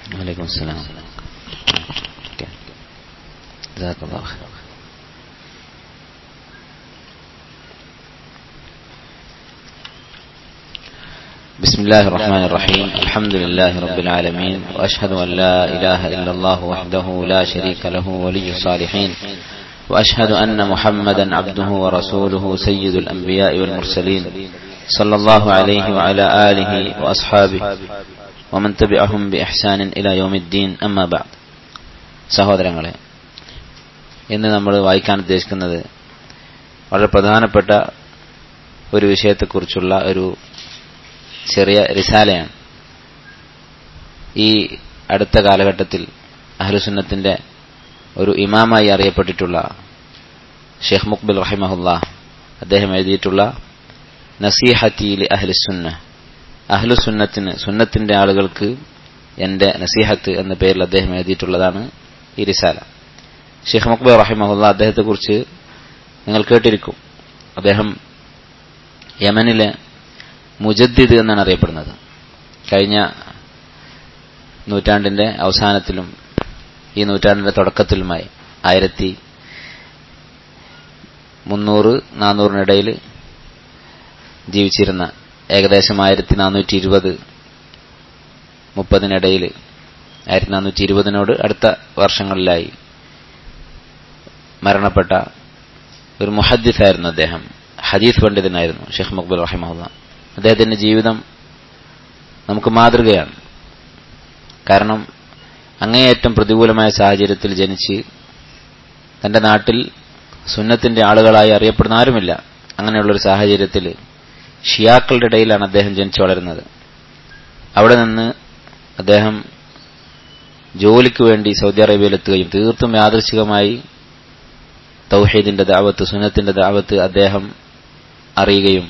وعليكم السلام جزاك الله خير بسم الله الرحمن الرحيم الحمد لله رب العالمين وأشهد أن لا إله إلا الله وحده لا شريك له ولي الصالحين وأشهد أن محمدا عبده ورسوله سيد الأنبياء والمرسلين صلى الله عليه وعلى آله وأصحابه ومن تبعهم بإحسان إلى يوم الدين أما بعد സഹോദരങ്ങളെ ഇന്ന് നമ്മൾ വായിക്കാൻ ഉദ്ദേശിക്കുന്നത് വളരെ പ്രധാനപ്പെട്ട ഒരു വിഷയത്തെക്കുറിച്ചുള്ള ഒരു ചെറിയ റിസാലയാണ് ഈ അടുത്ത കാലഘട്ടത്തിൽ അഹ്ലുസുന്നത്തിന്റെ ഒരു ഇമാമായി അറിയപ്പെട്ടിട്ടുള്ള ഷെയ്ഖ് മുഖ്ബിൽ റഹിമഹുല്ല അദ്ദേഹം എഴുതിയിട്ടുള്ള നസീഹത്തിയിലെ അഹ്ലുസുന്ന അഹ്ലുസുന്നത്തിന് സുന്നത്തിന്റെ ആളുകൾക്ക് എന്റെ നസീഹത്ത് എന്ന പേരിൽ അദ്ദേഹം എഴുതിയിട്ടുള്ളതാണ് ഈ റിസാല ഷെയ്ഖ് മുഖ്ബിൽ റഹിമഹുല്ല അദ്ദേഹത്തെക്കുറിച്ച് നിങ്ങൾ കേട്ടിരിക്കും അദ്ദേഹം യമനിലെ മുജദ്ദിദ് എന്നാണ് അറിയപ്പെടുന്നത് കഴിഞ്ഞ നൂറ്റാണ്ടിന്റെ അവസാനത്തിലും ഈ നൂറ്റാണ്ടിന്റെ തുടക്കത്തിലുമായി ആയിരത്തി മുന്നൂറ് നാനൂറിനിടയിൽ ജീവിച്ചിരുന്ന ഏകദേശം ആയിരത്തി നാനൂറ്റി ഇരുപത് മുപ്പതിനിടയിൽ ആയിരത്തി നാനൂറ്റി ഇരുപതിനോട് അടുത്ത വർഷങ്ങളിലായി മരണപ്പെട്ട ഒരു മുഹദ്ദിസായിരുന്നു അദ്ദേഹം ഹദീസ് പണ്ഡിതനായിരുന്നു ഷെയ്ഖ് മക്ബുൽ റഹിമഹുല്ല അദ്ദേഹത്തിന്റെ ജീവിതം നമുക്ക് മാതൃകയാണ് കാരണം അങ്ങേയറ്റം പ്രതികൂലമായ സാഹചര്യത്തിൽ ജനിച്ച് തന്റെ നാട്ടിൽ സുന്നത്തിന്റെ ആളുകളായി അറിയപ്പെടുന്ന ആരുമില്ല അങ്ങനെയുള്ളൊരു സാഹചര്യത്തിൽ ഷിയാക്കളുടെ ഇടയിലാണ് അദ്ദേഹം ജനിച്ചു വളരുന്നത് അവിടെ നിന്ന് അദ്ദേഹം ജോലിക്ക് വേണ്ടി സൗദി അറേബ്യയിലെത്തുകയും തീർത്തും യാദൃശികമായി തൗഹീദിന്റെ ദാവത്ത് സുന്നത്തിന്റെ ദാവത്ത് അദ്ദേഹം അറിയുകയും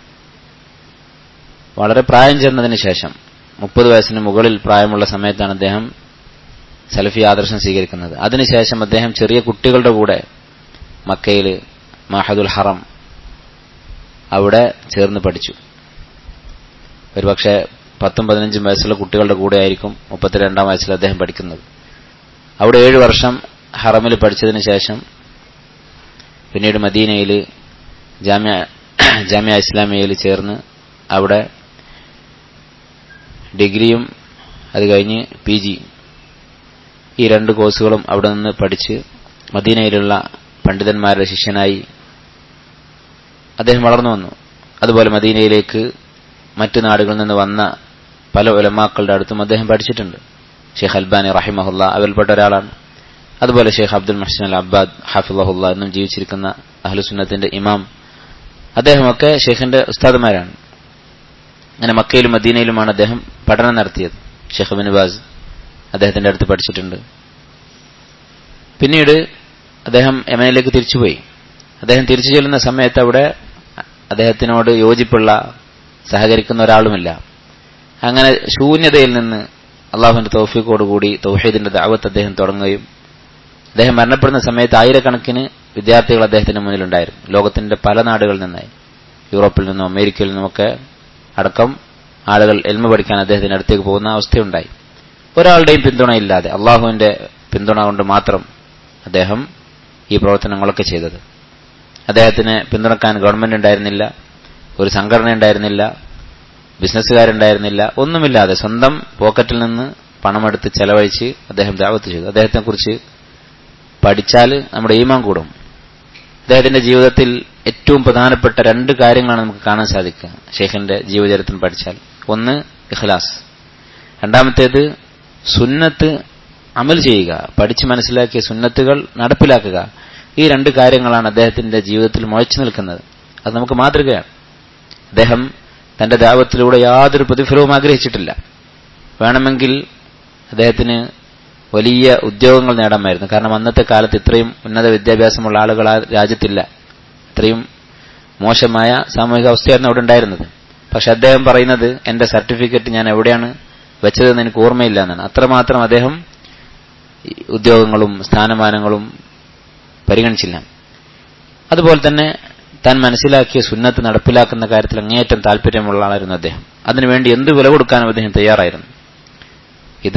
വളരെ പ്രായം ചെന്നതിന് ശേഷം മുപ്പത് വയസ്സിന് മുകളിൽ പ്രായമുള്ള സമയത്താണ് അദ്ദേഹം സലഫി ആദർശം സ്വീകരിക്കുന്നത് അതിനുശേഷം അദ്ദേഹം ചെറിയ കുട്ടികളുടെ കൂടെ മക്കയിൽ മഹദുൽ ഹറം അവിടെ ചേർന്ന് പഠിച്ചു ഒരുപക്ഷെ പത്തും പതിനഞ്ചും വയസ്സുള്ള കുട്ടികളുടെ കൂടെ ആയിരിക്കും മുപ്പത്തിരണ്ടാം വയസ്സിൽ അദ്ദേഹം പഠിക്കുന്നത് അവിടെ ഏഴു വർഷം ഹറമിൽ പഠിച്ചതിന് ശേഷം പിന്നീട് മദീനയിൽ ജാമ്യ ജാമ്യ ഇസ്ലാമിയയിൽ ചേർന്ന് അവിടെ ഡിഗ്രിയും അത് കഴിഞ്ഞ് പി ജി ഈ രണ്ട് കോഴ്സുകളും അവിടെ നിന്ന് പഠിച്ച് മദീനയിലുള്ള പണ്ഡിതന്മാരുടെ ശിഷ്യനായി അദ്ദേഹം വളർന്നു വന്നു അതുപോലെ മദീനയിലേക്ക് മറ്റു നാടുകളിൽ നിന്ന് വന്ന പല ഉലമാക്കളുടെ അടുത്തും അദ്ദേഹം പഠിച്ചിട്ടുണ്ട് ഷെയ്ഖ് അൽബാനി റഹിമഹുല്ല അവരിൽപ്പെട്ട ഒരാളാണ് അതുപോലെ ഷെയ്ഖ് അബ്ദുൽ മഹ്സൻ അൽ അബ്ബാദ് ഹാഫിള്ളഹുല്ല എന്നും ജീവിച്ചിരിക്കുന്ന അഹ്ലുസുന്നത്തിന്റെ ഇമാം അദ്ദേഹമൊക്കെ ഷെയ്ഖിന്റെ ഉസ്താദുമാരാണ് അങ്ങനെ മക്കയിലും മദീനയിലുമാണ് അദ്ദേഹം പഠനം നടത്തിയത് ഷെയ്ഖ് ബിനുബാസ് അദ്ദേഹത്തിന്റെ അടുത്ത് പഠിച്ചിട്ടുണ്ട് പിന്നീട് അദ്ദേഹം യമനിലേക്ക് തിരിച്ചുപോയി അദ്ദേഹം തിരിച്ചു ചെല്ലുന്ന സമയത്ത് അവിടെ അദ്ദേഹത്തിനോട് യോജിപ്പുള്ള സഹകരിക്കുന്ന ഒരാളുമില്ല അങ്ങനെ ശൂന്യതയിൽ നിന്ന് അള്ളാഹുവിന്റെ തൗഫീഖോടുകൂടി തൗഹീദിന്റെ ദാവത്ത് അദ്ദേഹം തുടങ്ങുകയും അദ്ദേഹം മരണപ്പെടുന്ന സമയത്ത് ആയിരക്കണക്കിന് വിദ്യാർത്ഥികൾ അദ്ദേഹത്തിന്റെ മുന്നിലുണ്ടായിരുന്നു ലോകത്തിന്റെ പല നാടുകളിൽ നിന്നായി യൂറോപ്പിൽ നിന്നും അമേരിക്കയിൽ നിന്നുമൊക്കെ അടക്കം ആളുകൾ എൽമ പഠിക്കാൻ അദ്ദേഹത്തിന്റെ അടുത്തേക്ക് പോകുന്ന അവസ്ഥയുണ്ടായി ഒരാളുടെയും പിന്തുണയില്ലാതെ അള്ളാഹുവിന്റെ പിന്തുണ കൊണ്ട് മാത്രം അദ്ദേഹം ഈ പ്രവർത്തനങ്ങളൊക്കെ ചെയ്തത് അദ്ദേഹത്തിന് പിന്തുണക്കാൻ ഗവൺമെന്റ് ഉണ്ടായിരുന്നില്ല ഒരു സംഘടന ഉണ്ടായിരുന്നില്ല ബിസിനസ്സുകാരുണ്ടായിരുന്നില്ല ഒന്നുമില്ലാതെ സ്വന്തം പോക്കറ്റിൽ നിന്ന് പണമെടുത്ത് ചെലവഴിച്ച് അദ്ദേഹം ദാവത്ത് ചെയ്തു അദ്ദേഹത്തെക്കുറിച്ച് പഠിച്ചാൽ നമ്മുടെ ഈമാൻ കൂടും അദ്ദേഹത്തിന്റെ ജീവിതത്തിൽ ഏറ്റവും പ്രധാനപ്പെട്ട രണ്ട് കാര്യങ്ങളാണ് നമുക്ക് കാണാൻ സാധിക്കുക ഷെയ്ഖിന്റെ ജീവചരിത്രം പഠിച്ചാൽ ഒന്ന് ഇഖ്ലാസ് രണ്ടാമത്തേത് സുന്നത്ത് അമൽ ചെയ്യുക പഠിച്ച് മനസ്സിലാക്കിയ സുന്നത്തുകൾ നടപ്പിലാക്കുക ഈ രണ്ട് കാര്യങ്ങളാണ് അദ്ദേഹത്തിന്റെ ജീവിതത്തിൽ മുഴച്ചു നിൽക്കുന്നത് അത് നമുക്ക് മാതൃകയാണ് അദ്ദേഹം തന്റെ ദാവത്തിലൂടെ യാതൊരു പ്രതിഫലവും ആഗ്രഹിച്ചിട്ടില്ല വേണമെങ്കിൽ അദ്ദേഹത്തിന് വലിയ ഉദ്യോഗങ്ങൾ നേടാമായിരുന്നു കാരണം അന്നത്തെ കാലത്ത് ഇത്രയും ഉന്നത വിദ്യാഭ്യാസമുള്ള ആളുകൾ ആ രാജ്യത്തില്ല ഇത്രയും മോശമായ സാമൂഹിക അവസ്ഥയായിരുന്നു അവിടെ ഉണ്ടായിരുന്നത് പക്ഷെ അദ്ദേഹം പറയുന്നത് എന്റെ സർട്ടിഫിക്കറ്റ് ഞാൻ എവിടെയാണ് വെച്ചതെന്ന് എനിക്ക് ഓർമ്മയില്ല എന്നാണ് അത്രമാത്രം അദ്ദേഹം ഉദ്യോഗങ്ങളും സ്ഥാനമാനങ്ങളും പരിഗണിച്ചില്ല അതുപോലെ തന്നെ താൻ മനസ്സിലാക്കിയ സുന്നത്ത് നടപ്പിലാക്കുന്ന കാര്യത്തിൽ അങ്ങേയറ്റം താല്പര്യമുള്ള ആളായിരുന്നു അദ്ദേഹം അതിനുവേണ്ടി എന്ത് വില കൊടുക്കാനും അദ്ദേഹം തയ്യാറായിരുന്നു ഇത്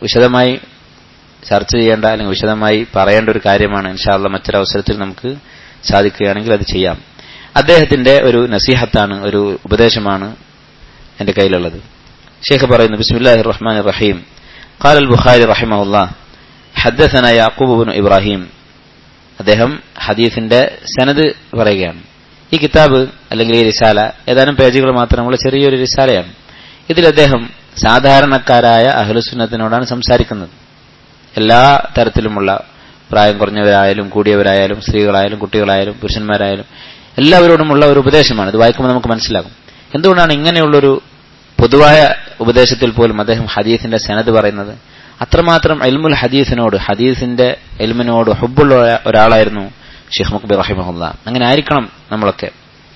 വിശദമായി ചർച്ച ചെയ്യേണ്ട അല്ലെങ്കിൽ വിശദമായി പറയേണ്ട ഒരു കാര്യമാണ് ഇൻഷാല്ല മറ്റൊരവസരത്തിൽ നമുക്ക് സാധിക്കുകയാണെങ്കിൽ അത് ചെയ്യാം അദ്ദേഹത്തിന്റെ ഒരു നസീഹത്താണ് ഒരു ഉപദേശമാണ് എന്റെ കയ്യിലുള്ളത് ഷെയ്ഖ് പറയുന്നു ബിസ്മില്ലാഹി റഹ്മാൻ റഹീം قال البخاري رحمه الله حدثنا يعقوب بن ഇബ്രാഹിം അദ്ദേഹം ഹദീസിന്റെ സനദ് പറയുകയാണ് ഈ കിതാബ് അല്ലെങ്കിൽ ഈ റിസാല ഏതാനും പേജുകൾ മാത്രമുള്ള ചെറിയൊരു റിസാലയാണ് ഇതിൽ അദ്ദേഹം സാധാരണക്കാരായ അഹ്ലുസുന്നത്തിനോടാണ് സംസാരിക്കുന്നത് എല്ലാ തരത്തിലുമുള്ള പ്രായം കുറഞ്ഞവരായാലും കൂടിയവരായാലും സ്ത്രീകളായാലും കുട്ടികളായാലും പുരുഷന്മാരായാലും എല്ലാവരോടുമുള്ള ഒരു ഉപദേശമാണ് ഇത് വായിക്കുമ്പോൾ നമുക്ക് മനസ്സിലാകും എന്തുകൊണ്ടാണ് ഇങ്ങനെയുള്ളൊരു പൊതുവായ ഉപദേശത്തിൽ പോലും അദ്ദേഹം ഹദീസിന്റെ സനത് പറയുന്നത് അത്രമാത്രം എൽമുൽ ഹദീസിനോട് ഹദീസിന്റെ എൽമിനോട് ഹുബുള്ള ഒരാളായിരുന്നു ഷെയ്ഖ് മുഖബി റഹിമഹുല്ല അങ്ങനെ ആയിരിക്കണം നമ്മളൊക്കെ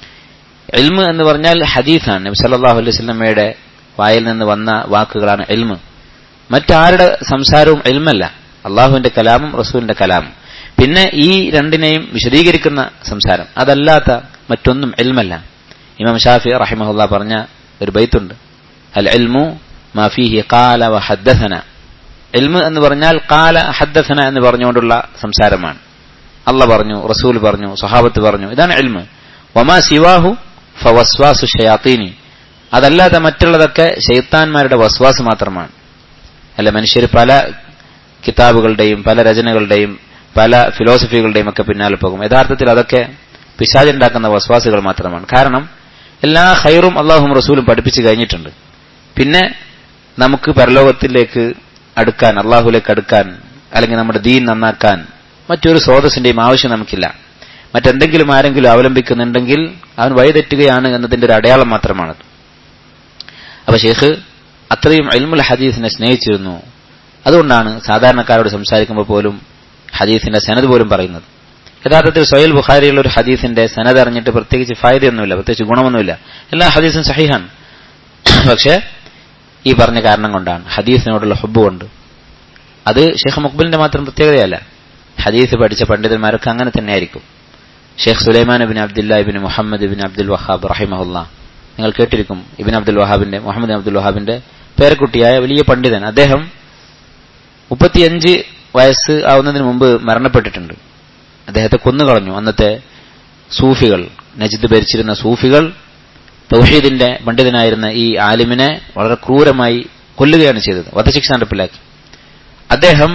എൽമ് എന്ന് പറഞ്ഞാൽ ഹദീസാണ് നബി സല്ലല്ലാഹു അലൈഹി വസല്ലമയുടെ വായിൽ നിന്ന് വന്ന വാക്കുകളാണ് എൽമ് മറ്റാരുടെ സംസാരവും എൽമല്ല അള്ളാഹുവിന്റെ കലാമും റസൂലിന്റെ കലാമും പിന്നെ ഈ രണ്ടിനെയും വിശദീകരിക്കുന്ന സംസാരം അതല്ലാത്ത മറ്റൊന്നും എൽമല്ല ഇമാം ഷാഫി റഹിമഹുല്ല പറഞ്ഞ ഒരു ബൈത്തുണ്ട് അൽ എൽമു മാഫിഹി കാല വ ഹദ്ദസന എൽമ് എന്ന് പറഞ്ഞാൽ കാല ഹദ്ദസന എന്ന് പറഞ്ഞുകൊണ്ടുള്ള സംസാരമാണ് അല്ല പറഞ്ഞു റസൂൽ പറഞ്ഞു സഹാബത്ത് പറഞ്ഞു ഇതാണ് എൽമ് വമാ സിവാഹു ഫവസ്വാസു ഷയാത്തീനി അതല്ലാതെ മറ്റുള്ളതൊക്കെ ഷെയ്ത്താന്മാരുടെ വസ്വാസ് മാത്രമാണ് അല്ല മനുഷ്യർ പല കിതാബുകളുടെയും പല രചനകളുടെയും പല ഫിലോസഫികളുടെയും ഒക്കെ പിന്നാലെ പോകും യഥാർത്ഥത്തിൽ അതൊക്കെ പിശാചുണ്ടാക്കുന്ന വസ്വാസുകൾ മാത്രമാണ് കാരണം എല്ലാ ഹൈറും അള്ളാഹും റസൂലും പഠിപ്പിച്ചു കഴിഞ്ഞിട്ടുണ്ട് പിന്നെ നമുക്ക് പരലോകത്തിലേക്ക് അടുക്കാൻ അള്ളാഹുലേക്ക് അടുക്കാൻ അല്ലെങ്കിൽ നമ്മുടെ ദീൻ നന്നാക്കാൻ മറ്റൊരു സ്രോതസ്സിന്റെയും ആവശ്യം നമുക്കില്ല മറ്റെന്തെങ്കിലും ആരെങ്കിലും അവലംബിക്കുന്നുണ്ടെങ്കിൽ അവൻ വഴിതെറ്റുകയാണ് എന്നതിന്റെ ഒരു അടയാളം മാത്രമാണത് അപ്പൊ ഷെയ്ഖ് അത്രയും അൽമുൽ ഹദീസിനെ സ്നേഹിച്ചിരുന്നു അതുകൊണ്ടാണ് സാധാരണക്കാരോട് സംസാരിക്കുമ്പോൾ പോലും ഹദീസിന്റെ സനത് പോലും പറയുന്നത് യഥാർത്ഥത്തിൽ സൊയൽ ബുഖാരിയുള്ള ഒരു ഹദീസിന്റെ സനത് അറിഞ്ഞിട്ട് പ്രത്യേകിച്ച് ഫായതയൊന്നുമില്ല പ്രത്യേകിച്ച് ഗുണമൊന്നുമില്ല എല്ലാ ഹദീസും സഹിഹാണ് പക്ഷേ ഈ പറഞ്ഞ കാരണം കൊണ്ടാണ് ഹദീസിനോടുള്ള ഹുബ് കൊണ്ട് അത് ഷെയ്ഖ് മുക്ബലിന്റെ മാത്രം പ്രത്യേകതയല്ല ഹദീസ് പഠിച്ച പണ്ഡിതന്മാരൊക്കെ അങ്ങനെ തന്നെയായിരിക്കും Sheikh Sulaiman bin Abdullah ibn Muhammad bin Abdul Wahab റഹിമഹുല്ല നിങ്ങൾ കേട്ടിരിക്കും ഇബിൻ അബ്ദുൽ വഹാബിന്റെ മുഹമ്മദ് അബ്ദുൽ വഹാബിന്റെ പേരക്കുട്ടിയായ വലിയ പണ്ഡിതൻ അദ്ദേഹം മുപ്പത്തിയഞ്ച് വയസ്സ് ആവുന്നതിന് മുമ്പ് മരണപ്പെട്ടിട്ടുണ്ട് അദ്ദേഹത്തെ കൊന്നുകളഞ്ഞു അന്നത്തെ സൂഫികൾ നജിദ് ഭരിച്ചിരുന്ന സൂഫികൾ തൗഹീദിന്റെ പണ്ഡിതനായിരുന്ന ഈ ആലിമിനെ വളരെ ക്രൂരമായി കൊല്ലുകയാണ് ചെയ്തത് വധശിക്ഷ നടപ്പിലാക്കി അദ്ദേഹം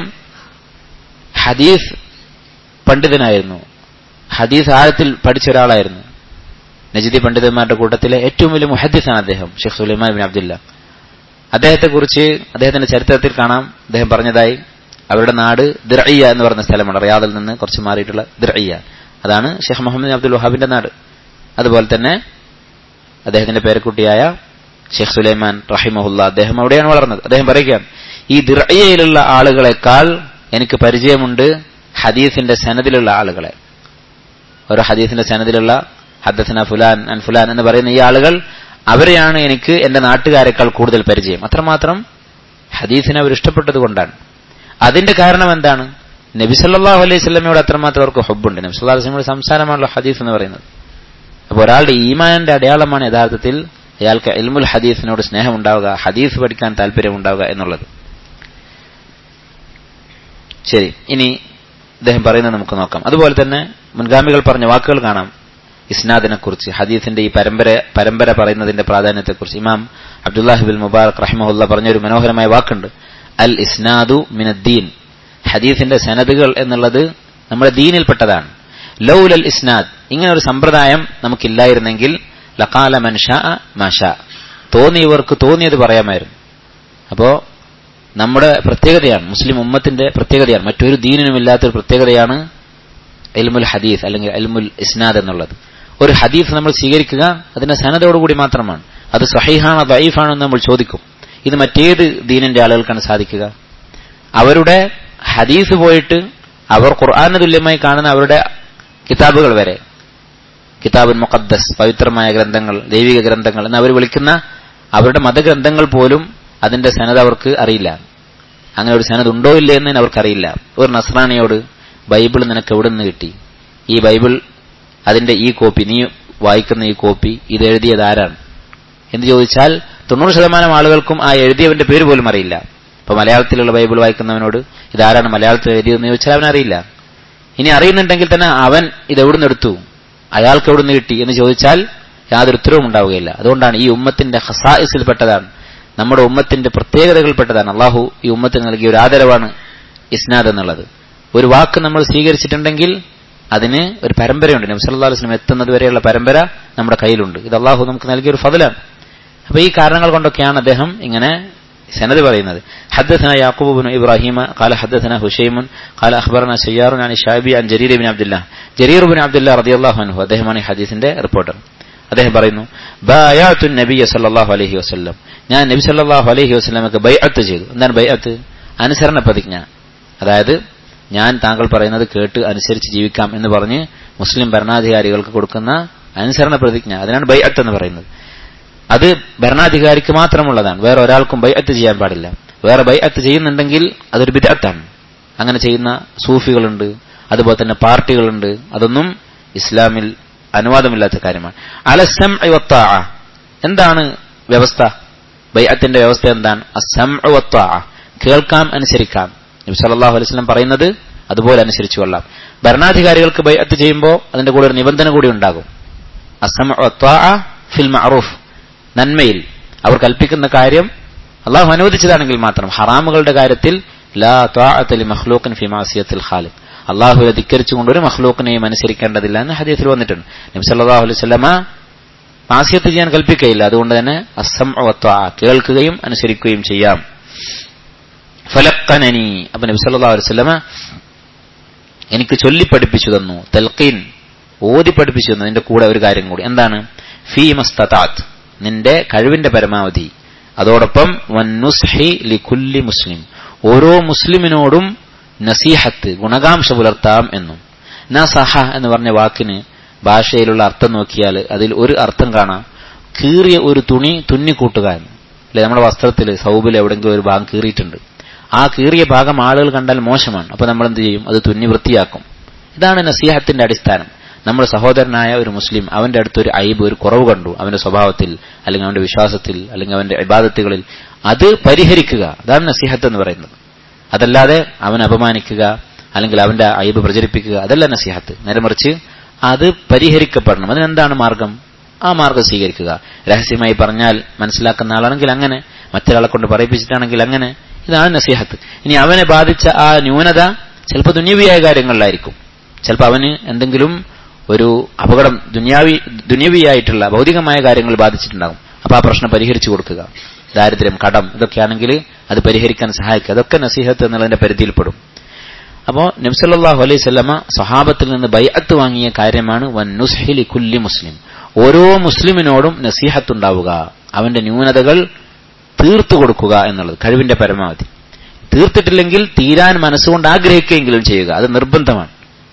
ഹദീസ് പണ്ഡിതനായിരുന്നു ഹദീസ് ആഴത്തിൽ പഠിച്ച ഒരാളായിരുന്നു നജിദി പണ്ഡിതന്മാരുടെ കൂട്ടത്തിലെ ഏറ്റവും വലിയ മുഹദ്ദിസാണ് അദ്ദേഹം ഷെയ്ഖ് സുലൈമാൻ ബിൻ അബ്ദുല്ല അദ്ദേഹത്തെക്കുറിച്ച് അദ്ദേഹത്തിന്റെ ചരിത്രത്തിൽ കാണാം അദ്ദേഹം പറഞ്ഞതായി അവരുടെ നാട് ദിർഅയ്യ എന്ന് പറയുന്ന സ്ഥലമാണ് റിയാദിൽ നിന്ന് കുറച്ച് മാറിയിട്ടുള്ള ദിർഅയ്യ അതാണ് ഷെയ്ഖ് മുഹമ്മദ് അബ്ദുൽ വഹാബിന്റെ നാട് അതുപോലെ തന്നെ അദ്ദേഹത്തിന്റെ പേരക്കുട്ടിയായ ഷെയ്ഖ് സുലൈമാൻ റഹിമഹുല്ല അദ്ദേഹം അവിടെയാണ് വളർന്നത് അദ്ദേഹം പറയുകയാണ് ഈ ദിർഅയ്യയിലുള്ള ആളുകളെക്കാൾ എനിക്ക് പരിചയമുണ്ട് ഹദീസിന്റെ സനദിലുള്ള ആളുകളെ ഓരോ ഹദീസിന്റെ സനദിലുള്ള ഹദ്ദസന ഫുലാൻ അൻ ഫുലാൻ എന്ന് പറയുന്ന ഈ ആളുകൾ അവരെയാണ് എനിക്ക് എന്റെ നാട്ടുകാരെക്കാൾ കൂടുതൽ പരിചയം അത്രമാത്രം ഹദീസിനെ അവർ ഇഷ്ടപ്പെട്ടത് കൊണ്ടാണ് അതിന്റെ കാരണം എന്താണ് നബി സല്ലാഹു അലൈഹി സ്വലമയോട് അത്രമാത്രം അവർക്ക് ഹബ്ബുണ്ട് നബി സല്ലാ വസ്ലമയുടെ സംസാരമാണല്ലോ ഹദീസ് എന്ന് പറയുന്നത് അപ്പോൾ ഒരാളുടെ ഈമാന്റെ അടയാളമാണ് യഥാർത്ഥത്തിൽ അയാൾക്ക് എൽമുൽ ഹദീസിനോട് സ്നേഹം ഉണ്ടാവുക ഹദീസ് പഠിക്കാൻ താല്പര്യം ഉണ്ടാവുക എന്നുള്ളത് ശരി ഇനി അദ്ദേഹം പറയുന്നത് നമുക്ക് നോക്കാം അതുപോലെ തന്നെ മുൻഗാമികൾ പറഞ്ഞ വാക്കുകൾ കാണാം ഇസ്നാദിനെ കുറിച്ച് ഹദീസിന്റെ ഈ പരമ്പര പരമ്പര പറയുന്നതിന്റെ പ്രാധാന്യത്തെക്കുറിച്ച് ഇമാം അബ്ദുല്ലാഹിബിൻ മുബാറക് റഹിമഹുല്ല പറഞ്ഞൊരു മനോഹരമായ വാക്കുണ്ട് അൽ ഇസ്നാദു മിനദ്ദീൻ ഹദീസിന്റെ സനദുകൾ എന്നുള്ളത് നമ്മുടെ ദീനിൽപ്പെട്ടതാണ് ലൗൽ അൽ ഇസ്നാദ് ഇങ്ങനെ ഒരു സമ്പ്രദായം നമുക്കില്ലായിരുന്നെങ്കിൽ ലക്കാല മൻഷ മാഷ തോന്നിയവർക്ക് തോന്നിയത് പറയാമായിരുന്നു അപ്പോ നമ്മുടെ പ്രത്യേകതയാണ് മുസ്ലിം ഉമ്മത്തിന്റെ പ്രത്യേകതയാണ് മറ്റൊരു ദീനിനും ഇല്ലാത്തൊരു പ്രത്യേകതയാണ് എൽമുൽ ഹദീസ് അല്ലെങ്കിൽ എൽമുൽ ഇസ്നാദ് എന്നുള്ളത് ഒരു ഹദീസ് നമ്മൾ സ്വീകരിക്കുക അതിന്റെ സനതോടുകൂടി മാത്രമാണ് അത് സഹീഹാണോ ദൈഫാണോ എന്ന് നമ്മൾ ചോദിക്കും ഇത് മറ്റേത് ദീനിന്റെ ആളുകൾക്കാണ് സാധിക്കുക അവരുടെ ഹദീസ് പോയിട്ട് അവർ ഖുർആാന് തുല്യമായി കാണുന്ന അവരുടെ കിതാബുകൾ വരെ കിതാബുൽ മുഖദ്ദസ് പവിത്രമായ ഗ്രന്ഥങ്ങൾ ദൈവിക ഗ്രന്ഥങ്ങൾ എന്ന് അവർ വിളിക്കുന്ന അവരുടെ മതഗ്രന്ഥങ്ങൾ പോലും അതിന്റെ സനത് അവർക്ക് അറിയില്ല അങ്ങനെ ഒരു സനത് ഉണ്ടോ ഇല്ലേ എന്ന് അവർക്കറിയില്ല ഒരു നസ്രാണിയോട് ബൈബിൾ നിനക്ക് എവിടെ നിന്ന് കിട്ടി ഈ ബൈബിൾ അതിന്റെ ഈ കോപ്പി നീ വായിക്കുന്ന ഈ കോപ്പി ഇത് എഴുതിയത് ആരാണ് എന്ന് ചോദിച്ചാൽ തൊണ്ണൂറ് ശതമാനം ആളുകൾക്കും ആ എഴുതിയവന്റെ പേര് പോലും അറിയില്ല ഇപ്പൊ മലയാളത്തിലുള്ള ബൈബിൾ വായിക്കുന്നവനോട് ഇതാരാണ് മലയാളത്തിൽ എഴുതിയതെന്ന് ചോദിച്ചാൽ അവനറിയില്ല ഇനി അറിയുന്നുണ്ടെങ്കിൽ തന്നെ അവൻ ഇത് എവിടുന്ന് എടുത്തു അയാൾക്ക് എവിടുന്ന് കിട്ടി എന്ന് ചോദിച്ചാൽ യാതൊരു ഉത്തരവും ഉണ്ടാവുകയില്ല അതുകൊണ്ടാണ് ഈ ഉമ്മത്തിന്റെ ഹസായിസിൽപ്പെട്ടതാണ് നമ്മുടെ ഉമ്മത്തിന്റെ പ്രത്യേകതകൾപ്പെട്ടതാണ് അള്ളാഹു ഈ ഉമ്മത്തിന് നൽകിയ ഒരു ആദരവാണ് ഇസ്നാദ് എന്നുള്ളത് ഒരു വാക്ക് നമ്മൾ സ്വീകരിച്ചിട്ടുണ്ടെങ്കിൽ അതിന് ഒരു പരമ്പരയുണ്ട് നബി സല്ലല്ലാഹു അലൈഹി വസല്ലം എത്തുന്നത് വരെയുള്ള പരമ്പര നമ്മുടെ കയ്യിലുണ്ട് ഇത് അള്ളാഹു നമുക്ക് നൽകിയ ഒരു ഫضലാണ് അപ്പൊ ഈ കാരണങ്ങൾ കൊണ്ടൊക്കെയാണ് അദ്ദേഹം ഇങ്ങനെ സനത് പറയുന്നത് حدثنا يعقوب بن ابراهيم قال حدثنا هشيم قال اخبرنا سيار عن الشعبي عن جرير بن عبد الله جرير بن عبد الله رضي الله عنه അദ്ദേഹമാണ് ഈ ഹദീസിന്റെ റിപ്പോർട്ടർ അദ്ദേഹം പറയുന്നു ബയാത്തു നബിയ സല്ലല്ലാഹു അലൈഹി വസല്ലം ഞാൻ നബി സല്ലല്ലാഹു അലൈഹി വസല്ലമക്ക് ബൈഅത്ത് ചെയ്തു എന്താണ് ബൈഅത്ത് അനുസരണ പ്രതിജ്ഞ അതായത് ഞാൻ താങ്കൾ പറയുന്നത് കേട്ട് അനുസരിച്ച് ജീവിക്കാം എന്ന് പറഞ്ഞ് മുസ്ലിം ഭരണാധികാരികൾക്ക് കൊടുക്കുന്ന അനുസരണ പ്രതിജ്ഞ അതിനാണ് ബൈഅത്ത് എന്ന് പറയുന്നത് അത് ഭരണാധികാരിക്ക് മാത്രമുള്ളതാണ് വേറെ ഒരാൾക്കും ബൈഅത്ത് ചെയ്യാൻ പാടില്ല വേറെ ബൈഅത്ത് ചെയ്യുന്നുണ്ടെങ്കിൽ അതൊരു ബിദഅത്താണ് അങ്ങനെ ചെയ്യുന്ന സൂഫികളുണ്ട് അതുപോലെ തന്നെ പാർട്ടികളുണ്ട് അതൊന്നും ഇസ്ലാമിൽ അനുവാദമില്ലാത്ത കാര്യമാണ് അലസം എന്താണ് വ്യവസ്ഥ ബൈഅത്തിന്റെ വ്യവസ്ഥ എന്താണ് അസം കേൾക്കാം അനുസരിക്കാം നബി സല്ലല്ലാഹു അലൈഹി വസല്ലം പറയുന്നത് അതുപോലെ അനുസരിച്ചു കൊള്ളാം ഭരണാധികാരികൾക്ക് ബൈഅത്ത് ചെയ്യുമ്പോൾ അതിന്റെ കൂടെ ഒരു നിബന്ധന കൂടി ഉണ്ടാകും അസം ഫിൽ മഅറൂഫ് നന്മയിൽ അവർ കൽപ്പിക്കുന്ന കാര്യം അള്ളാഹു അനുവദിച്ചതാണെങ്കിൽ മാത്രം ഹറാമുകളുടെ കാര്യത്തിൽ ലാ ത്വാഅത്തലി മഖ്ലൂഖിൻ ഫി മാസിയത്തിൽ ഖാലിഖ് അള്ളാഹുവിനെ ധിക്കരിച്ചുകൊണ്ട് ഒരു മഖ്ലൂഖിനെയും അനുസരിക്കേണ്ടതില്ല എന്ന് ഹദീസിൽ വന്നിട്ടുണ്ട് നബി സല്ലല്ലാഹു അലൈഹി വസല്ലമ മാസിയത്ത് ചെയ്യാൻ കൽപ്പിക്കയില്ല അതുകൊണ്ട് തന്നെ അസം കേൾക്കുകയും അനുസരിക്കുകയും ചെയ്യാം ഫലക്കനനി അപ്പൊ നബി സല്ലല്ലാഹു അലൈഹി വസല്ലമ എനിക്ക് ചൊല്ലി പഠിപ്പിച്ചു തന്നു തൽഖീൻ ഓതി പഠിപ്പിച്ചു തന്നു അതിന്റെ കൂടെ ഒരു കാര്യം കൂടി എന്താണ് ഫീ മസ്തതാത്ത് നിന്റെ കഴിവിന്റെ പരമാവധി അതോടൊപ്പം വന്നുസ്ഹി ലിഖുല്ലി മുസ്ലിം ഓരോ മുസ്ലിമിനോടും നസീഹത്ത് ഗുണകാംക്ഷ പുലർത്താം എന്നും നസഹ എന്ന് പറഞ്ഞ വാക്കിന് ഭാഷയിലുള്ള അർത്ഥം നോക്കിയാൽ അതിൽ ഒരു അർത്ഥം കാണാം കീറിയ ഒരു തുണി തുന്നിക്കൂട്ടുക എന്ന് അല്ലെ നമ്മുടെ വസ്ത്രത്തിൽ സൗബിൽ എവിടെയെങ്കിലും ഒരു ഭാഗം കീറിയിട്ടുണ്ട് ആ കീറിയ ഭാഗം ആളുകൾ കണ്ടാൽ മോശമാണ് അപ്പൊ നമ്മൾ എന്ത് ചെയ്യും അത് തുന്നി വൃത്തിയാക്കും ഇതാണ് നസീഹത്തിന്റെ അടിസ്ഥാനം നമ്മുടെ സഹോദരനായ ഒരു മുസ്ലിം അവന്റെ അടുത്തൊരു ഐബ് ഒരു കുറവ് കണ്ടു അവന്റെ സ്വഭാവത്തിൽ അല്ലെങ്കിൽ അവന്റെ വിശ്വാസത്തിൽ അല്ലെങ്കിൽ അവന്റെ ഇബാദത്തുകളിൽ അത് പരിഹരിക്കുക അതാണ് നസീഹത്ത് എന്ന് പറയുന്നത് അതല്ലാതെ അവൻ അപമാനിക്കുക അല്ലെങ്കിൽ അവന്റെ ഐബ് പ്രചരിപ്പിക്കുക അതല്ല നസീഹത്ത് നേരെ മറിച്ച് അത് പരിഹരിക്കപ്പെടണം അതിനെന്താണ് മാർഗം ആ മാർഗം സ്വീകരിക്കുക രഹസ്യമായി പറഞ്ഞാൽ മനസ്സിലാക്കുന്ന ആളാണെങ്കിൽ അങ്ങനെ മറ്റൊരാളെ കൊണ്ട് പറയിപ്പിച്ചിട്ടാണെങ്കിൽ അങ്ങനെ ഇതാണ് നസീഹത്ത് ഇനി അവനെ ബാധിച്ച ആ ന്യൂനത ചിലപ്പോൾ ദുന്യവിയായ കാര്യങ്ങളിലായിരിക്കും ചിലപ്പോൾ അവന് എന്തെങ്കിലും ഒരു അപകടം ദുന്യാവി ദുന്യവിയായിട്ടുള്ള ഭൗതികമായ കാര്യങ്ങൾ ബാധിച്ചിട്ടുണ്ടാകും അപ്പൊ ആ പ്രശ്നം പരിഹരിച്ചു കൊടുക്കുക ദാരിദ്ര്യം കടം ഇതൊക്കെയാണെങ്കിൽ അത് പരിഹരിക്കാൻ സഹായിക്കുക അതൊക്കെ നസീഹത്ത് എന്നുള്ളതിന്റെ പരിധിയിൽപ്പെടും അപ്പോ നബ്സല്ലാഹു അലൈഹി സ്വല്ലമ സഹാബത്തിൽ നിന്ന് ബൈഅത്ത് വാങ്ങിയ കാര്യമാണ് വൻ നുസ്ഹിലി കുല്ലി മുസ്ലിം ഓരോ മുസ്ലിമിനോടും നസീഹത്ത് ഉണ്ടാവുക അവന്റെ ന്യൂനതകൾ തീർത്തു കൊടുക്കുക എന്നുള്ളത് കഴിവിന്റെ പരമാവധി തീർത്തിട്ടില്ലെങ്കിൽ തീരാൻ മനസ്സുകൊണ്ട് ആഗ്രഹിക്കുകയെങ്കിലും ചെയ്യുക അത് നിർബന്ധമാണ്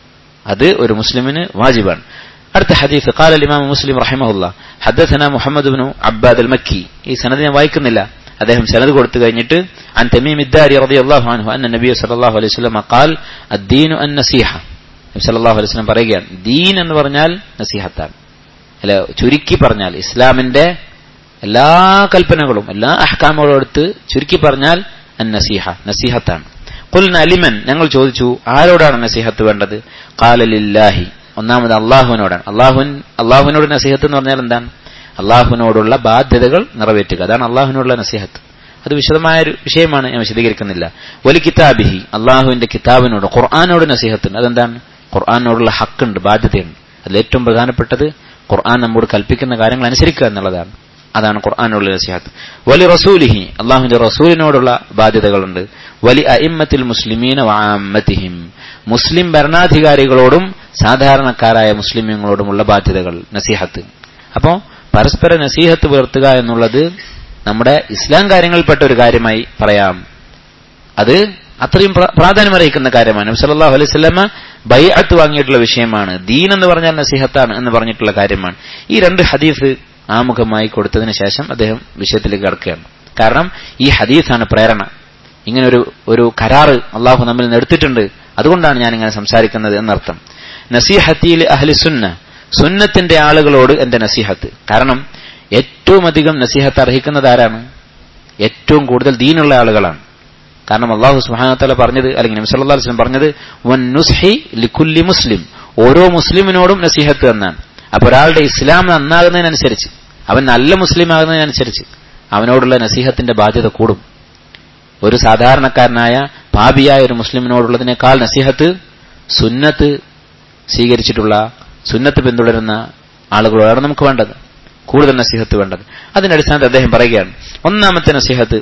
അത് ഒരു മുസ്ലിമിന് വാജിബാണ് അടുത്ത ഹദീസ് قال الامام مسلم رحمه الله حدثنا محمد بن عباد المكي ഈ സനദ് ഞാൻ വായിക്കുന്നില്ല അദ്ദേഹം സനദ് കൊടുത്തു കഴിഞ്ഞിട്ട് عن تميم الداري رضي الله عنه ان النبي صلى الله عليه وسلم قال الدين النصيحه നബി സല്ലല്ലാഹു അലൈഹി വസല്ലം പറയുകയാണ് ദീൻ എന്ന് പറഞ്ഞാൽ നസീഹത്താണ് അല്ല ചുരുക്കി പറഞ്ഞാൽ ഇസ്ലാമിന്റെ എല്ലാ കൽപ്പനകളും എല്ലാ അഹ്കാമുകളും എടുത്ത് ചുരുക്കി പറഞ്ഞാൽ അൻ നസീഹ നസീഹത്താണ് കുൽന അലിമൻ ഞങ്ങൾ ചോദിച്ചു ആരോടാണ് നസീഹത്ത് വേണ്ടത് കാലലില്ലാഹി ഒന്നാമത് അള്ളാഹുവിനോടാണ് അള്ളാഹുൻ അള്ളാഹുവിനോട് നസീഹത്ത് എന്ന് പറഞ്ഞാൽ എന്താണ് അള്ളാഹുവിനോടുള്ള ബാധ്യതകൾ നിറവേറ്റുക അതാണ് അള്ളാഹുവിനോടുള്ള നസീഹത്ത് അത് വിശദമായ ഒരു വിഷയമാണ് ഞാൻ വിശദീകരിക്കുന്നില്ല വലി കിതാബിഹി അള്ളാഹുവിന്റെ കിതാബിനോട് ഖുർആാനോട് നസീഹത്തുണ്ട് അതെന്താണ് ഖുർആാനോടുള്ള ഹക്കുണ്ട് ബാധ്യതയുണ്ട് അതിൽ ഏറ്റവും പ്രധാനപ്പെട്ടത് ഖുർആൻ നമ്മോട് കൽപ്പിക്കുന്ന കാര്യങ്ങൾ അനുസരിക്കുക എന്നുള്ളതാണ് അതാണ് ഖുർആാനുള്ള നസിഹത്ത് വലി റസൂലിഹി അള്ളാഹുവിന്റെ റസൂലിനോടുള്ള ബാധ്യതകളുണ്ട് വലി അയിമ്മത്തിൽ മുസ്ലിമീന വാമത്തിഹിം മുസ്ലിം ഭരണാധികാരികളോടും സാധാരണക്കാരായ മുസ്ലിമീങ്ങളോടുമുള്ള ബാധ്യതകൾ നസീഹത്ത് അപ്പോ പരസ്പര നസീഹത്ത് പുലർത്തുക എന്നുള്ളത് നമ്മുടെ ഇസ്ലാം കാര്യങ്ങളിൽപ്പെട്ട ഒരു കാര്യമായി പറയാം അത് അത്രയും പ്രാധാന്യമറിയിക്കുന്ന കാര്യമാണ് നബി സല്ലല്ലാഹു അലൈഹി വസല്ലമ ബൈഅത്ത് വാങ്ങിയിട്ടുള്ള വിഷയമാണ് ദീൻ എന്ന് പറഞ്ഞാൽ നസീഹത്താണ് എന്ന് പറഞ്ഞിട്ടുള്ള കാര്യമാണ് ഈ രണ്ട് ഹദീസ് ആമുഖമായി കൊടുത്തതിന് ശേഷം അദ്ദേഹം വിഷയത്തിലേക്ക് കടക്കുകയാണ് കാരണം ഈ ഹദീസാണ് പ്രേരണ ഇങ്ങനെ ഒരു ഒരു കരാറ് അള്ളാഹു നമ്മിൽ നിന്ന് എടുത്തിട്ടുണ്ട് അതുകൊണ്ടാണ് ഞാൻ ഇങ്ങനെ സംസാരിക്കുന്നത് എന്നർത്ഥം നസീഹത്തിയിൽ അഹ്ലി സുന്ന സുന്നത്തിന്റെ ആളുകളോട് എന്റെ നസീഹത്ത് കാരണം ഏറ്റവും അധികം നസീഹത്ത് അർഹിക്കുന്നത് ആരാണ് ഏറ്റവും കൂടുതൽ ദീനുള്ള ആളുകളാണ് കാരണം അള്ളാഹു സുഹാനത്തല പറഞ്ഞത് അല്ലെങ്കിൽ നബി സല്ലല്ലാഹു അലൈഹി വസല്ലം പറഞ്ഞത് വൻ നുസ്ഹി ലിക്കുല്ലി മുസ്ലിം ഓരോ മുസ്ലിമിനോടും നസീഹത്ത് എന്നാണ് അപ്പൊ ഒരാളുടെ ഇസ്ലാം നന്നാകുന്നതിനനുസരിച്ച് അവൻ നല്ല മുസ്ലിം ആകുന്നതിനനുസരിച്ച് അവനോടുള്ള നസീഹത്തിന്റെ ബാധ്യത കൂടും ഒരു സാധാരണക്കാരനായ പാപിയായ ഒരു മുസ്ലിമിനോടുള്ളതിനേക്കാൾ നസീഹത്ത് സുന്നത്ത് സ്വീകരിച്ചിട്ടുള്ള സുന്നത്ത് പിന്തുടരുന്ന ആളുകളോടാണ് നമുക്ക് വേണ്ടത് കൂടുതൽ നസീഹത്ത് വേണ്ടത് അതിന്റെ അടിസ്ഥാനത്തിൽ അദ്ദേഹം പറയുകയാണ് ഒന്നാമത്തെ നസീഹത്ത്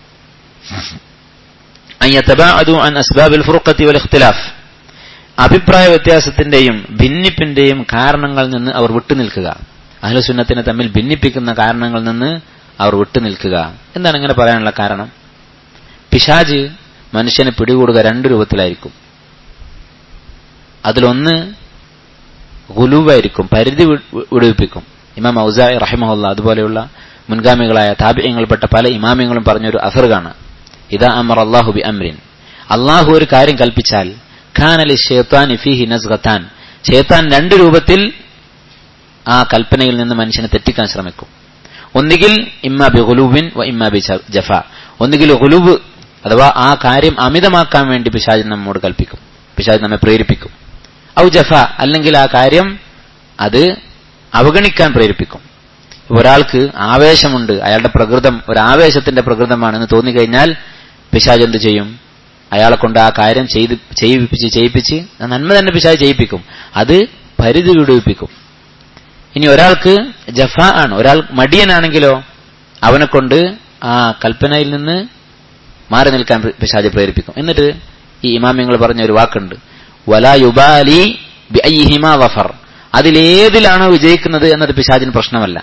അഭിപ്രായ വ്യത്യാസത്തിന്റെയും ഭിന്നിപ്പിന്റെയും കാരണങ്ങളിൽ നിന്ന് അവർ വിട്ടുനിൽക്കുക അഹ്ലസുന്നത്തിനെ തമ്മിൽ ഭിന്നിപ്പിക്കുന്ന കാരണങ്ങളിൽ നിന്ന് അവർ വിട്ടുനിൽക്കുക എന്താണ് ഇങ്ങനെ പറയാനുള്ള കാരണം പിശാജ് മനുഷ്യനെ പിടികൂടുക രണ്ട് രൂപത്തിലായിരിക്കും അതിലൊന്ന് ഗുലൂവായിരിക്കും പരിധി വിടുവിപ്പിക്കും ഇമാം ഔസായി റഹിമഹുല്ല അതുപോലെയുള്ള മുൻഗാമികളായ താപ്യങ്ങൾപ്പെട്ട പല ഇമാമിങ്ങളും പറഞ്ഞൊരു അസർ കാണാം ഇതാ അമർ അള്ളാഹു ബി അമ്രിൻ അള്ളാഹു ഒരു കാര്യം കൽപ്പിച്ചാൽ ഖാനലി ഷേത്താൻ ഫിഹി നസ്ഗത്താൻ ഷേത്താൻ രണ്ട് രൂപത്തിൽ ആ കൽപ്പനയിൽ നിന്ന് മനുഷ്യനെ തെറ്റിക്കാൻ ശ്രമിക്കും ഒന്നുകിൽ ഇമ്മ ബി ഗുലൂബിൻ വ ഇമ്മ ബി ജഫ ഒന്നുകിൽ ഗുലൂബ് അഥവാ ആ കാര്യം അമിതമാക്കാൻ വേണ്ടി പിശാജ് നമ്മോട് കൽപ്പിക്കും പിശാജ് നമ്മെ പ്രേരിപ്പിക്കും ഔ ജഫ അല്ലെങ്കിൽ ആ കാര്യം അത് അവഗണിക്കാൻ പ്രേരിപ്പിക്കും ഒരാൾക്ക് ആവേശമുണ്ട് അയാളുടെ പ്രകൃതം ഒരു ആവേശത്തിന്റെ പ്രകൃതമാണെന്ന് തോന്നിക്കഴിഞ്ഞാൽ പിശാജ് എന്ത് ചെയ്യും അയാളെ കൊണ്ട് ആ കാര്യം ചെയ്ത് ചെയ്യിപ്പിച്ച് ചെയ്യിപ്പിച്ച് നന്മ തന്നെ പിശാജ് ചെയ്യിപ്പിക്കും അത് പരിധി വിടുവിപ്പിക്കും ഇനി ഒരാൾക്ക് ജഫ ആണ് ഒരാൾ മടിയനാണെങ്കിലോ അവനെ കൊണ്ട് ആ കൽപ്പനയിൽ നിന്ന് മാറി നിൽക്കാൻ പിശാജ് പ്രേരിപ്പിക്കും എന്നിട്ട് ഈ ഇമാമിങ്ങൾ പറഞ്ഞ ഒരു വാക്കുണ്ട് വലാ യുബാലി ബിഅയ്ഹിമാ വഫർ അതിലേതിലാണോ വിജയിക്കുന്നത് എന്നത് പിശാജിന് പ്രശ്നമല്ല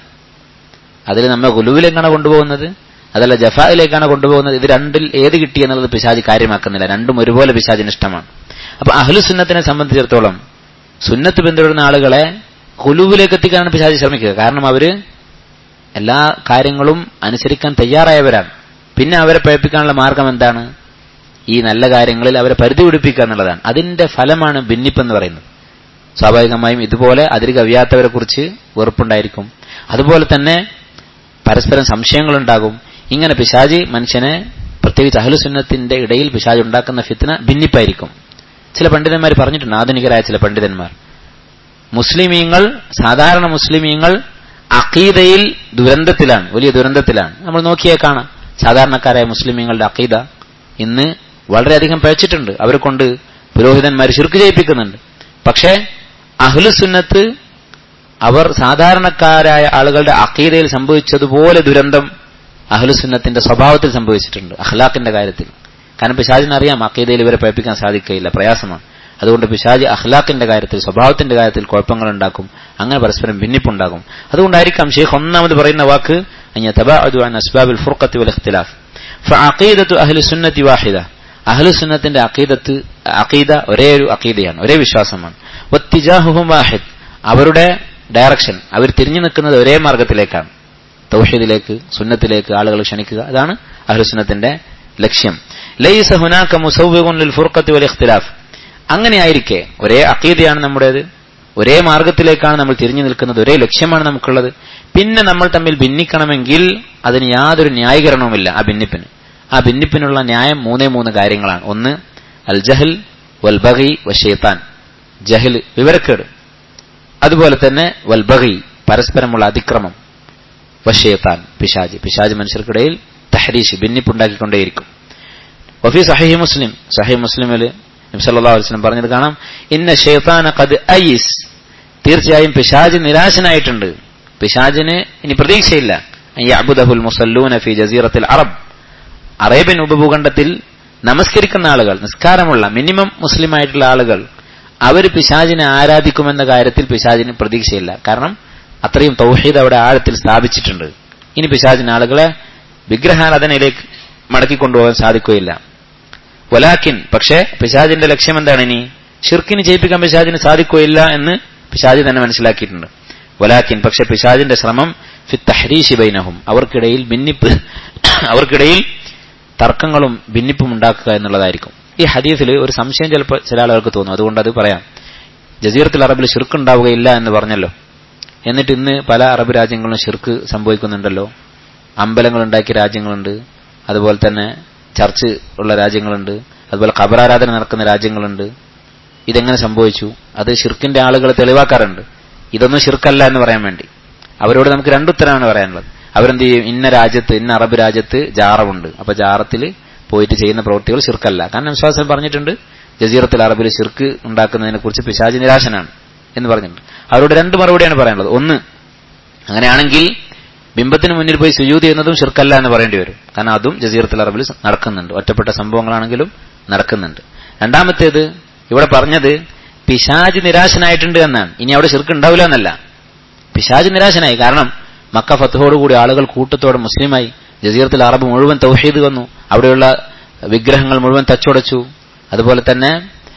അതിൽ നമ്മെ ഗുലുവിലേക്കാണ് കൊണ്ടുപോകുന്നത് അതല്ല ജഫായിലേക്കാണ് കൊണ്ടുപോകുന്നത് ഇത് രണ്ടിൽ ഏത് കിട്ടി എന്നുള്ളത് പിശാജ് കാര്യമാക്കുന്നില്ല രണ്ടും ഒരുപോലെ പിശാജിന് ഇഷ്ടമാണ് അപ്പൊ അഹ്ലു സുന്നത്തിനെ സംബന്ധിച്ചിടത്തോളം സുന്നത്ത് പിന്തുടരുന്ന ആളുകളെ കുലുവിലേക്ക് എത്തിക്കാനാണ് പിശാജ് ശ്രമിക്കുക കാരണം അവര് എല്ലാ കാര്യങ്ങളും അനുസരിക്കാൻ തയ്യാറായവരാണ് പിന്നെ അവരെ പഴപ്പിക്കാനുള്ള മാർഗം എന്താണ് ഈ നല്ല കാര്യങ്ങളിൽ അവരെ പരിധി പിടിപ്പിക്കുക എന്നുള്ളതാണ് അതിന്റെ ഫലമാണ് ഭിന്നിപ്പെന്ന് പറയുന്നത് സ്വാഭാവികമായും ഇതുപോലെ അതിര് കവിയാത്തവരെ കുറിച്ച് വെറുപ്പുണ്ടായിരിക്കും അതുപോലെ തന്നെ പരസ്പരം സംശയങ്ങളുണ്ടാകും ഇങ്ങനെ പിശാജ് മനുഷ്യനെ പ്രത്യേകിച്ച് അഹ്ലുസുന്നത്തിന്റെ ഇടയിൽ പിശാജ് ഉണ്ടാക്കുന്ന ഫിത്ന ഭിന്നിപ്പായിരിക്കും ചില പണ്ഡിതന്മാർ പറഞ്ഞിട്ടുണ്ട് ആധുനികരായ ചില പണ്ഡിതന്മാർ മുസ്ലിമീങ്ങൾ സാധാരണ മുസ്ലിമീങ്ങൾ അഖീദയിൽ ദുരന്തത്തിലാണ് വലിയ ദുരന്തത്തിലാണ് നമ്മൾ നോക്കിയേ കാണാം സാധാരണക്കാരായ മുസ്ലിമീങ്ങളുടെ അഖീദ ഇന്ന് വളരെയധികം പഴച്ചിട്ടുണ്ട് അവരെ കൊണ്ട് പുരോഹിതന്മാർ ശിർക്ക് ചെയ്യിപ്പിക്കുന്നുണ്ട് പക്ഷേ അഹ്ലുസുന്നത്ത് അവർ സാധാരണക്കാരായ ആളുകളുടെ അഖീദയിൽ സംഭവിച്ചതുപോലെ ദുരന്തം അഹ്ലുസുന്നത്തിന്റെ സ്വഭാവത്തിൽ സംഭവിച്ചിട്ടുണ്ട് അഖ്ലാഖിന്റെ കാര്യത്തിൽ കാരണം പിശാജിന് അറിയാം അഖീദയിൽ ഇവരെ പഴപ്പിക്കാൻ സാധിക്കുകയില്ല പ്രയാസമാണ് അതുകൊണ്ട് പിശാജ് അഖ്ലാഖിന്റെ കാര്യത്തിൽ സ്വഭാവത്തിന്റെ കാര്യത്തിൽ കുഴപ്പങ്ങൾ ഉണ്ടാക്കും അങ്ങനെ പരസ്പരം ഭിന്നിപ്പുണ്ടാകും അതുകൊണ്ടായിരിക്കാം ഷെയ്ഖ് ഒന്നാമത് പറയുന്ന വാക്ക് അസ്ബാബിൽ ഫുർഖത്തി വൽ ഇഖ്തിലാഫ് ഫഅഖീദത്തു അഹ്ലി സുന്നത്തി വാഹിദ അഹ്ലു സുന്നത്തിന്റെ അഖീദത്ത് അഖീദ ഒരേ ഒരു അഖീദയാണ് ഒരേ വിശ്വാസമാണ് വത്തിജാഹുഹും വാഹിദ് അവരുടെ ഡയറക്ഷൻ അവർ തിരിഞ്ഞു നിൽക്കുന്നത് ഒരേ മാർഗത്തിലേക്കാണ് തൗഹീദിലേക്ക് സുന്നത്തിലേക്ക് ആളുകൾ ക്ഷണിക്കുക അതാണ് അഹ്ലുസുന്നത്തിന്റെ ലക്ഷ്യം ലൈസ ഹുനാക മുസവ്വിഖുൻ ലിൽ ഫുർഖത്തി വൽ ഇഖ്തിലാഫ് അങ്ങനെ ആയിരിക്കെ ഒരേ അഖീദയാണ് നമ്മുടേത് ഒരേ മാർഗത്തിലേക്കാണ് നമ്മൾ തിരിഞ്ഞു നിൽക്കുന്നത് ഒരേ ലക്ഷ്യമാണ് നമുക്കുള്ളത് പിന്നെ നമ്മൾ തമ്മിൽ ഭിന്നിക്കണമെങ്കിൽ അതിന് യാതൊരു ന്യായീകരണവുമില്ല ആ ഭിന്നിപ്പിന് ആ ഭിന്നിപ്പിനുള്ള ന്യായം മൂന്നേ മൂന്ന് കാര്യങ്ങളാണ് ഒന്ന് അൽ ജഹൽ വൽ ബഗി വഷേത്താൻ ജഹൽ വിവരക്കേട് അതുപോലെ തന്നെ വൽ ബഗി പരസ്പരമുള്ള അതിക്രമം വഷേത്താൻ പിശാജ് പിശാജ് മനുഷ്യർക്കിടയിൽ തഹരീഷ് ഭിന്നിപ്പുണ്ടാക്കിക്കൊണ്ടേയിരിക്കും വഫി സഹി മുസ്ലിം സഹി മുസ്ലിമിൽ നബ്സല്ലാ വസ്ലം പറഞ്ഞത് കാണാം ഇന്ന ഷെയ്ത്താന കത് ഐസ് തീർച്ചയായും പിശാജ് നിരാശനായിട്ടുണ്ട് പിശാജിന് ഇനി പ്രതീക്ഷയില്ല അബുദഹുൽ മുസല്ലൂന ഫി ജസീറത്തിൽ അറബ് അറേബ്യൻ ഉപഭൂഖണ്ഡത്തിൽ നമസ്കരിക്കുന്ന ആളുകൾ നിസ്കാരമുള്ള മിനിമം മുസ്ലിം ആയിട്ടുള്ള ആളുകൾ അവർ പിശാജിനെ ആരാധിക്കുമെന്ന കാര്യത്തിൽ പിശാജിന് പ്രതീക്ഷയില്ല കാരണം അത്രയും തൗഹീദ് അവിടെ ആഴത്തിൽ സ്ഥാപിച്ചിട്ടുണ്ട് ഇനി പിശാജിന് ആളുകളെ വിഗ്രഹാരാധനയിലേക്ക് മടക്കിക്കൊണ്ടുപോകാൻ സാധിക്കുകയില്ല വലാക്കിൻ പക്ഷേ പിശാജിന്റെ ലക്ഷ്യം എന്താണ് ഇനി ഷിർക്കിന് ജയിപ്പിക്കാൻ പിശാജിന് സാധിക്കുകയില്ല എന്ന് പിശാജ് തന്നെ മനസ്സിലാക്കിയിട്ടുണ്ട് വലാക്കിൻ പക്ഷെ പിശാജിന്റെ ശ്രമം ഫി തഹരീഷി ബൈനഹും അവർക്കിടയിൽ ഭിന്നിപ്പ് അവർക്കിടയിൽ തർക്കങ്ങളും ഭിന്നിപ്പും ഉണ്ടാക്കുക എന്നുള്ളതായിരിക്കും ഈ ഹദീസിൽ ഒരു സംശയം ചിലപ്പോൾ ചില ആളുകൾക്ക് തോന്നും അതുകൊണ്ട് അത് പറയാം ജസീറത്തിൽ അറബിൽ ഷിർക്ക് ഉണ്ടാവുകയില്ല എന്ന് പറഞ്ഞല്ലോ എന്നിട്ട് ഇന്ന് പല അറബ് രാജ്യങ്ങളിലും ഷിർക്ക് സംഭവിക്കുന്നുണ്ടല്ലോ അമ്പലങ്ങൾ ഉണ്ടാക്കിയ രാജ്യങ്ങളുണ്ട് അതുപോലെ തന്നെ ചർച്ച് ഉള്ള രാജ്യങ്ങളുണ്ട് അതുപോലെ ഖബറാരാധന നടക്കുന്ന രാജ്യങ്ങളുണ്ട് ഇതെങ്ങനെ സംഭവിച്ചു അത് ഷിർക്കിന്റെ ആളുകൾ തെളിവാക്കാറുണ്ട് ഇതൊന്നും ഷിർക്കല്ല എന്ന് പറയാൻ വേണ്ടി അവരോട് നമുക്ക് രണ്ടുത്തരമാണ് പറയാനുള്ളത് അവരെന്ത് ചെയ്യും ഇന്ന രാജ്യത്ത് ഇന്ന അറബ് രാജ്യത്ത് ജാറമുണ്ട് അപ്പൊ ജാറത്തിൽ പോയിട്ട് ചെയ്യുന്ന പ്രവൃത്തികൾ ഷിർക്കല്ല കാരണം വിശ്വാസം പറഞ്ഞിട്ടുണ്ട് ജസീറത്തിൽ അറബിൽ ഷിർക്ക് ഉണ്ടാക്കുന്നതിനെ കുറിച്ച് പിശാജ് നിരാശനാണ് എന്ന് പറഞ്ഞിട്ടുണ്ട് അവരോട് രണ്ട് മറുപടിയാണ് പറയാനുള്ളത് ഒന്ന് അങ്ങനെയാണെങ്കിൽ ബിംബത്തിന് മുന്നിൽ പോയി സുജൂതി ചെയ്യുന്നതും ഷിർക്കല്ല എന്ന് പറയേണ്ടി വരും കാരണം അതും ജസീറത്തിൽ അറബിൽ നടക്കുന്നുണ്ട് ഒറ്റപ്പെട്ട സംഭവങ്ങളാണെങ്കിലും നടക്കുന്നുണ്ട് രണ്ടാമത്തേത് ഇവിടെ പറഞ്ഞത് പിശാജ് നിരാശനായിട്ടുണ്ട് എന്നാണ് ഇനി അവിടെ ഷിർക്ക് ഉണ്ടാവില്ല എന്നല്ല പിശാജ് നിരാശനായി കാരണം മക്ക ഫത്തോടുകൂടി ആളുകൾ കൂട്ടത്തോടെ മുസ്ലിമായി ജസീറത്തിൽ അറബ് മുഴുവൻ തൗഹീദ് വന്നു അവിടെയുള്ള വിഗ്രഹങ്ങൾ മുഴുവൻ തച്ചുടച്ചു അതുപോലെ തന്നെ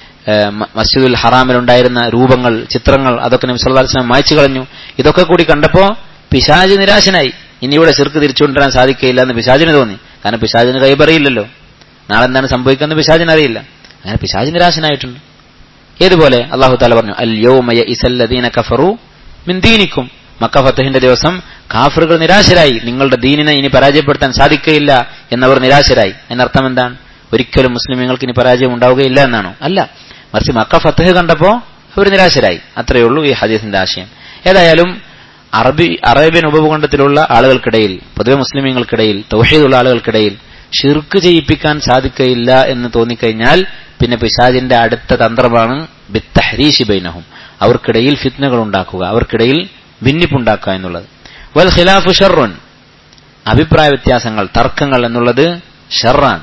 മസ്ജിദുൽ ഹറാമിലുണ്ടായിരുന്ന രൂപങ്ങൾ ചിത്രങ്ങൾ അതൊക്കെ നബി സല്ലല്ലാഹു അലൈഹി വസല്ലം മായ്ച്ചു കളഞ്ഞു ഇതൊക്കെ കൂടി കണ്ടപ്പോ പിശാജ് നിരാശനായി ഇനി ഇവിടെ ചെറുക്ക് തിരിച്ചുകൊണ്ടുവരാൻ സാധിക്കില്ല എന്ന് പിശാജിന് തോന്നി കാരണം പിശാജിന് കൈപറിയില്ലല്ലോ നാളെ എന്താണ് സംഭവിക്കുന്നത് പിശാജിന് അറിയില്ല അങ്ങനെ പിശാജ് നിരാശനായിട്ടുണ്ട് ഏതുപോലെ അള്ളാഹു താല പറഞ്ഞു അൽ യൗമയ ഇസല്ലദീന കഫറു മിൻ ദീനിക്കും മക്ക ഫത്തഹിന്റെ ദിവസം കാഫറുകൾ നിരാശരായി നിങ്ങളുടെ ദീനിനെ ഇനി പരാജയപ്പെടുത്താൻ സാധിക്കുകയില്ല എന്നവർ നിരാശരായി എന്നർത്ഥം എന്താണ് ഒരിക്കലും മുസ്ലിമീങ്ങൾക്ക് ഇനി പരാജയം ഉണ്ടാവുകയില്ല എന്നാണോ അല്ല മറിച്ച് മക്ക ഫത്തഹ് കണ്ടപ്പോ അവർ നിരാശരായി അത്രയേ ഉള്ളൂ ഈ ഹദീസിന്റെ ആശയം ഏതായാലും അറബി അറേബ്യൻ ഉപഭൂഖണ്ഡത്തിലുള്ള ആളുകൾക്കിടയിൽ പൊതുവെ മുസ്ലിമീങ്ങൾക്കിടയിൽ തൗഹീദുള്ള ആളുകൾക്കിടയിൽ ഷിർക്ക് ചെയ്യിപ്പിക്കാൻ സാധിക്കയില്ല എന്ന് തോന്നിക്കഴിഞ്ഞാൽ പിന്നെ പിശാജിന്റെ അടുത്ത തന്ത്രമാണ് ബിത്തഹരീഷി ബൈനഹും അവർക്കിടയിൽ ഫിത്നകൾ ഉണ്ടാക്കുക അവർക്കിടയിൽ ഭിന്നിപ്പുണ്ടാക്കുക എന്നുള്ളത് വൽ ഖിലാഫു ഷർറുൻ അഭിപ്രായ വ്യത്യാസങ്ങൾ തർക്കങ്ങൾ എന്നുള്ളത് ഷർറാൻ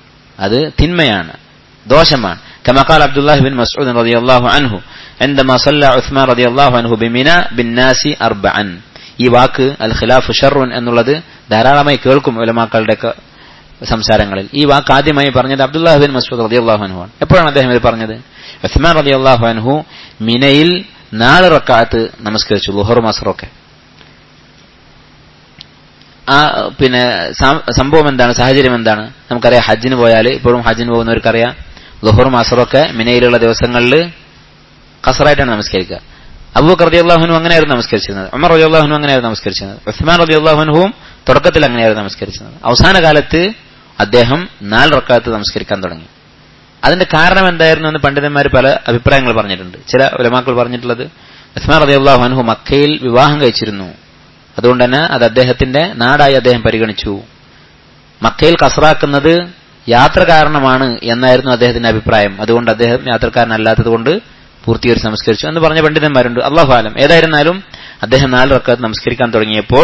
അത് തിന്മയാണ് ദോഷമാണ് كما قال عبد الله بن مسعود رضي الله عنه عندما صلى عثمان رضي الله عنه بمنى بالناس أربعا ഈ വാക്ക് അൽ ഖിലാഫ് ഷർറുൻ എന്നുള്ളത് ധാരാളമായി കേൾക്കും ഉലമാക്കളുടെ സംസാരങ്ങളിൽ ഈ വാക്ക് ആദ്യമായി പറഞ്ഞത് അബ്ദുല്ലാഹ് ബിൻ മസൂദ് റതി അള്ളാഹു അനുഹു ആണ് എപ്പോഴാണ് അദ്ദേഹം ഇത് പറഞ്ഞത് ഉസ്മാൻ റതി അള്ളാഹു അനുഹു മിനയിൽ നാല് റക്കാത്ത് നമസ്കരിച്ചു ലുഹറും അസറൊക്കെ ആ പിന്നെ സംഭവം എന്താണ് സാഹചര്യം എന്താണ് നമുക്കറിയാം ഹജ്ജിന് പോയാൽ ഇപ്പോഴും ഹജ്ജിന് പോകുന്നവർക്കറിയാം ലുഹറും അസറൊക്കെ മിനയിലുള്ള ദിവസങ്ങളിൽ കസറായിട്ടാണ് നമസ്കരിക്കുക അബൂബക്കർ റതി അള്ളാഹുനും അങ്ങനെയായിരുന്നു നമസ്കരിച്ചിരുന്നത് ഉമർ റതി അള്ളാഹുനും അങ്ങനെയായിരുന്നു നമസ്കരിച്ചിരുന്നത് ഉസ്മാൻ റതി അള്ളാഹുനുവും തുടക്കത്തിൽ അങ്ങനെയായിരുന്നു നമസ്കരിച്ചിരുന്നത് അവസാന കാലത്ത് അദ്ദേഹം നാല് റക്കാത്ത് നമസ്കരിക്കാൻ തുടങ്ങി അതിന്റെ കാരണം എന്തായിരുന്നു എന്ന് പണ്ഡിതന്മാർ പല അഭിപ്രായങ്ങൾ പറഞ്ഞിട്ടുണ്ട് ചില ഉലമാക്കൾ പറഞ്ഞിട്ടുള്ളത് ഉസ്മാൻ റതി അള്ളാഹു അൻഹു മക്കയിൽ വിവാഹം കഴിച്ചിരുന്നു അതുകൊണ്ട് തന്നെ അത് അദ്ദേഹത്തിന്റെ നാടായി അദ്ദേഹം പരിഗണിച്ചു മക്കയിൽ കസറാക്കുന്നത് യാത്ര കാരണമാണ് എന്നായിരുന്നു അദ്ദേഹത്തിന്റെ അഭിപ്രായം അതുകൊണ്ട് അദ്ദേഹം യാത്രക്കാരനല്ലാത്തത് കൊണ്ട് പൂർത്തീകരിച്ച് നമസ്കരിച്ചു എന്ന് പറഞ്ഞ പണ്ഡിതന്മാരുണ്ട് അള്ളാഹു ആലം ഏതായിരുന്നാലും അദ്ദേഹം നാല് റക്കാത്ത് നമസ്കരിക്കാൻ തുടങ്ങിയപ്പോൾ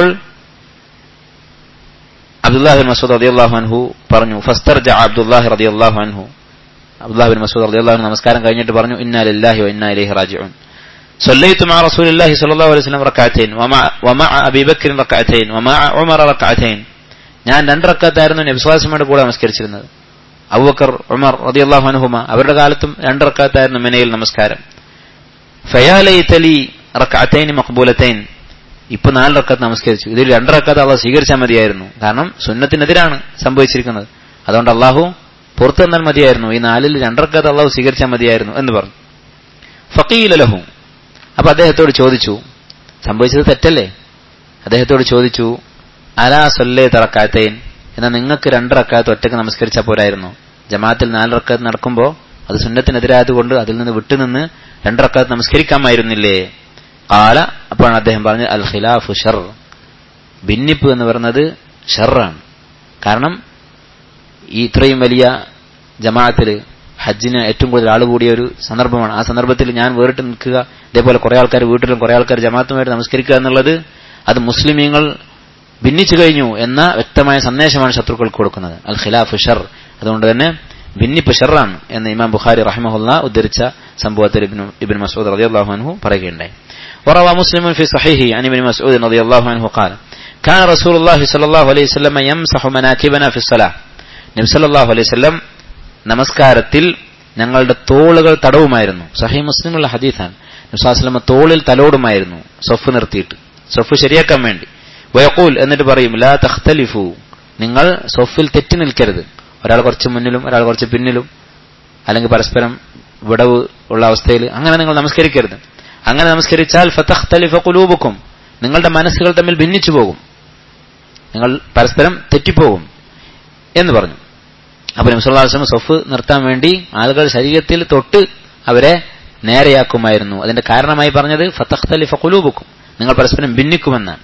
അബ്ദുല്ലാഹി മസൂദ് റളിയല്ലാഹു അൻഹു പറഞ്ഞു ഫസ്തർജ അബ്ദുല്ലാഹി റളിയല്ലാഹു അൻഹു അബ്ദുല്ലാഹി ബിൻ മസൂദ് റളിയല്ലാഹു അൻഹു നമസ്കാരം കഴിഞ്ഞിട്ട് പറഞ്ഞു ഇന്നാ ലില്ലാഹി വ ഇന്നാ ഇലൈഹി റാജിഊൻ صليت مع رسول الله صلى الله عليه وسلم ركعتين ومع ومع ابي بكر ركعتين ومع عمر ركعتين ഞാൻ രണ്ട് റക്കാത്തായിരുന്നു നബി സ്വലാസ്മയുടെ കൂടെ നമസ്കരിച്ചിരുന്നത് അബൂബക്കർ ഉമർ റളിയല്ലാഹു അൻഹുമ അവരുടെ കാലത്തും രണ്ട് റക്കാത്തായിരുന്നു മിനയിൽ നമസ്കാരം ഫയാലൈതലി റക്അത്തൈൻ മഖ്ബൂലത്തൈൻ ഇപ്പൊ നാല് റക്കാത്ത് നമസ്കരിച്ചു ഇതിൽ രണ്ട് റക്കാത്ത് അള്ളാഹ് സ്വീകരിച്ചാൽ മതിയായിരുന്നു കാരണം സുന്നത്തിനെതിരാണ് സംഭവിച്ചിരിക്കുന്നത് അതുകൊണ്ട് അള്ളാഹു പുറത്തു തന്നാൽ മതിയായിരുന്നു ഈ നാലിൽ രണ്ടറക്കാത്ത് അള്ളാഹു സ്വീകരിച്ചാൽ മതിയായിരുന്നു എന്ന് പറഞ്ഞു ഫക്കീലലഹു അപ്പൊ അദ്ദേഹത്തോട് ചോദിച്ചു സംഭവിച്ചത് തെറ്റല്ലേ അദ്ദേഹത്തോട് ചോദിച്ചു അലാ സൊല്ലേ തറക്കാത്തൈൻ എന്നാൽ നിങ്ങൾക്ക് രണ്ട് റക്കാത്ത് ഒറ്റക്ക് നമസ്കരിച്ചാൽ പോരായിരുന്നു ജമാഅത്തിൽ നാല് റക്കാത്ത് നടക്കുമ്പോൾ അത് സുന്നത്തിനെതിരായതുകൊണ്ട് അതിൽ നിന്ന് വിട്ടുനിന്ന് രണ്ട് റക്കാത്ത് നമസ്കരിക്കാമായിരുന്നില്ലേ കാല അപ്പോഴാണ് അദ്ദേഹം പറഞ്ഞത് അൽ ഖിലാഫു ഷർ ഭിന്നിപ്പ് എന്ന് പറയുന്നത് ഷറാണ് കാരണം ഈ ഇത്രയും വലിയ ജമാഅത്തിൽ ഹജ്ജിന് ഏറ്റവും കൂടുതൽ ആൾ കൂടിയ ഒരു സന്ദർഭമാണ് ആ സന്ദർഭത്തിൽ ഞാൻ വേറിട്ട് നിൽക്കുക ഇതേപോലെ കുറെ ആൾക്കാർ വീട്ടിലും കുറെ ആൾക്കാർ ജമാഅത്തുമായിട്ട് നമസ്കരിക്കുക എന്നുള്ളത് അത് മുസ്ലിമീങ്ങൾ ഭിന്നിച്ചു കഴിഞ്ഞു എന്ന വ്യക്തമായ സന്ദേശമാണ് ശത്രുക്കൾക്ക് കൊടുക്കുന്നത് അൽ ഖിലാഫ് ഷർ അതുകൊണ്ട് തന്നെ ഭിന്നിപ്പ് ഷറാണ് എന്ന് ഇമാം ബുഖാരി റഹ്മഹുല്ല ഉദ്ധരിച്ച സംഭവത്തിൽ ഇബിൻ മസൂദ് റളിയല്ലാഹു അൻഹു പറയുകയുണ്ടായി وروى مسلم في صحيحه عن ابن مسعود رضي الله عنه قال كان رسول الله صلى الله عليه وسلم يمسح مناكبنا في الصلاة നബി സല്ലല്ലാഹു അലൈഹി വസല്ലം നമസ്കാരത്തിൽ ഞങ്ങളുടെ തോളുകൾ തടവുമായിരുന്നു സഹീ മുസ്ലിമുള്ള ഹദീസാണ് നബി സ്വല്ലല്ലാഹു തോളിൽ തലോടുമായിരുന്നു സൊഫ് നിർത്തിയിട്ട് സൊഫ് ശരിയാക്കാൻ വേണ്ടി വയക്കൂൽ എന്നിട്ട് പറയും ലാ തഖ്തലിഫു നിങ്ങൾ സൊഫിൽ തെറ്റി നിൽക്കരുത് ഒരാൾ കുറച്ച് മുന്നിലും ഒരാൾ കുറച്ച് പിന്നിലും അല്ലെങ്കിൽ പരസ്പരം വിടവ് ഉള്ള അവസ്ഥയിൽ അങ്ങനെ നിങ്ങൾ നമസ്കരിക്കരുത് അങ്ങനെ നമസ്കരിച്ചാൽ ഫതഖ്തലിഫ ഖുലൂബുക്കും നിങ്ങളുടെ മനസ്സുകൾ തമ്മിൽ ഭിന്നിച്ചു പോകും നിങ്ങൾ പരസ്പരം തെറ്റിപ്പോകും എന്ന് പറഞ്ഞു അപ്പൊ നബ്സുല്ലാസ്ലം സൊഫ് നിർത്താൻ വേണ്ടി ആളുകൾ ശരീരത്തിൽ തൊട്ട് അവരെ നേരെയാക്കുമായിരുന്നു അതിന്റെ കാരണമായി പറഞ്ഞത് ഫത്തഖ്തലിഫ ഖുലൂബുക്കും നിങ്ങൾ പരസ്പരം ഭിന്നിക്കുമെന്നാണ്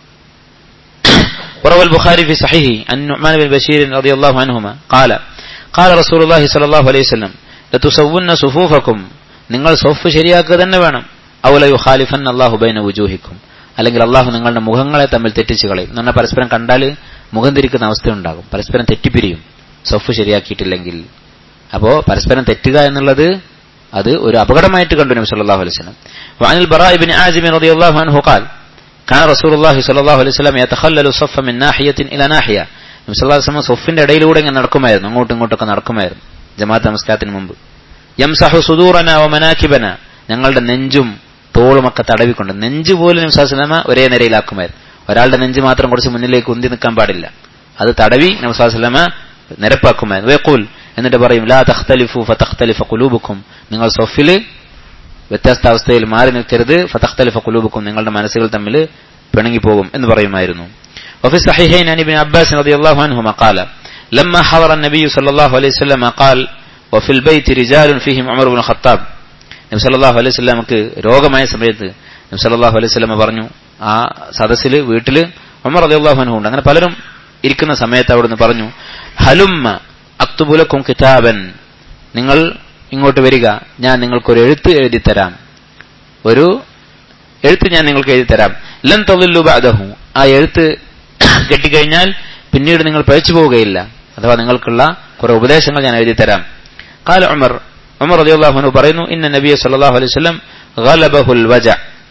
وروى البخاري في صحيحه عن نعمان بن بشير رضي الله عنهما قال قال رسول الله صلى الله عليه وسلم لتسون صفوفكم നിങ്ങൾ സൊഫ് ശരിയാക്കുക തന്നെ വേണം ഔല യുഖാലിഫൻ അള്ളാഹു ബൈന വുജൂഹിക്കും അല്ലെങ്കിൽ അള്ളാഹു നിങ്ങളുടെ മുഖങ്ങളെ തമ്മിൽ തെറ്റിച്ച് കളയും എന്ന് പറഞ്ഞാൽ പരസ്പരം കണ്ടാൽ മുഖം തിരിക്കുന്ന അവസ്ഥയുണ്ടാകും പരസ്പരം തെറ്റിപ്പിരിയും സൊഫ് ശരിയാക്കിയിട്ടില്ലെങ്കിൽ അപ്പോ പരസ്പരം തെറ്റുക എന്നുള്ളത് അത് ഒരു അപകടമായിട്ട് കണ്ടു നബി സല്ലല്ലാഹു അലൈഹി വസല്ലം വഅനിൽ ബറാഇ ബിൻ ആസിം റളിയല്ലാഹു അൻഹു ഖാൽ كان رسول الله صلى الله عليه وسلم يتخلل الصف من ناحية إلى ناحية നബി സല്ലല്ലാഹു അലൈഹി വസല്ലം സൊഫിന്റെ ഇടയിലൂടെ ഇങ്ങനെ നടക്കുമായിരുന്നു അങ്ങോട്ടും ഇങ്ങോട്ടൊക്കെ നടക്കുമായിരുന്നു ജമാഅത്ത് നമസ്കാരത്തിന് മുമ്പ് യംസഹു സുദൂറന വ മനാകിബന ഞങ്ങളുടെ നെഞ്ചും തോളുമൊക്കെ തടവിക്കൊണ്ട് നെഞ്ച് പോലും നബി സല്ലല്ലാഹു അലൈഹി വസല്ലം ഒരേ നിരയിലാക്കുമായിരുന്നു ഒരാളുടെ നെഞ്ച് മാത്രം കുറച്ച് മുന്നിലേക്ക് ഉന്തി നിൽക്കാൻ പാടില്ല അത് തടവി നബി സല്ലല്ലാഹു അലൈഹി വസല്ലം നിരപ്പാക്കുമായിരുന്നു വേഖൂൽ എന്നിട്ട് പറയും ലാ തഖ്തലിഫു ഫതഖ്തലിഫ ഖുലൂബുക്കും നിങ്ങൾ സൊഫില് വ്യത്യസ്ത അവസ്ഥയിൽ മാറി നിൽക്കരുത് ഫതഖ്തലിഫ ഖുലൂബുക്കും നിങ്ങളുടെ മനസ്സുകൾ തമ്മിൽ പിണങ്ങിപ്പോകും എന്ന് പറയുമായിരുന്നു وفي الصحيحين عن ابن عباس رضي الله عنهما قال لما حضر النبي صلى الله عليه وسلم قال وفي البيت رجال فيهم عمر بن الخطاب നബി സല്ലല്ലാഹു അലൈഹി വസല്ലമക്ക് രോഗമായ സമയത്ത് നബി സല്ലല്ലാഹു അലൈഹി വസല്ലമ പറഞ്ഞു ആ സദസ്സിൽ വീട്ടിൽ ഉമർ റളിയല്ലാഹു അൻഹു ഉണ്ട് അങ്ങനെ പലരും ഇരിക്കുന്ന സമയത്ത് അവിടുന്ന് പറഞ്ഞു ഹലുമ്മ അക്തുബുലക്കും കിതാബൻ നിങ്ങൾ ഇങ്ങോട്ട് വരിക ഞാൻ നിങ്ങൾക്കൊരു എഴുത്ത് എഴുതി തരാം ഒരു എഴുത്ത് ഞാൻ നിങ്ങൾക്ക് എഴുതി തരാം ലൻ തൊഴിലു ബാദഹു ആ എഴുത്ത് കെട്ടിക്കഴിഞ്ഞാൽ പിന്നീട് നിങ്ങൾ പഴിച്ചു പോവുകയില്ല അഥവാ നിങ്ങൾക്കുള്ള കുറെ ഉപദേശങ്ങൾ ഞാൻ എഴുതി തരാം കാല ഉമർ ഉമർ റളിയല്ലാഹു പറയുന്നു ഇന്ന നബിയ സല്ലല്ലാഹു അലൈഹി വസല്ലം ഗലബഹുൽ വജ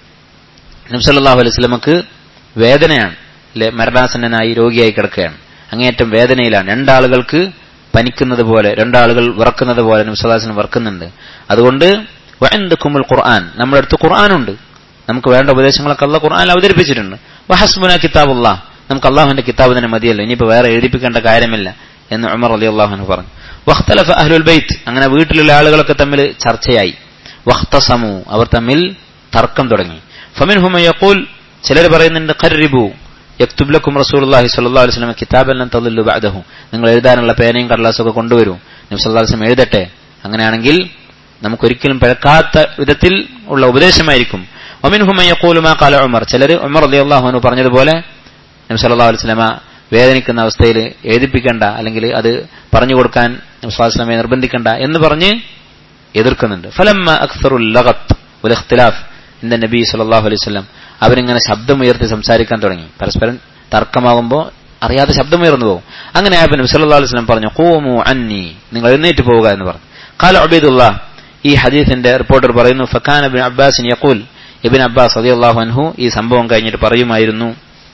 നബി സല്ലല്ലാഹു അലൈഹി വസല്ലമക്ക് വേദനയാണ് അല്ലെ മരണാസന്നനായി രോഗിയായി കിടക്കുകയാണ് അങ്ങേയറ്റം വേദനയിലാണ് രണ്ടാളുകൾക്ക് പനിക്കുന്നത് പോലെ രണ്ടാളുകൾ വിറക്കുന്നത് പോലെ നബി സല്ലല്ലാഹു അലൈഹി വസല്ലം വിറക്കുന്നുണ്ട് അതുകൊണ്ട് വഅൻദകുമുൽ ഖുർആൻ നമ്മുടെ അടുത്ത് ഖുർആനുണ്ട് നമുക്ക് വേണ്ട ഉപദേശങ്ങളൊക്കെ അള്ളാഹ് ഖുർആൻ അവതരിപ്പിച്ചിട്ടുണ്ട് വഹസ്ബുന കിതാബുല്ലാ നമുക്ക് അള്ളാഹുവിന്റെ കിതാബ് തന്നെ മതിയല്ലോ ഇനിയിപ്പോ വേറെ എഴുതിപ്പിക്കേണ്ട കാര്യമില്ല എന്ന് ഉമർ അലി അള്ളാഹുന് പറഞ്ഞു വഖ്തലഫ അഹ്ലുൽ ബൈത്ത് അങ്ങനെ വീട്ടിലുള്ള ആളുകളൊക്കെ തമ്മിൽ ചർച്ചയായി വഖ്തസമു അവർ തമ്മിൽ തർക്കം തുടങ്ങി ഫമിൻഹുമ യഖൂൽ ചിലർ പറയുന്നുണ്ട് ഖർരിബു യക്തുബ് ലക്കും റസൂലുള്ളാഹി സ്വല്ലല്ലാഹു അലൈഹി വസല്ലം കിതാബൻ ലൻ തദല്ലു ബഅദഹു നിങ്ങൾ എഴുതാനുള്ള പേനയും കടലാസും ഒക്കെ കൊണ്ടുവരൂ നബി സല്ലല്ലാഹു അലൈഹി വസല്ലം എഴുതട്ടെ അങ്ങനെയാണെങ്കിൽ നമുക്കൊരിക്കലും പിഴക്കാത്ത വിധത്തിൽ ഉള്ള ഉപദേശമായിരിക്കും ഒമിൻഹുമ യഖൂലു മാ ഖാല ഉമർ ചിലർ ഉമർ റളിയല്ലാഹു അൻഹു പറഞ്ഞതുപോലെ നബി സല്ലല്ലാഹു അലൈഹി വസല്ലമ വേദനിക്കുന്ന അവസ്ഥയിൽ എഴുതിപ്പിക്കണ്ട അല്ലെങ്കിൽ അത് പറഞ്ഞു കൊടുക്കാൻ നബി സല്ലല്ലാഹു അലൈഹി വസല്ലമയെ നിർബന്ധിക്കണ്ട എന്ന് പറഞ്ഞ് എതിർക്കുന്നുണ്ട് ഫലമ്മ അക്സറുൽ ലഗത്ത് വൽ ഇഖ്തിലാഫ് ഇന്ന നബി സല്ലല്ലാഹു അലൈഹി വസല്ലം അവരിങ്ങനെ ശബ്ദമുയർത്തി സംസാരിക്കാൻ തുടങ്ങി പരസ്പരം തർക്കമാകുമ്പോൾ അറിയാതെ ശബ്ദമുയർന്നു പോകും അങ്ങനെ ആയപ്പോൾ നബി സല്ലല്ലാഹു അലൈഹി വസല്ലം പറഞ്ഞു ഖൂമു അന്നി നിങ്ങൾ എഴുന്നേറ്റ് പോവുക എന്ന് പറഞ്ഞു ഖാല ഉബൈദുല്ലാഹ് ഈ ഹദീസിന്റെ റിപ്പോർട്ടർ പറയുന്നു ഫക്കാൻ ഇബ്നു അബ്ബാസ് യഖൂൽ ഇബ്നു അബ്ബാസ് റളിയല്ലാഹു അൻഹു ഈ സംഭവം കഴിഞ്ഞിട്ട് പറയുമായിരുന്നു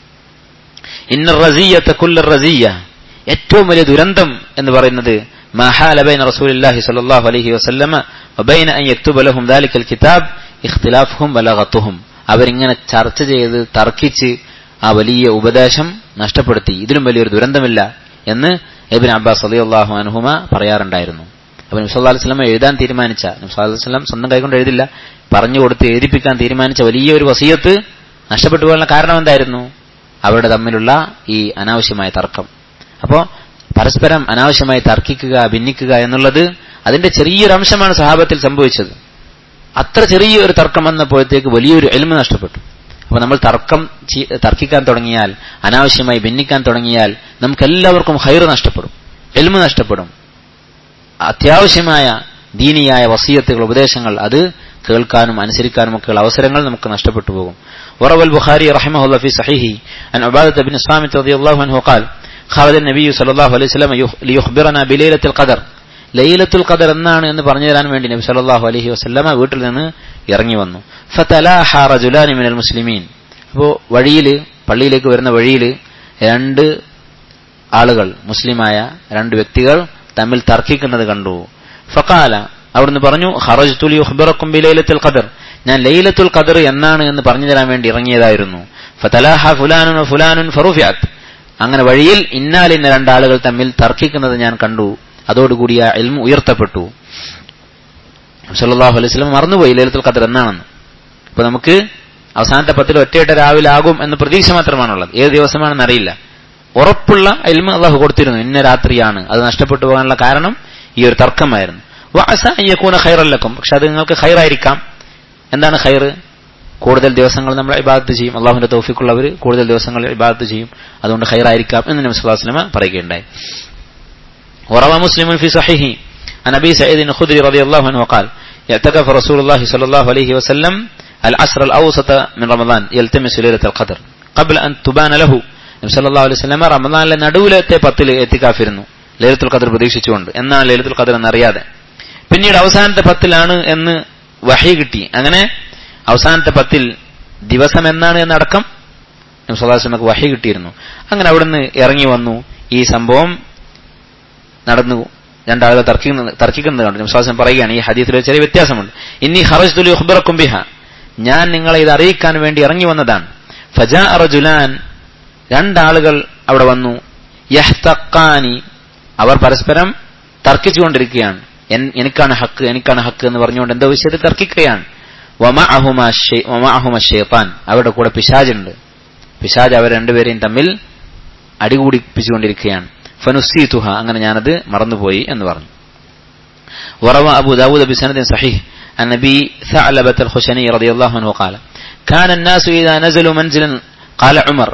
ഇന്ന റസിയത കുല്ല റസിയ ഏറ്റവും വലിയ ദുരന്തം എന്ന് പറയുന്നത് മഹാല ബൈന റസൂലില്ലാഹി സ്വല്ലല്ലാഹു അലൈഹി വസല്ലമ വബൈന അൻ യക്തുബ ലഹും ദാലിക്കൽ കിതാബ് ഇഖ്തിലാഫുഹും വലഗത്തുഹും അവരിങ്ങനെ ചർച്ച ചെയ്ത് തർക്കിച്ച് ആ വലിയ ഉപദേശം നഷ്ടപ്പെടുത്തി ഇതിലും വലിയൊരു ദുരന്തമില്ല എന്ന് എബിൻ അബ്ബാസ് റളിയല്ലാഹു അൻഹുമ പറയാറുണ്ടായിരുന്നു അപ്പൊ നബ്സല്ലാ അലൈഹി സ്വലം എഴുതാൻ തീരുമാനിച്ച നബ്സല്ലാ അലൈഹി സ്വലം സ്വന്തം കൈകൊണ്ട് എഴുതില്ല പറഞ്ഞു കൊടുത്ത് എഴുതിപ്പിക്കാൻ തീരുമാനിച്ച വലിയൊരു വസീയത്ത് നഷ്ടപ്പെട്ടു പോകാനുള്ള കാരണം എന്തായിരുന്നു അവരുടെ തമ്മിലുള്ള ഈ അനാവശ്യമായ തർക്കം അപ്പോ പരസ്പരം അനാവശ്യമായി തർക്കിക്കുക ഭിന്നിക്കുക എന്നുള്ളത് അതിന്റെ ചെറിയൊരു അംശമാണ് സഹാബത്തിൽ സംഭവിച്ചത് അത്ര ചെറിയൊരു തർക്കം വന്നപ്പോഴത്തേക്ക് വലിയൊരു എൽമ നഷ്ടപ്പെട്ടു അപ്പൊ നമ്മൾ തർക്കം തർക്കിക്കാൻ തുടങ്ങിയാൽ അനാവശ്യമായി ഭിന്നിക്കാൻ തുടങ്ങിയാൽ നമുക്കെല്ലാവർക്കും ഹൈർ നഷ്ടപ്പെടും എൽമ നഷ്ടപ്പെടും അത്യാവശ്യമായ ദീനിയായ വസീയത്തുകൾ ഉപദേശങ്ങൾ അത് കേൾക്കാനും അനുസരിക്കാനും ഒക്കെയുള്ള അവസരങ്ങൾ നമുക്ക് നഷ്ടപ്പെട്ടു പോകും وروى البخاري رحمه الله في صحيحه عن عبادة بن الصامت رضي الله عنه قال خرج النبي صلى الله عليه وسلم ليخبرنا بليلة القدر ലൈലത്തുൽ ഖദർ എന്നാണ് എന്ന് പറഞ്ഞു തരാൻ വേണ്ടി നബി സല്ലല്ലാഹു അലൈഹി വസല്ലമ വീട്ടിൽ നിന്ന് ഇറങ്ങി വന്നു ഫതലാഹ റജുലാനി മിനൽ മുസ്ലിമീൻ അപ്പോൾ വഴിയിൽ പള്ളിയിലേക്ക് വരുന്ന വഴിയിൽ രണ്ട് ആളുകൾ മുസ്ലിമായ രണ്ട് വ്യക്തികൾ തമ്മിൽ തർക്കിക്കുന്നത് കണ്ടു ഫഖാല അവിടുന്ന് പറഞ്ഞു ഖറജ്തു ലിയുഖ്ബിറക്കും ബിലൈലത്തുൽ ഖദർ ഞാൻ ലൈലത്തുൽ ഖദർ എന്നാണ് എന്ന് പറഞ്ഞു തരാൻ വേണ്ടി ഇറങ്ങിയതായിരുന്നു ഫതലാഹ ഫുലാനുൻ ഫുലാനുൻ ഫറുഫിഅത്ത് അങ്ങനെ വഴിയിൽ ഇന്നാലിന്ന രണ്ടാളുകൾ തമ്മിൽ തർക്കിക്കുന്നത് ഞാൻ കണ്ടു അതോടുകൂടി ആ എൽമു ഉയർത്തപ്പെട്ടു സല്ലാഹു അലൈഹി സ്വലം മറന്നുപോയി ലൈലത്തുൽ ഖദർ എന്നാണെന്ന് അപ്പൊ നമുക്ക് അവസാനത്തെ പത്തിൽ ഒറ്റയിട്ട രാവിലെ ആകും എന്ന പ്രതീക്ഷ മാത്രമാണുള്ളത് ഏത് ദിവസമാണെന്ന് അറിയില്ല ഉറപ്പുള്ള ഇൽമ അള്ളാഹു കൊടുത്തിരുന്നു ഇന്ന രാത്രിയാണ് അത് നഷ്ടപ്പെട്ടു പോകാനുള്ള കാരണം ഈ ഒരു തർക്കമായിരുന്നു വഅസ അൻ യകൂന ഖൈറല്ലക്കും പക്ഷെ അത് നിങ്ങൾക്ക് ഖൈറായിരിക്കാം എന്താണ് ഖൈർ കൂടുതൽ ദിവസങ്ങൾ നമ്മൾ ഇബാദത്ത് ചെയ്യും അള്ളാഹുവിന്റെ തൗഫീഖുള്ളവർ കൂടുതൽ ദിവസങ്ങൾ ഇബാദത്ത് ചെയ്യും അതുകൊണ്ട് ഖൈറായിരിക്കാം എന്ന് നബി സല്ലല്ലാഹു അലൈഹി വസല്ലം പറയുകയുണ്ടായി وروى مسلم في صحيحه عن ابي سعيد الخدري رضي الله عنه وقال اعتكف رسول الله صلى الله عليه وسلم العصر الاوسط من رمضان يلتمس ليله القدر قبل ان تبان له നബി സല്ലല്ലാഹു അലൈഹി വസല്ലം റമദാനിലെ നടുവിലത്തെ പത്തിൽ എത്തിക്കാഫിരുന്നു ലൈലത്തുൽ ഖദർ പ്രതീക്ഷിച്ചുകൊണ്ട് എന്നാണ് ലൈലത്തുൽ ഖദർ എന്നറിയാതെ പിന്നീട് അവസാനത്തെ പത്തിലാണ് എന്ന് വഹി കിട്ടി അങ്ങനെ അവസാനത്തെ പത്തിൽ ദിവസം എന്നാണ് എന്നടക്കം നബി സല്ലല്ലാഹു അലൈഹി വസല്ലമക്ക് വഹി കിട്ടിയിരുന്നു അങ്ങനെ അവിടുന്ന് ഇറങ്ങി വന്നു ഈ സംഭവം നടന്നു രണ്ടാളുകൾ തർക്കിക്കുന്നത് തർക്കിക്കുന്നത് കണ്ടു വിശ്വാസം പറയുകയാണ് ഈ ഹദീസിൽ ഒരു ചെറിയ വ്യത്യാസമുണ്ട് ഇന്നി ഹറജ് ഉഖ്ബറക്കും ബിഹ ഞാൻ നിങ്ങളെ ഇത് അറിയിക്കാൻ വേണ്ടി ഇറങ്ങി വന്നതാണ് ഫജാ റജുലാൻ രണ്ടാളുകൾ അവിടെ വന്നു യഹ്തഖാനി അവർ പരസ്പരം തർക്കിച്ചുകൊണ്ടിരിക്കുകയാണ് എൻ- എനിക്കാണ് ഹക്ക് എനിക്കാണ് ഹക്ക് എന്ന് പറഞ്ഞുകൊണ്ട് എന്തോ വിഷയത്തിൽ തർക്കിക്കുകയാണ് വമഅഹുമ ഷൈ- വമഅഹുമ ഷൈത്താൻ അവരുടെ കൂടെ പിശാജുണ്ട് പിശാജ് അവർ രണ്ടുപേരെയും തമ്മിൽ അടികൂടിപ്പിച്ചുകൊണ്ടിരിക്കുകയാണ് ഫനുസീതുഹ അങ്ങനെ ഞാനത് മറന്നുപോയി എന്ന് പറഞ്ഞു وروى أبو داود بسند صحيح عن أبي ثعلبة الخشني رضي الله عنه قال كان الناس إذا نزلوا منزلا قال عمر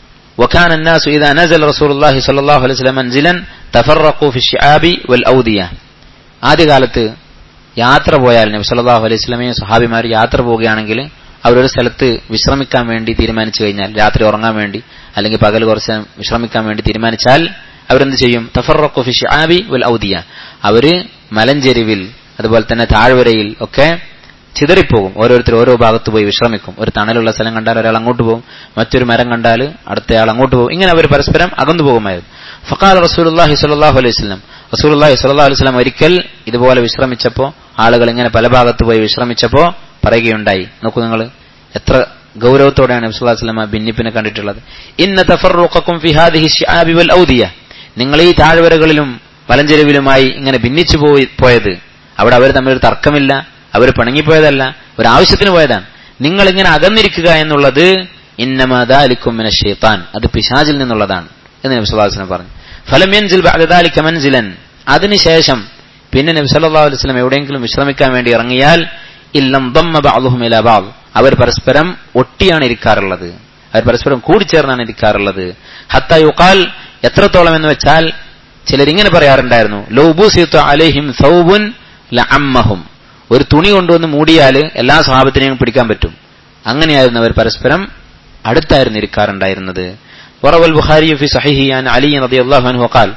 وكان الناس إذا نزل رسول الله صلى الله عليه وسلم منزلا تفرقوا في الشعاب والأودية ആദ്യ കാലത്ത് യാത്ര പോയാൽ നബി സല്ലല്ലാഹു അലൈഹി വസല്ലമയും സഹാബിമാർ യാത്ര പോവുകയാണെങ്കിൽ അവരൊരു സ്ഥലത്ത് വിശ്രമിക്കാൻ വേണ്ടി തീരുമാനിച്ചു കഴിഞ്ഞാൽ രാത്രി ഉറങ്ങാൻ വേണ്ടി അല്ലെങ്കിൽ പകൽ കുറച്ച് നേരം വിശ്രമിക്കാൻ വേണ്ടി തീരുമാനിച്ചാൽ അവരെന്ത് ചെയ്യും തഫറഖു ഫി ഷിആബി വൽ ഔദിയ അവര് മലഞ്ചെരിവിൽ അതുപോലെ തന്നെ താഴ്വരയിൽ ഒക്കെ ചിതറിപ്പോകും ഓരോരുത്തർ ഓരോ ഭാഗത്ത് പോയി വിശ്രമിക്കും ഒരു തണലുള്ള സ്ഥലം കണ്ടാൽ ഒരാൾ അങ്ങോട്ട് പോകും മറ്റൊരു മരം കണ്ടാൽ അടുത്തയാൾ അങ്ങോട്ട് പോകും ഇങ്ങനെ അവർ പരസ്പരം അകന്നു പോകുമായിരുന്നു ഫഖാൽ റസൂലുള്ളാഹി സ്വല്ലല്ലാഹു അലൈഹി വസല്ലം റസൂലുള്ളാഹി സ്വല്ലല്ലാഹു അലൈഹി വസല്ലം ഒരിക്കൽ ഇതുപോലെ വിശ്രമിച്ചപ്പോ ആളുകൾ ഇങ്ങനെ പല ഭാഗത്ത് പോയി വിശ്രമിച്ചപ്പോ പറയുകയുണ്ടായി നോക്കൂ നിങ്ങൾ എത്ര ഗൗരവത്തോടെയാണ് നബി സല്ലല്ലാഹു അലൈഹി വസല്ലം ഭിന്നിപ്പിനെ കണ്ടിട്ടുള്ളത് ഇന്ന തഫറഖക്കും ഫി ഹാദിഹി ശിആബി വൽ ഔദിയ നിങ്ങൾ ഈ താഴ്വരകളിലും വലഞ്ചെരുവിലുമായി ഇങ്ങനെ ഭിന്നിച്ചു പോയി പോയത് അവിടെ അവർ തമ്മിൽ ഒരു തർക്കമില്ല അവർ പിണങ്ങിപ്പോയതല്ല ഒരു ആവശ്യത്തിന് പോയതാണ് നിങ്ങൾ ഇങ്ങനെ അകന്നിരിക്കുക എന്നുള്ളത് ഇന്നമദാലിക്കും മിന ഷെയ്ത്താൻ അത് പിശാചിൽ നിന്നുള്ളതാണ് എന്ന് നബി സല്ലല്ലാഹു അലൈഹി വസല്ലം പറഞ്ഞു ഫലം യൻസിൽ ബഅദ ദാലിക മൻസിലൻ അതിനുശേഷം പിന്നെ നബി സല്ലല്ലാഹു അലൈഹി വസല്ലം എവിടെയെങ്കിലും വിശ്രമിക്കാൻ വേണ്ടി ഇറങ്ങിയാൽ ഇല്ലം ദമ്മ ബഅദുഹും ഇലാ ബഅദ് അവർ പരസ്പരം ഒട്ടിയാണ് ഇരിക്കാറുള്ളത് അവർ പരസ്പരം കൂടിച്ചേർന്നാണ് ഇരിക്കാറുള്ളത് ഹത്ത യുഖാൽ എത്രത്തോളം എന്ന് വെച്ചാൽ ചിലരിങ്ങനെ പറയാറുണ്ടായിരുന്നു ലൗബൂസിത്തു അലൈഹിം സൗബുൻ ലഅമ്മഹും ഒരു തുണി കൊണ്ടുവന്ന് മൂടിയാൽ എല്ലാ സ്വഭാവത്തിനെയും പിടിക്കാൻ പറ്റും അങ്ങനെയായിരുന്നു അവർ പരസ്പരം അടുത്തായിരുന്നു ഇരിക്കാറുണ്ടായിരുന്നത് وروى البخاري في صحيحه عن علي رضي الله عنه قال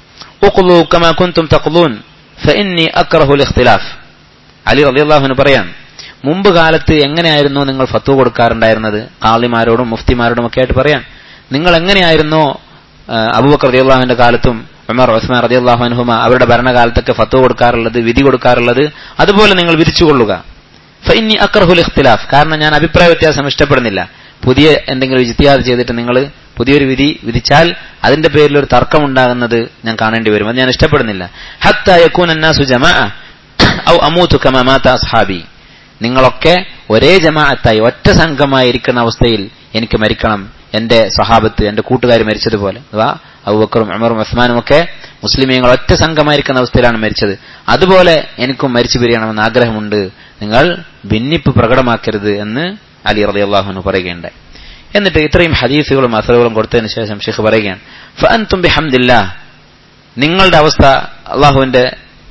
اقضوا كما كنتم تقضون فإني أكره الاختلاف അലി റളിയല്ലാഹുവിന് പറയാം മുമ്പ് കാലത്ത് എങ്ങനെയായിരുന്നു നിങ്ങൾ ഫത്വ കൊടുക്കാറുണ്ടായിരുന്നത് കാളിമാരോടും മുഫ്തിമാരോടും ഒക്കെ ആയിട്ട് പറയാം നിങ്ങൾ എങ്ങനെയായിരുന്നോ ആ, അബൂബക്കർ റളിയല്ലാഹുവിന്റെ കാലത്തും ഉമർ ഉസ്മാൻ റളിയല്ലാഹു അൻഹുമ അവരുടെ ഭരണകാലത്തൊക്കെ ഫത്വ കൊടുക്കാറുള്ളത് വിധി കൊടുക്കാറുള്ളത് അതുപോലെ നിങ്ങൾ വിധിച്ചുകൊള്ളുക ഫഇന്നി അക്രഹുൽ ഇഖ്തിലാഫ് കാരണം ഞാൻ അഭിപ്രായ വ്യത്യാസം ഇഷ്ടപ്പെടുന്നില്ല പുതിയ എന്തെങ്കിലും ഇജ്തിഹാദ് ചെയ്തിട്ട് നിങ്ങൾ പുതിയൊരു വിധി വിധിച്ചാൽ അതിന്റെ പേരിൽ ഒരു തർക്കം ഉണ്ടാകുന്നത് ഞാൻ കാണേണ്ടി വരും അത് ഞാൻ ഇഷ്ടപ്പെടുന്നില്ല ഹത്ത യകൂന അന്നാസു ജമാഅ ഔ അമൂതു കമാ മാത അസ്ഹാബി നിങ്ങളൊക്കെ ഒരേ ജമാഅത്തായി ഒറ്റ സംഘമായി ഇരിക്കുന്ന അവസ്ഥയിൽ എനിക്ക് മരിക്കണം എന്റെ സഹാബത്ത് എന്റെ കൂട്ടുകാർ മരിച്ചതുപോലെ അഥവാ അബൂബക്കറും ഉമറും ഉസ്മാനും ഒക്കെ മുസ്ലിമീങ്ങൾ ഒറ്റ സംഘമായിരിക്കുന്ന അവസ്ഥയിലാണ് മരിച്ചത് അതുപോലെ എനിക്കും മരിച്ചു പിരിയണമെന്ന് ആഗ്രഹമുണ്ട് നിങ്ങൾ ഭിന്നിപ്പ് പ്രകടമാക്കരുത് എന്ന് അലി റളിയല്ലാഹു പറയുകയുണ്ടായി എന്നിട്ട് ഇത്രയും ഹദീസുകളും അസറുകളും കൊടുത്തതിന് ശേഷം ഷെയ്ഖ് പറയുകയാണ് ഫഅൻതും ബിഹംദില്ലാഹ് നിങ്ങളുടെ അവസ്ഥ അള്ളാഹുവിന്റെ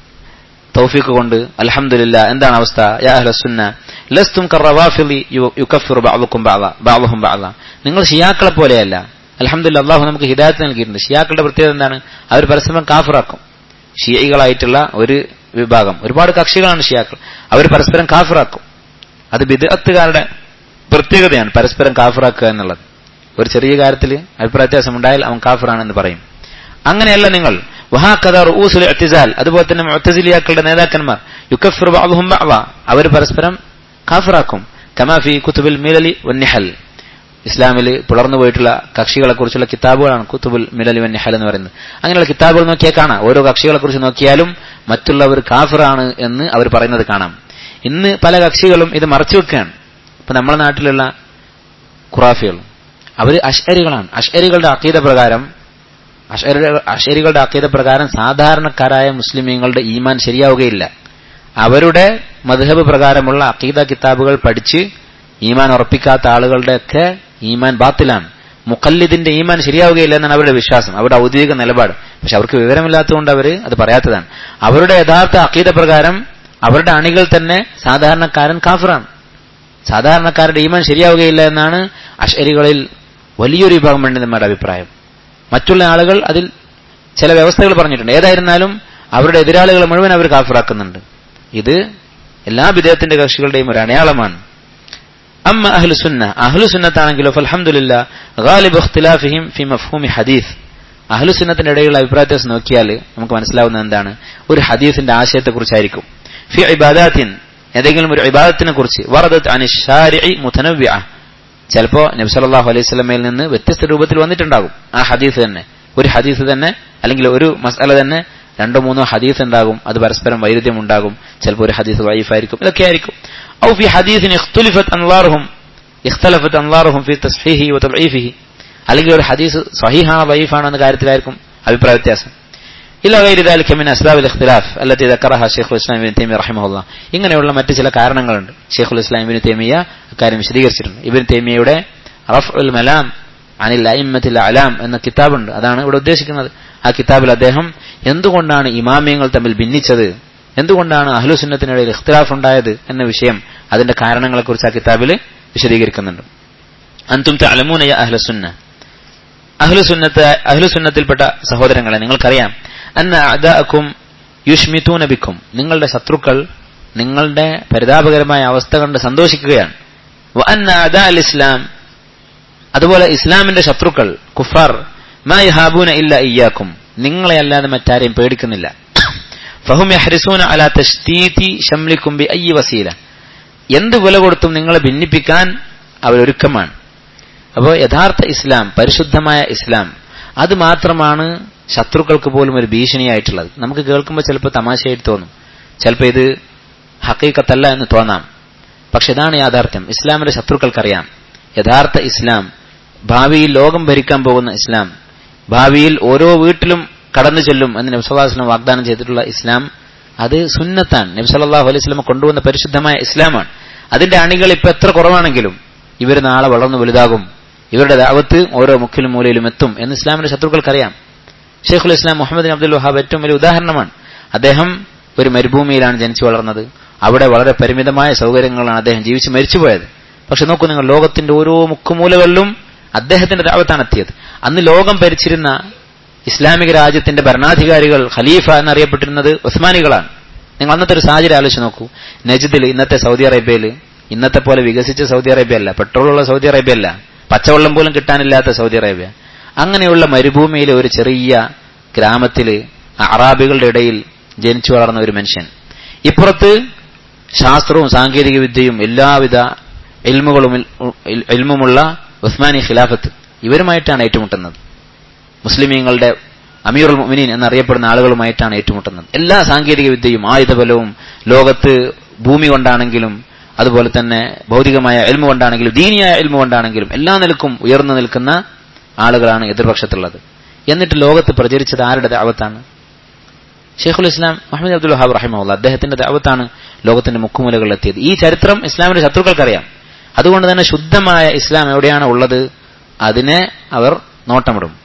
തൗഫീഖ് കൊണ്ട് അൽഹംദുലില്ലാ എന്താണ് അവസ്ഥ യാ അഹ്ല സുന്ന ലസ്തും കറവാഫിളി യുകഫിറു ബഅദുക്കും ബഅദ ബഅദുഹും ബഅദ നിങ്ങൾ ഷിയാക്കളെ പോലെയല്ല അൽഹംദുലില്ലാ അള്ളാഹു നമുക്ക് ഹിദായത്ത് നൽകിയിട്ടുണ്ട് ഷിയാക്കളുടെ പ്രത്യേകത എന്താണ് അവർ പരസ്പരം കാഫിറാക്കും ഷിയകളായിട്ടുള്ള ഒരു വിഭാഗം ഒരുപാട് കക്ഷികളാണ് ഷിയാക്കൾ അവർ പരസ്പരം കാഫിറാക്കും അത് ബിദഅത്തുകാരുടെ പ്രത്യേകതയാണ് പരസ്പരം കാഫിറാക്കുക എന്നുള്ളത് ഒരു ചെറിയ കാര്യത്തിൽ അഭിപ്രായ വ്യത്യാസം ഉണ്ടായാൽ അവൻ കാഫിറാണെന്ന് പറയും അങ്ങനെയല്ല നിങ്ങൾ വഹാക്കഥ റൂസുൽ എത്തിസാൽ അതുപോലെ തന്നെ മുഅ്തസിലിയാക്കളുടെ നേതാക്കന്മാർ യുക്കഫിർ ബഅദുഹും ബഅദ അവർ പരസ്പരം കാഫിറാക്കും കമാഫി കുത്തുബുൽ മിലലി വന്നിഹൽ ഇസ്ലാമിൽ പുലർന്നു പോയിട്ടുള്ള കക്ഷികളെ കുറിച്ചുള്ള കിതാബുകളാണ് കുത്തുബുൽ മിലലി വന്നിഹൽ എന്ന് പറയുന്നത് അങ്ങനെയുള്ള കിതാബുകൾ നോക്കിയാൽ കാണാം ഓരോ കക്ഷികളെ കുറിച്ച് നോക്കിയാലും മറ്റുള്ളവർ കാഫിറാണ് എന്ന് അവർ പറയുന്നത് കാണാം ഇന്ന് പല കക്ഷികളും ഇത് മറച്ചു വെക്കുകയാണ് ഇപ്പൊ നമ്മുടെ നാട്ടിലുള്ള ഖുറാഫികൾ അവർ അഷ്അരികളാണ് അഷ്അരികളുടെ അക്കീത പ്രകാരം അഷരികളുടെ അക്കീത പ്രകാരം സാധാരണക്കാരായ മുസ്ലിമീങ്ങളുടെ ഈമാൻ ശരിയാവുകയില്ല അവരുടെ മധുഹബ് പ്രകാരമുള്ള അക്കീദ കിതാബുകൾ പഠിച്ച് ഈമാൻ ഉറപ്പിക്കാത്ത ആളുകളുടെയൊക്കെ ഈമാൻ ബാത്തിലാണ് മുഖല്ലിദിന്റെ ഈമാൻ ശരിയാവുകയില്ല എന്നാണ് അവരുടെ വിശ്വാസം അവരുടെ ഔദ്യോഗിക നിലപാട് പക്ഷെ അവർക്ക് വിവരമില്ലാത്തതുകൊണ്ട് അവർ അത് പറയാത്തതാണ് അവരുടെ യഥാർത്ഥ അക്കീത പ്രകാരം അവരുടെ അണികൾ തന്നെ സാധാരണക്കാരൻ കാഫിറാണ് സാധാരണക്കാരുടെ ഈമാൻ ശരിയാവുകയില്ല എന്നാണ് അഷരികളിൽ വലിയൊരു വിഭാഗം പണ്ഡിതന്മാരുടെ അഭിപ്രായം മറ്റുള്ള ആളുകൾ അതിൽ ചില വ്യവസ്ഥകൾ പറഞ്ഞിട്ടുണ്ട് ഏതായിരുന്നാലും അവരുടെ എതിരാളികളെ മുഴുവൻ അവർ കാഫിറാക്കുന്നുണ്ട് ഇത് എല്ലാ വിദേഹത്തിന്റെ കക്ഷികളുടെയും ഒരു അടയാളമാണ് അമ്മ അഹ്ലു സുന്ന അഹ്ലു സുന്നത്താണെങ്കിലോ അൽഹംദുലില്ലാ ഗാലിബ് ഇഖ്തിലാഫിഹിം ഫി മഫ്ഹൂമി ഹദീസ് അഹ്ലു സുന്നത്തിന്റെ ഇടയിലുള്ള അഭിപ്രായ വ്യത്യാസം നോക്കിയാൽ നമുക്ക് മനസ്സിലാവുന്നത് എന്താണ് ഒരു ഹദീസിന്റെ ആശയത്തെക്കുറിച്ചായിരിക്കും ഫി ഇബാദാത്തിൻ ഏതെങ്കിലും ഒരു ഇബാദത്തിനെ കുറിച്ച് വറദത്ത് അനിഷാരി മുതനവ്യ ചിലപ്പോ നബി സല്ലല്ലാഹു അലൈഹി സ്വലമയിൽ നിന്ന് വ്യത്യസ്ത രൂപത്തിൽ വന്നിട്ടുണ്ടാകും ആ ഹദീസ് തന്നെ ഒരു ഹദീസ് തന്നെ അല്ലെങ്കിൽ ഒരു മസാല തന്നെ രണ്ടോ മൂന്നോ ഹദീസ് ഉണ്ടാകും അത് പരസ്പരം വൈരുദ്ധ്യം ഉണ്ടാകും ചിലപ്പോൾ ഒരു ഹദീസ് വൈഫായിരിക്കും ഇതൊക്കെ ആയിരിക്കും ഔ ഫി ഹദീസിന് ഇഖ്തുലിഫത്ത് അൻലാറുഹും ഇഖ്തലഫത്ത് അൻലാറുഹും ഫി തസ്ഹീഹി വ തദ്ഈഫിഹി അല്ലെങ്കിൽ ഒരു ഹദീസ് സ്വഹീഹാണോ വൈഫാണോ എന്ന കാര്യത്തിലായിരിക്കും അഭിപ്രായ വ്യത്യാസം ഇല്ല ഗൈരി ദാലിക മിൻ അസ്ബാബിൽ ഇഖ്തിലാഫ് അല്ലത്തി ദക്കറഹ ഷെയ്ഖുൽ ഇസ്ലാം ഇബ്നു തൈമിയ റഹിമഹുല്ലാ ഇങ്ങനെയുള്ള മറ്റ് ചില കാരണങ്ങളുണ്ട് ഷെയ്ഖുൽ ഇസ്ലാം ഇബ്നു തൈമിയ അക്കാര്യം വിശദീകരിച്ചിട്ടുണ്ട് ഇബ്നു തൈമിയയുടെ റഫ്ഉൽ മലാം അനിൽ അയിമ്മത്തിൽ അലാം എന്ന കിതാബുണ്ട് അതാണ് ഇവിടെ ഉദ്ദേശിക്കുന്നത് ആ കിതാബിൽ അദ്ദേഹം എന്തുകൊണ്ടാണ് ഇമാമിയങ്ങൾ തമ്മിൽ ഭിന്നിച്ചത് എന്തുകൊണ്ടാണ് അഹ്ലുസുന്നത്തിനിടയിൽ ഇഖ്തിലാഫ് ഉണ്ടായത് എന്ന വിഷയം അതിന്റെ കാരണങ്ങളെക്കുറിച്ച് ആ കിതാബിൽ വിശദീകരിക്കുന്നുണ്ട് അന്തും തഅലമൂന യാ അഹ്ലസുന്ന അഹ്ലുസുന്നത്ത് അഹ്ലുസുന്നത്തിൽപ്പെട്ട സഹോദരങ്ങളെ നിങ്ങൾക്കറിയാം അന്ന അദാഅക്കും യുഷ്മിതൂന ബിക്കും നിങ്ങളുടെ ശത്രുക്കൾ നിങ്ങളുടെ പരിതാപകരമായ അവസ്ഥ കണ്ട് സന്തോഷിക്കുകയാണ് വ അന്ന അദാ അൽ ഇസ്ലാം അതുപോലെ ഇസ്ലാമിന്റെ ശത്രുക്കൾ കുഫാർ മാ യഹാബൂന ഇല്ല ഇയ്യാക്കും നിങ്ങളെ അല്ലാതെ മറ്റാരെയും പേടിക്കുന്നില്ല ഫഹും യഹ്രിസൂന അലാ തഷ്തീതി ഷംലിക്കും ബി അയ്യി വസീല എന്ത് വില കൊടുത്തും നിങ്ങളെ ഭിന്നിപ്പിക്കാൻ അവരൊരുക്കമാണ് അപ്പോൾ യഥാർത്ഥ ഇസ്ലാം പരിശുദ്ധമായ ഇസ്ലാം അത് മാത്രമാണ് ശത്രുക്കൾക്ക് പോലും ഒരു ഭീഷണിയായിട്ടുള്ളത് നമുക്ക് കേൾക്കുമ്പോൾ ചിലപ്പോൾ തമാശയായിട്ട് തോന്നും ചിലപ്പോൾ ഇത് ഹക്കീക്കത്തല്ല എന്ന് തോന്നാം പക്ഷെ ഇതാണ് യാഥാർത്ഥ്യം ഇസ്ലാമിന്റെ ശത്രുക്കൾക്കറിയാം യഥാർത്ഥ ഇസ്ലാം ഭാവിയിൽ ലോകം ഭരിക്കാൻ പോകുന്ന ഇസ്ലാം ഭാവിയിൽ ഓരോ വീട്ടിലും കടന്നു ചെല്ലും എന്ന് നബ്സല്ലാസ്ലം വാഗ്ദാനം ചെയ്തിട്ടുള്ള ഇസ്ലാം അത് സുന്നത്താണ് നബ്സല്ലാഹു അലൈഹി സ്വലമ കൊണ്ടുവന്ന പരിശുദ്ധമായ ഇസ്ലാമാണ് അതിന്റെ അണികൾ ഇപ്പൊ എത്ര കുറവാണെങ്കിലും ഇവർ നാളെ വളർന്നു വലുതാകും ഇവരുടെ ദാവത്ത് ഓരോ മുക്കിലും മൂലയിലും എത്തും എന്ന് ഇസ്ലാമിന്റെ ശത്രുക്കൾക്കറിയാം ഷെയ്ഖുൽ ഇസ്ലാം മുഹമ്മദ് അബ്ദുൽ വഹാബ് ഏറ്റവും വലിയ ഉദാഹരണമാണ് അദ്ദേഹം ഒരു മരുഭൂമിയിലാണ് ജനിച്ചു വളർന്നത് അവിടെ വളരെ പരിമിതമായ സൗകര്യങ്ങളാണ് അദ്ദേഹം ജീവിച്ച് മരിച്ചുപോയത് പക്ഷെ നോക്കൂ നിങ്ങൾ ലോകത്തിന്റെ ഓരോ മുക്കുമൂലകളിലും അദ്ദേഹത്തിന്റെ ദാവത്താണ് എത്തിയത് അന്ന് ലോകം ഭരിച്ചിരുന്ന ഇസ്ലാമിക രാജ്യത്തിന്റെ ഭരണാധികാരികൾ ഖലീഫ എന്നറിയപ്പെട്ടിരുന്നത് ഉസ്മാനികളാണ് നിങ്ങൾ അന്നത്തെ ഒരു സാഹചര്യം ആലോചിച്ച് നോക്കൂ നജിദിൽ ഇന്നത്തെ സൗദി അറേബ്യയിൽ ഇന്നത്തെ പോലെ വികസിച്ച സൗദി അറേബ്യ അല്ല പെട്രോളുള്ള സൗദി അറേബ്യ അല്ല പച്ചവെള്ളം പോലും കിട്ടാനില്ലാത്ത സൗദി അറേബ്യ അങ്ങനെയുള്ള മരുഭൂമിയിലെ ഒരു ചെറിയ ഗ്രാമത്തില് അറാബികളുടെ ഇടയിൽ ജനിച്ചു വളർന്ന ഒരു മനുഷ്യൻ ഇപ്പുറത്ത് ശാസ്ത്രവും സാങ്കേതിക വിദ്യയും എല്ലാവിധ എൽമുകളും എൽമുമുള്ള ഉസ്മാനി ഖിലാഫത്ത് ഇവരുമായിട്ടാണ് ഏറ്റുമുട്ടുന്നത് മുസ്ലിമീങ്ങളുടെ അമീറുൽ മുമിനീൻ എന്നറിയപ്പെടുന്ന ആളുകളുമായിട്ടാണ് ഏറ്റുമുട്ടുന്നത് എല്ലാ സാങ്കേതിക വിദ്യയും ആയുധബലവും ലോകത്ത് ഭൂമി കൊണ്ടാണെങ്കിലും അതുപോലെ തന്നെ ഭൗതികമായ എൽമു കൊണ്ടാണെങ്കിലും ദീനിയായ എൽമു കൊണ്ടാണെങ്കിലും എല്ലാ നിലക്കും ഉയർന്നു നിൽക്കുന്ന ആളുകളാണ് എതിർപക്ഷത്തുള്ളത് എന്നിട്ട് ലോകത്ത് പ്രചരിച്ചത് ആരുടെ ദാവത്താണ് ഷെയ്ഖുൽ ഇസ്ലാം മുഹമ്മദ് അബ്ദുൽ വഹാബ് റഹിമുള്ള അദ്ദേഹത്തിന്റെ ദാവത്താണ് ലോകത്തിന്റെ മുക്കുമൂലകളിൽ എത്തിയത് ഈ ചരിത്രം ഇസ്ലാമിന്റെ ശത്രുക്കൾക്കറിയാം അതുകൊണ്ട് തന്നെ ശുദ്ധമായ ഇസ്ലാം എവിടെയാണ് ഉള്ളത് അതിനെ അവർ നോട്ടമിടും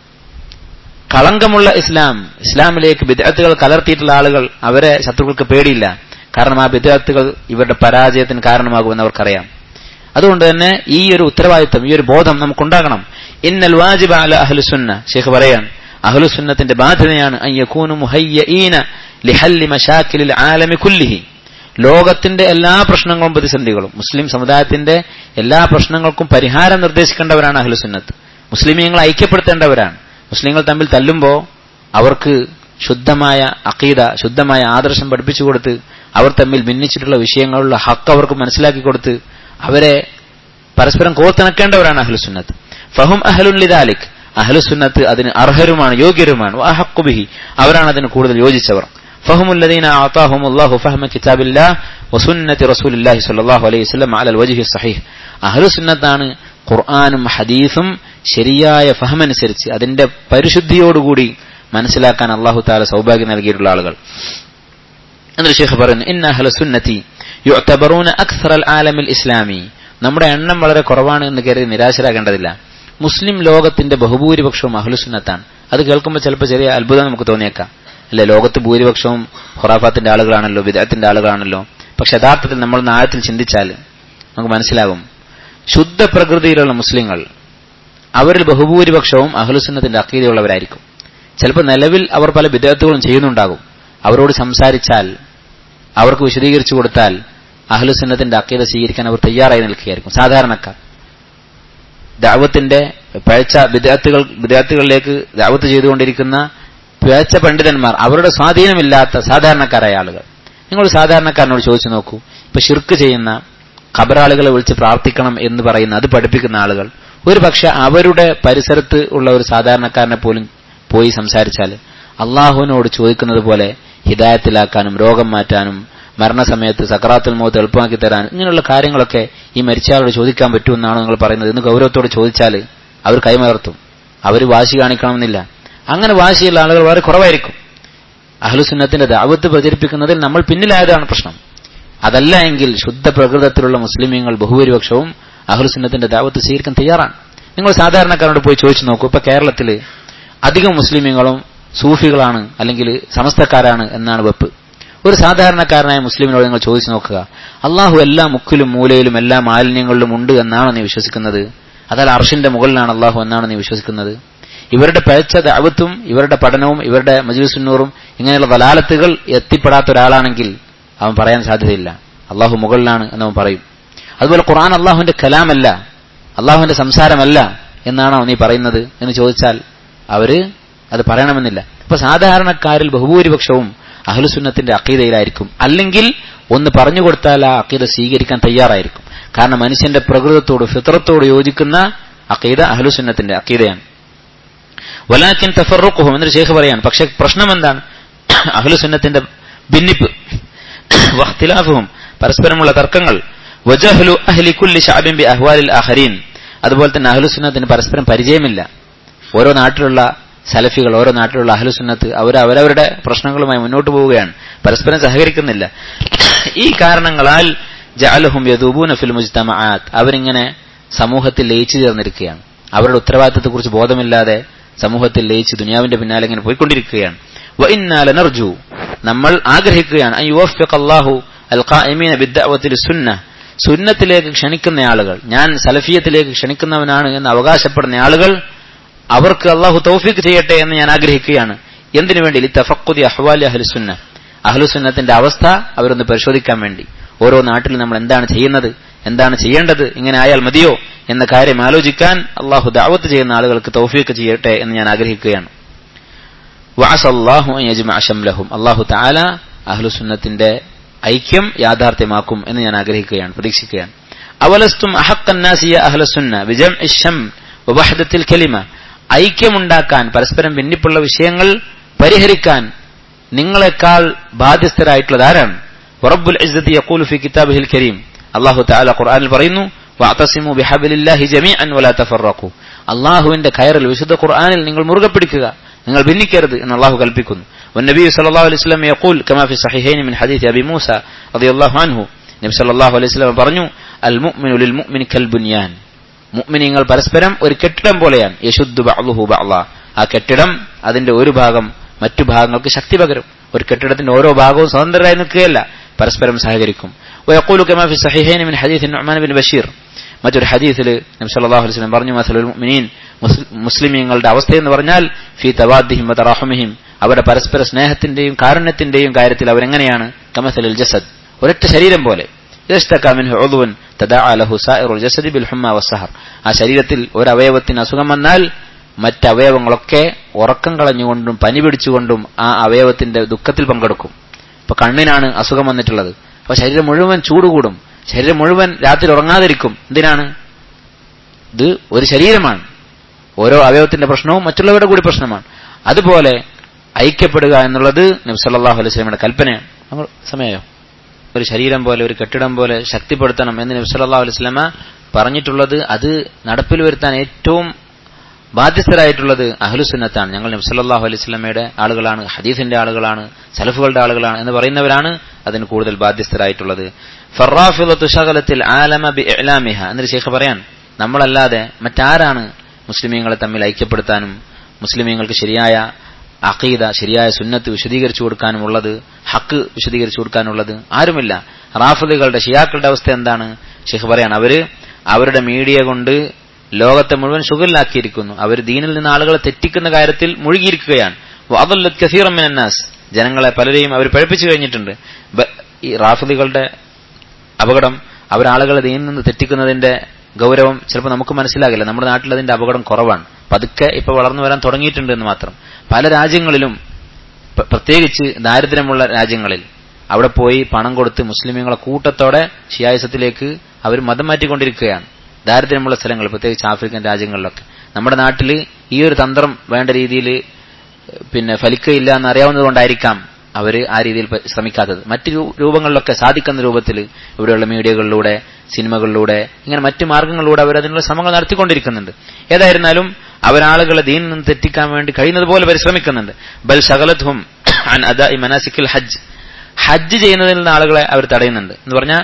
കളങ്കമുള്ള ഇസ്ലാം ഇസ്ലാമിലേക്ക് വിദ്യാർത്ഥികൾ കലർത്തിയിട്ടുള്ള ആളുകൾ അവരെ ശത്രുക്കൾക്ക് പേടിയില്ല കാരണം ആ വിദ്യാർത്ഥികൾ ഇവരുടെ പരാജയത്തിന് കാരണമാകുമെന്ന് അവർക്കറിയാം അതുകൊണ്ട് തന്നെ ഈ ഒരു ഉത്തരവാദിത്വം ഈ ഒരു ബോധം നമുക്കുണ്ടാകണം ഇന്നൽ വാജിബ അല അഹ്ലുസുന്ന ഷെയ്ഖ് പറയാൻ അഹ്ലുസുന്നത്തിന്റെ ബാധ്യതയാണ് അയ്യക്കൂനു മുഹയ്യീന ലിഹല്ലി മശാക്കിലിൽ ആലമി കുല്ലിഹി ലോകത്തിന്റെ എല്ലാ പ്രശ്നങ്ങളും പ്രതിസന്ധികളും മുസ്ലിം സമുദായത്തിന്റെ എല്ലാ പ്രശ്നങ്ങൾക്കും പരിഹാരം നിർദ്ദേശിക്കേണ്ടവരാണ് അഹ്ലുസുന്നത്ത് മുസ്ലിമീങ്ങളെ ഐക്യപ്പെടുത്തേണ്ടവരാണ് മുസ്ലിങ്ങൾ തമ്മിൽ തല്ലുമ്പോൾ അവർക്ക് ശുദ്ധമായ അക്കീദ ശുദ്ധമായ ആദർശം പഠിപ്പിച്ചു കൊടുത്ത് അവർ തമ്മിൽ ഭിന്നിച്ചിട്ടുള്ള വിഷയങ്ങളുള്ള ഹക്ക് അവർക്ക് മനസ്സിലാക്കി കൊടുത്ത് അവരെ പരസ്പരം കോർത്തിണക്കേണ്ടവരാണ് അഹ്ലുസുന്നത്ത് ഫഹും അഹലുല്ലിദാലിക് അഹ്ലുസുന്നത്ത് അതിന് അർഹരുമാണ് യോഗ്യരുമാണ് അഹക്കുബിഹി അവരാണ് അതിന് കൂടുതൽ യോജിച്ചവർ فهم الذين أعطاهم الله فهم كتاب الله وسنة رسول الله صلى الله عليه وسلم على الوجه الصحيح أهل السنة ഖുർആാനും ഹദീസും ശരിയായ ഫഹമനുസരിച്ച് അതിന്റെ പരിശുദ്ധിയോടുകൂടി മനസ്സിലാക്കാൻ അള്ളാഹു താല സൗഭാഗ്യം നൽകിയിട്ടുള്ള ആളുകൾ എന്നിട്ട് ഷെയ്ഖ് പറയുന്നു ഇന്ന അഹ്ല സുന്നത്തി യുഅ്തബറൂന അക്സറൽ ആലമിൽ ഇസ്ലാമി നമ്മുടെ എണ്ണം വളരെ കുറവാണ് എന്ന് കരുതി നിരാശരാകേണ്ടതില്ല മുസ്ലിം ലോകത്തിന്റെ ബഹുഭൂരിപക്ഷവും അഹ്ലുസുന്നത്താണ് അത് കേൾക്കുമ്പോൾ ചിലപ്പോൾ ചെറിയ അത്ഭുതം നമുക്ക് തോന്നിയേക്കാം അല്ലെ ലോകത്ത് ഭൂരിപക്ഷവും ഖുറാഫാത്തിന്റെ ആളുകളാണല്ലോ വിദഗ്ധത്തിന്റെ ആളുകളാണല്ലോ പക്ഷെ യഥാർത്ഥത്തിൽ നമ്മൾ ആഴത്തിൽ ചിന്തിച്ചാൽ നമുക്ക് മനസ്സിലാകും ശുദ്ധ പ്രകൃതിയിലുള്ള മുസ്ലിങ്ങൾ അവരിൽ ബഹുഭൂരിപക്ഷവും അഹ്ലുസുന്നത്തിന്റെ അക്കീതയുള്ളവരായിരിക്കും ചിലപ്പോൾ നിലവിൽ അവർ പല വിദഗ്ധകളും ചെയ്യുന്നുണ്ടാകും അവരോട് സംസാരിച്ചാൽ അവർക്ക് വിശദീകരിച്ചു കൊടുത്താൽ അഹ്ലുസുന്നത്തിന്റെ അക്കീത സ്വീകരിക്കാൻ അവർ തയ്യാറായി നിൽക്കുകയായിരിക്കും സാധാരണക്കാർ ദാവത്തിന്റെ പഴച്ച വിദ്യാർത്ഥികൾ വിദ്യാർത്ഥികളിലേക്ക് ദാവത്ത് ചെയ്തുകൊണ്ടിരിക്കുന്ന പിഴച്ച പണ്ഡിതന്മാർ അവരുടെ സ്വാധീനമില്ലാത്ത സാധാരണക്കാരായ ആളുകൾ നിങ്ങൾ സാധാരണക്കാരനോട് ചോദിച്ചു നോക്കൂ ഇപ്പൊ ഷിർക്ക് ചെയ്യുന്ന ഖബറാളുകളെ വിളിച്ച് പ്രാർത്ഥിക്കണം എന്ന് പറയുന്ന അത് പഠിപ്പിക്കുന്ന ആളുകൾ ഒരു പക്ഷെ അവരുടെ പരിസരത്ത് ഉള്ള ഒരു സാധാരണക്കാരനെ പോലും പോയി സംസാരിച്ചാൽ അള്ളാഹുവിനോട് ചോദിക്കുന്നത് പോലെ ഹിദായത്തിലാക്കാനും രോഗം മാറ്റാനും മരണസമയത്ത് സക്രാത്തുൽ മൗത്ത് എളുപ്പമാക്കി തരാനും ഇങ്ങനെയുള്ള കാര്യങ്ങളൊക്കെ ഈ മരിച്ചയാളോട് ചോദിക്കാൻ പറ്റുമെന്നാണോ നിങ്ങൾ പറയുന്നത് എന്ന് ഗൗരവത്തോട് ചോദിച്ചാൽ അവർ കൈമലർത്തും അവർ വാശി കാണിക്കണമെന്നില്ല അങ്ങനെ വാശിയുള്ള ആളുകൾ വളരെ കുറവായിരിക്കും അഹ്ലുസുന്നത്തിന്റെ ദാവത്ത് പ്രചരിപ്പിക്കുന്നതിൽ നമ്മൾ പിന്നിലായതാണ് പ്രശ്നം അതല്ല എങ്കിൽ ശുദ്ധ പ്രകൃതത്തിലുള്ള മുസ്ലിമീങ്ങൾ ബഹുഭൂരിപക്ഷവും അഹ്ലുസുന്നത്തിന്റെ ദാവത്ത് സ്വീകരിക്കാൻ തയ്യാറാണ് നിങ്ങൾ സാധാരണക്കാരോട് പോയി ചോദിച്ചു നോക്കൂ ഇപ്പൊ കേരളത്തിൽ അധികം മുസ്ലിമീങ്ങളും സൂഫികളാണ് അല്ലെങ്കിൽ സമസ്തക്കാരാണ് എന്നാണ് വെപ്പ് ഒരു സാധാരണക്കാരനായ മുസ്ലിമിനോട് നിങ്ങൾ ചോദിച്ചു നോക്കുക അള്ളാഹു എല്ലാ മുക്കിലും മൂലയിലും എല്ലാ മാലിന്യങ്ങളിലും ഉണ്ട് എന്നാണോ നീ വിശ്വസിക്കുന്നത് അതല്ല അർഷിന്റെ മുകളിലാണ് അള്ളാഹു എന്നാണോ നീ വിശ്വസിക്കുന്നത് ഇവരുടെ പഴച്ച ദാവത്തും ഇവരുടെ പഠനവും ഇവരുടെ മജുസുന്നൂറും ഇങ്ങനെയുള്ള വലാലത്തുകൾ എത്തിപ്പെടാത്ത ഒരാളാണെങ്കിൽ അവൻ പറയാൻ സാധ്യതയില്ല അള്ളാഹു മുകളിലാണ് എന്നവൻ പറയും അതുപോലെ ഖുർആൻ അള്ളാഹുവിന്റെ കലാമല്ല അള്ളാഹുവിന്റെ സംസാരമല്ല എന്നാണോ നീ പറയുന്നത് എന്ന് ചോദിച്ചാൽ അവര് അത് പറയണമെന്നില്ല അപ്പൊ സാധാരണക്കാരിൽ ബഹുഭൂരിപക്ഷവും അഹ്ലുസുന്നത്തിന്റെ അക്കീതയിലായിരിക്കും അല്ലെങ്കിൽ ഒന്ന് പറഞ്ഞു കൊടുത്താൽ ആ അക്കീത സ്വീകരിക്കാൻ തയ്യാറായിരിക്കും കാരണം മനുഷ്യന്റെ പ്രകൃതത്തോട് ഫിത്രത്തോട് യോജിക്കുന്ന അക്കീത അഹ്ലുസുന്നത്തിന്റെ അക്കീതയാണ് വലാക്കിൻ തഫറുഖുഹും എന്നൊരു ശേഖ് പറയാണ് പക്ഷെ പ്രശ്നം എന്താണ് അഹ്ലുസുന്നത്തിന്റെ ഭിന്നിപ്പ് വഖ്തിലാഫുഹും പരസ്പരമുള്ള തർക്കങ്ങൾ വജഹ്ലു അഹ്ലി കുല്ലി ശഅബിൻ ബി അഹ്വാലിൽ ആഖരീൻ അതുപോലെ തന്നെ അഹ്ലുസുന്നത്തിന് പരസ്പരം പരിചയമില്ല ഓരോ നാട്ടിലുള്ള സലഫികൾ ഓരോ നാട്ടിലുള്ള അഹ്ലുസുന്നത്ത് അവർ അവരവരുടെ പ്രശ്നങ്ങളുമായി മുന്നോട്ട് പോവുകയാണ് പരസ്പരം സഹകരിക്കുന്നില്ല ഈ കാരണങ്ങളാൽ ജഅലഹും യദൂബൂന ഫിൽ മുജ്തമആത്ത് അവരിങ്ങനെ സമൂഹത്തിൽ ലയിച്ചു ചേർന്നിരിക്കുകയാണ് അവരുടെ ഉത്തരവാദിത്തത്തെക്കുറിച്ച് ബോധമില്ലാതെ സമൂഹത്തിൽ ലയിച്ച് ദുനിയാവിന്റെ പിന്നാലെ ഇങ്ങനെ പോയിക്കൊണ്ടിരിക്കുകയാണ് വഇന്നാല നർജു നമ്മൾ ആഗ്രഹിക്കുകയാണ് അൻ യുവഫിഖ അല്ലാഹു അൽ ഖായിമീന ബിദ്ദഅവത്തിൽ സുന്ന സുന്നത്തിലേക്ക് ക്ഷണിക്കുന്ന ആളുകൾ ഞാൻ സലഫിയത്തിലേക്ക് ക്ഷണിക്കുന്നവനാണ് എന്ന് അവകാശപ്പെടുന്ന ആളുകൾ അവർക്ക് അള്ളാഹു തൗഫീഖ് ചെയ്യട്ടെ എന്ന് ഞാൻ ആഗ്രഹിക്കുകയാണ് എന്തിനു വേണ്ടി ലിത്തഫഖുദി അഹ്വാലി അഹ്ലുസുന്ന അഹ്ലുസുന്നത്തിന്റെ അവസ്ഥ അവരൊന്ന് പരിശോധിക്കാൻ വേണ്ടി ഓരോ നാട്ടിലും നമ്മൾ എന്താണ് ചെയ്യുന്നത് എന്താണ് ചെയ്യേണ്ടത് ഇങ്ങനെ ആയാൽ മതിയോ എന്ന കാര്യം ആലോചിക്കാൻ അള്ളാഹു ദാവത്ത് ചെയ്യുന്ന ആളുകൾക്ക് തൗഫീഖ് ചെയ്യട്ടെ എന്ന് ഞാൻ ആഗ്രഹിക്കുകയാണ് ഷംലഹും അള്ളാഹു താല അഹ്ലുസുന്നത്തിന്റെ ഐക്യം യാഥാർത്ഥ്യമാക്കും എന്ന് ഞാൻ ആഗ്രഹിക്കുകയാണ് പ്രതീക്ഷിക്കുകയാണ് അവലസ്തും അഹക്കന്നാസിയ അഹ്ലസുന്ന വിജം ഇഷം വഹദത്തിൽ കലിമ ഐക്യമുണ്ടാക്കാൻ പരസ്പരം ഭിന്നിപ്പുള്ള വിഷയങ്ങൾ പരിഹരിക്കാൻ നിങ്ങളെക്കാൾ ബാധ്യസ്ഥരായിട്ടുള്ളത് ആരാണ് റബ്ബുൽ ഇസ്സത്തി യഖൂലു ഫി കിതാബിഹിൽ കരീം അല്ലാഹു തആല ഖുർആനിൽ പറയുന്നു വഅതസിമു ബിഹബ്ലില്ലാഹി ജമീഅൻ വലാ തഫറഖു അല്ലാഹുവിന്റെ കയറിൽ വിശുദ്ധ ഖുർആനിൽ നിങ്ങൾ മുറുകെ പിടിക്കുക നിങ്ങൾ ഭിന്നിക്കരുത് എന്ന് അല്ലാഹു കൽപ്പിക്കുന്നു والنبي صلى الله عليه وسلم يقول كما في الصحيحين من حديث أبي موسى رضي الله عنه നബി സല്ലല്ലാഹു അലൈഹി വസല്ലം പറഞ്ഞു അൽ മുഅ്മിനു ലിൽ മുഅ്മിനി കൽ ബുനിയാൻ മുഅ്മിനീങ്ങൾ പരസ്പരം ഒരു കെട്ടിടം പോലെയാണ് യശുദ്ദു ബഅ്ലുഹു ബഅ്ള ആ കെട്ടിടം അതിന്റെ ഒരു ഭാഗം മറ്റു ഭാഗങ്ങൾക്ക് ശക്തി പകരും ഒരു കെട്ടിടത്തിന്റെ ഓരോ ഭാഗവും സ്വതന്ത്രരായി നിൽക്കുകയല്ല പരസ്പരം സഹകരിക്കും ويقول كما في الصحيحين من حديث النعمان بن بشير മറ്റൊരു ഹദീസിൽ നബി സല്ലല്ലാഹു അലൈഹി വസല്ലം പറഞ്ഞു മസലുൽ മുഅ്മിനീൻ മുസ്ലിമീങ്ങളുടെ അവസ്ഥ എന്ന് പറഞ്ഞാൽ ഫീ തവാദ്ദിഹിം വതറാഹുമിഹിം അവരുടെ പരസ്പര സ്നേഹത്തിന്റെയും കാരുണ്യത്തിന്റെയും കാര്യത്തിൽ അവരെങ്ങനെയാണ് കമസലുൽ ജസദ് ഒരൊറ്റ ശരീരം പോലെ ആ ശരീരത്തിൽ ഒരു അവയവത്തിന് അസുഖം വന്നാൽ മറ്റവയവങ്ങളൊക്കെ ഉറക്കം കളഞ്ഞുകൊണ്ടും പനി പിടിച്ചുകൊണ്ടും ആ അവയവത്തിന്റെ ദുഃഖത്തിൽ പങ്കെടുക്കും ഇപ്പൊ കണ്ണിനാണ് അസുഖം വന്നിട്ടുള്ളത് അപ്പൊ ശരീരം മുഴുവൻ ചൂട് കൂടും ശരീരം മുഴുവൻ രാത്രി ഉറങ്ങാതിരിക്കും എന്തിനാണ് ഇത് ഒരു ശരീരമാണ് ഓരോ അവയവത്തിന്റെ പ്രശ്നവും മറ്റുള്ളവരുടെ കൂടി പ്രശ്നമാണ് അതുപോലെ ഐക്യപ്പെടുക എന്നുള്ളത് നബ്സല്ലാഹു അലൈഹി സ്വലമിയുടെ കൽപ്പനയാണ് നമ്മൾ സമയമോ ഒരു ശരീരം പോലെ ഒരു കെട്ടിടം പോലെ ശക്തിപ്പെടുത്തണം എന്ന് നബി സല്ലല്ലാഹു അലൈഹി വസല്ലമ പറഞ്ഞിട്ടുള്ളത് അത് നടപ്പിൽ വരുത്താൻ ഏറ്റവും ബാധ്യസ്ഥരായിട്ടുള്ളത് അഹ്ലുസുന്നത്താണ് ഞങ്ങൾ നബ്സല്ലാഹു അലൈഹി സ്വലമയുടെ ആളുകളാണ് ഹദീസിന്റെ ആളുകളാണ് സലഫുകളുടെ ആളുകളാണ് എന്ന് പറയുന്നവരാണ് അതിന് കൂടുതൽ ബാധ്യസ്ഥരായിട്ടുള്ളത് ഫറാഫിളത്തു ശകലത്തിൽ ആലമ ബി ഇഅ്ലാമിഹ എന്നൊരു ശേഖ പറയാൻ നമ്മളല്ലാതെ മറ്റാരാണ് മുസ്ലിമീങ്ങളെ തമ്മിൽ ഐക്യപ്പെടുത്താനും മുസ്ലിമീങ്ങൾക്ക് ശരിയായ അഖീദ ശരിയായ സുന്നത്ത് വിശദീകരിച്ചു കൊടുക്കാനുമുള്ളത് ഹക്ക് വിശദീകരിച്ചു കൊടുക്കാനുള്ളത് ആരുമില്ല റാഫിദുകളുടെ ഷിയാക്കളുടെ അവസ്ഥ എന്താണ് ഷെയ്ഖ് പറയാണ് അവര് അവരുടെ മീഡിയ കൊണ്ട് ലോകത്തെ മുഴുവൻ ഷുഗലിലാക്കിയിരിക്കുന്നു അവർ ദീനിൽ നിന്ന് ആളുകളെ തെറ്റിക്കുന്ന കാര്യത്തിൽ മുഴുകിയിരിക്കുകയാണ് വഅദല്ലത് കസീറൻ മിനന്നാസ് ജനങ്ങളെ പലരെയും അവർ പഴപ്പിച്ചു കഴിഞ്ഞിട്ടുണ്ട് ബ- ഈ റാഫിദുകളുടെ അപകടം അവരാളുകളെ ദീനിൽ നിന്ന് തെറ്റിക്കുന്നതിന്റെ ഗൗരവം ചിലപ്പോൾ നമുക്ക് മനസ്സിലാകില്ല നമ്മുടെ നാട്ടിൽ അതിന്റെ അപകടം കുറവാണ് പതുക്കെ ഇപ്പൊ വളർന്നു വരാൻ തുടങ്ങിയിട്ടുണ്ട് എന്ന് മാത്രം പല രാജ്യങ്ങളിലും പ്ര- പ്രത്യേകിച്ച് ദാരിദ്ര്യമുള്ള രാജ്യങ്ങളിൽ അവിടെ പോയി പണം കൊടുത്ത് മുസ്ലിമീങ്ങളെ കൂട്ടത്തോടെ ഷിയായിസത്തിലേക്ക് അവർ മതം മാറ്റിക്കൊണ്ടിരിക്കുകയാണ് ദാരിദ്ര്യമുള്ള സ്ഥലങ്ങൾ പ്രത്യേകിച്ച് ആഫ്രിക്കൻ രാജ്യങ്ങളിലൊക്കെ നമ്മുടെ നാട്ടിൽ ഈ ഒരു തന്ത്രം വേണ്ട രീതിയിൽ പിന്നെ ഫലിക്കയില്ല എന്ന് അറിയാവുന്നതുകൊണ്ടായിരിക്കാം അവർ ആ രീതിയിൽ പ- ശ്രമിക്കാത്തത് മറ്റു രൂ- രൂപങ്ങളിലൊക്കെ സാധിക്കുന്ന രൂപത്തിൽ ഇവിടെയുള്ള മീഡിയകളിലൂടെ സിനിമകളിലൂടെ ഇങ്ങനെ മറ്റു മാർഗങ്ങളിലൂടെ അവർ അതിനുള്ള ശ്രമങ്ങൾ നടത്തിക്കൊണ്ടിരിക്കുന്നുണ്ട് ഏതായിരുന്നാലും അവരാളുകളെ ദീനിൽ നിന്ന് തെറ്റിക്കാൻ വേണ്ടി കഴിയുന്നത് പോലെ പരിശ്രമിക്കുന്നുണ്ട് ബൽ ശകലത്ഹും അൻ അദാ മനാസിക്കിൽ ഹജ്ജ് ഹജ്ജ് ചെയ്യുന്നതിൽ നിന്ന് ആളുകളെ അവർ തടയുന്നുണ്ട് എന്ന് പറഞ്ഞാൽ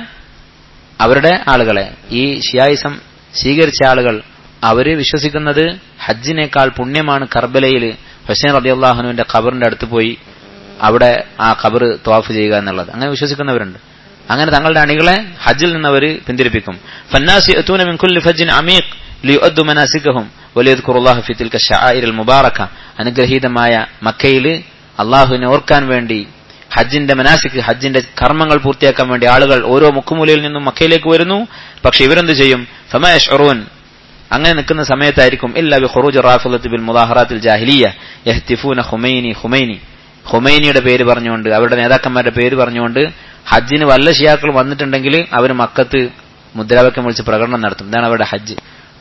അവരുടെ ആളുകളെ ഈ ഷിയായിസം സ്വീകരിച്ച ആളുകൾ അവര് വിശ്വസിക്കുന്നത് ഹജ്ജിനേക്കാൾ പുണ്യമാണ് കർബലയിൽ ഹുസൈൻ റബിഅള്ളാഹുനുവിന്റെ ഖബറിന്റെ അടുത്ത് പോയി അവിടെ ആ ഖബർ ത്വാഫ് ചെയ്യുക എന്നുള്ളത് അങ്ങനെ വിശ്വസിക്കുന്നവരുണ്ട് അങ്ങനെ തങ്ങളുടെ അണികളെ ഹജ്ജിൽ നിന്ന് അവർ പിന്തിരിപ്പിക്കും ഫന്നാസി യഅ്തൂന മിൻ കുല്ലി ഫജ്ജിൻ അമീഖ് ലിയുഅദ്ദു മനാസികഹും വലിയദ്കുറുല്ലാഹു ഫി തിൽക ശആയിരൽ മുബാറക അനുഗ്രഹീതമായ മക്കയിൽ അള്ളാഹുവിനെ ഓർക്കാൻ വേണ്ടി ഹജ്ജിന്റെ മനാസിക്ക് ഹജ്ജിന്റെ കർമ്മങ്ങൾ പൂർത്തിയാക്കാൻ വേണ്ടി ആളുകൾ ഓരോ മുക്കുമൂലയിൽ നിന്നും മക്കയിലേക്ക് വരുന്നു പക്ഷെ ഇവരെന്ത് ചെയ്യും ഫമയഷ്റൂൻ അങ്ങനെ നിൽക്കുന്ന സമയത്തായിരിക്കും ഇല്ല ബി ഖുറൂജ് റാഫിളത്തി ബിൽ മുദാഹറാത്തിൽ ജാഹിലിയ യഹ്തിഫൂന ഹുമൈനി ഹുമൈനി ഹുമൈനിയുടെ പേര് പറഞ്ഞുകൊണ്ട് അവരുടെ നേതാക്കന്മാരുടെ പേര് പറഞ്ഞുകൊണ്ട് ഹജ്ജിന് വല്ല ഷിയാക്കൾ വന്നിട്ടുണ്ടെങ്കിൽ അവർ മക്കത്ത് മുദ്രാവാക്യം വിളിച്ച് പ്രകടനം നടത്തും ഇതാണ് അവരുടെ ഹജ്ജ്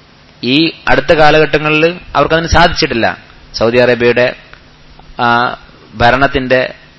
ഈ അടുത്ത കാലഘട്ടങ്ങളിൽ അവർക്കതിന് സാധിച്ചിട്ടില്ല സൗദി അറേബ്യയുടെ ആ, ഭരണത്തിന്റെ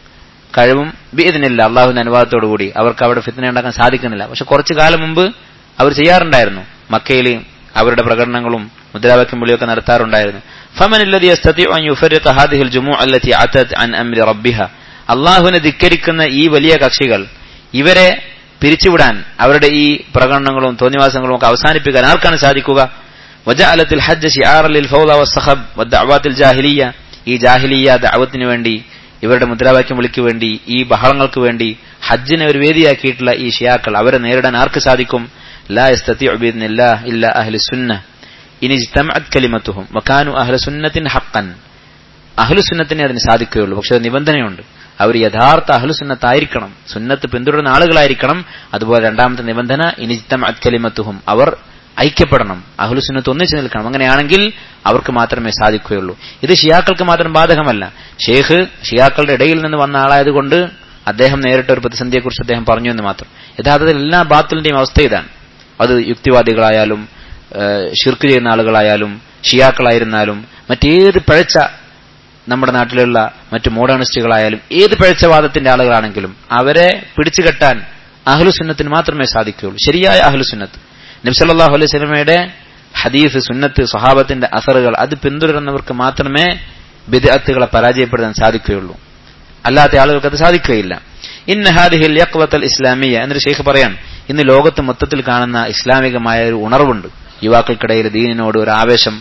കഴിവും ഇതിനില്ല അള്ളാഹുവിന്റെ അനുവാദത്തോടു കൂടി അവർക്ക് അവിടെ ഫിത്തന ഉണ്ടാക്കാൻ സാധിക്കുന്നില്ല പക്ഷെ കുറച്ചു കാലം മുമ്പ് അവർ ചെയ്യാറുണ്ടായിരുന്നു മക്കയിൽ അവരുടെ പ്രകടനങ്ങളും മുദ്രാവാക്യം വിളിയൊക്കെ നടത്താറുണ്ടായിരുന്നു ഫമൻ الذي يستطيع أن يفرق هذه الجموع التي عتت عن أمر ربها അള്ളാഹുവിനെ ധിക്കരിക്കുന്ന ഈ വലിയ കക്ഷികൾ ഇവരെ പിരിച്ചുവിടാൻ അവരുടെ ഈ പ്രകടനങ്ങളും തോന്നിവാസങ്ങളും ഒക്കെ അവസാനിപ്പിക്കാൻ ആർക്കാണ് സാധിക്കുക വജഅലത്തിൽ ഹജ്ജ് ശിആറ ലിൽ ഫൗള വസ്സഖബ് വദ്ദഅവാത്തിൽ ജാഹിലിയ ഈ ജാഹിലിയ ദഅവത്തിന് വേണ്ടി ഇവരുടെ മുദ്രാവാക്യം വിളിക്ക് വേണ്ടി ഈ ബഹളങ്ങൾക്ക് വേണ്ടി ഹജ്ജിനെ ഒരു വേദിയാക്കിയിട്ടുള്ള ഈ ഷിയാക്കൾ അവരെ നേരിടാൻ ആർക്ക് സാധിക്കും ലാ യസ്തതിഉ ബിഇذنില്ലാഹ് ഇല്ല അഹ്ലി സുന്ന ഇനി ഇജ്തമഅത് കലിമത്തുഹും വകാനു അഹ്ല സുന്നത്തിൻ ഹഖൻ അഹ്ലു സുന്നത്തിനെ അതിന് സാധിക്കുകയുള്ളൂ പക്ഷെ ഒരു നിബന്ധനയുണ്ട് അവർ യഥാർത്ഥ അഹ്ലു സുന്നത്തായിരിക്കണം സുന്നത്ത് പിന്തുടരുന്ന ആളുകളായിരിക്കണം അതുപോലെ രണ്ടാമത്തെ നിബന്ധന ഇനിജ്തമഅത് കലിമത്തുഹും അവർ ഐക്യപ്പെടണം അഹ്ലു സുന്നത്ത് ഒന്നിച്ചു നിൽക്കണം അങ്ങനെയാണെങ്കിൽ അവർക്ക് മാത്രമേ സാധിക്കുകയുള്ളൂ ഇത് ഷിയാക്കൾക്ക് മാത്രം ബാധകമല്ല ഷേഖ് ഷിയാക്കളുടെ ഇടയിൽ നിന്ന് വന്ന ആളായതുകൊണ്ട് അദ്ദേഹം നേരിട്ട ഒരു പ്രതിസന്ധിയെക്കുറിച്ച് അദ്ദേഹം പറഞ്ഞു എന്ന് മാത്രം യഥാർത്ഥത്തിൽ എല്ലാ ബാത്തിലിന്റെയും അവസ്ഥ ഇതാണ് അത് യുക്തിവാദികളായാലും ഏഹ്, ഷിർക്ക് ചെയ്യുന്ന ആളുകളായാലും ഷിയാക്കളായിരുന്നാലും മറ്റേത് പഴച്ച നമ്മുടെ നാട്ടിലുള്ള മറ്റു മോഡേണിസ്റ്റുകളായാലും ഏത് പഴച്ച വാദത്തിന്റെ ആളുകളാണെങ്കിലും അവരെ പിടിച്ചുകെട്ടാൻ അഹ്ലുസുന്നത്തിന് മാത്രമേ സാധിക്കുകയുള്ളൂ ശരിയായ അഹ്ലുസുന്നത്ത് നബ്സല്ലാഹു അലൈഹി സ്വലമയുടെ ഹദീസ് സുന്നത്ത് സ്വഹാബത്തിന്റെ അസറുകൾ അത് പിന്തുടരുന്നവർക്ക് മാത്രമേ ബിദ്അത്തുകളെ പരാജയപ്പെടുത്താൻ സാധിക്കുകയുള്ളൂ അല്ലാത്ത ആളുകൾക്ക് അത് സാധിക്കുകയില്ല ഇന്ന ഹാദിഹിൽ യക്വത്തൽ ഇസ്ലാമിയ എന്നൊരു ഷെയ്ഖ് പറയാൻ ഇന്ന് ലോകത്ത് മൊത്തത്തിൽ കാണുന്ന ഇസ്ലാമികമായ ഒരു ഉണർവുണ്ട് യുവാക്കൾക്കിടയിൽ ദീനിനോട് ഒരു ആവേശം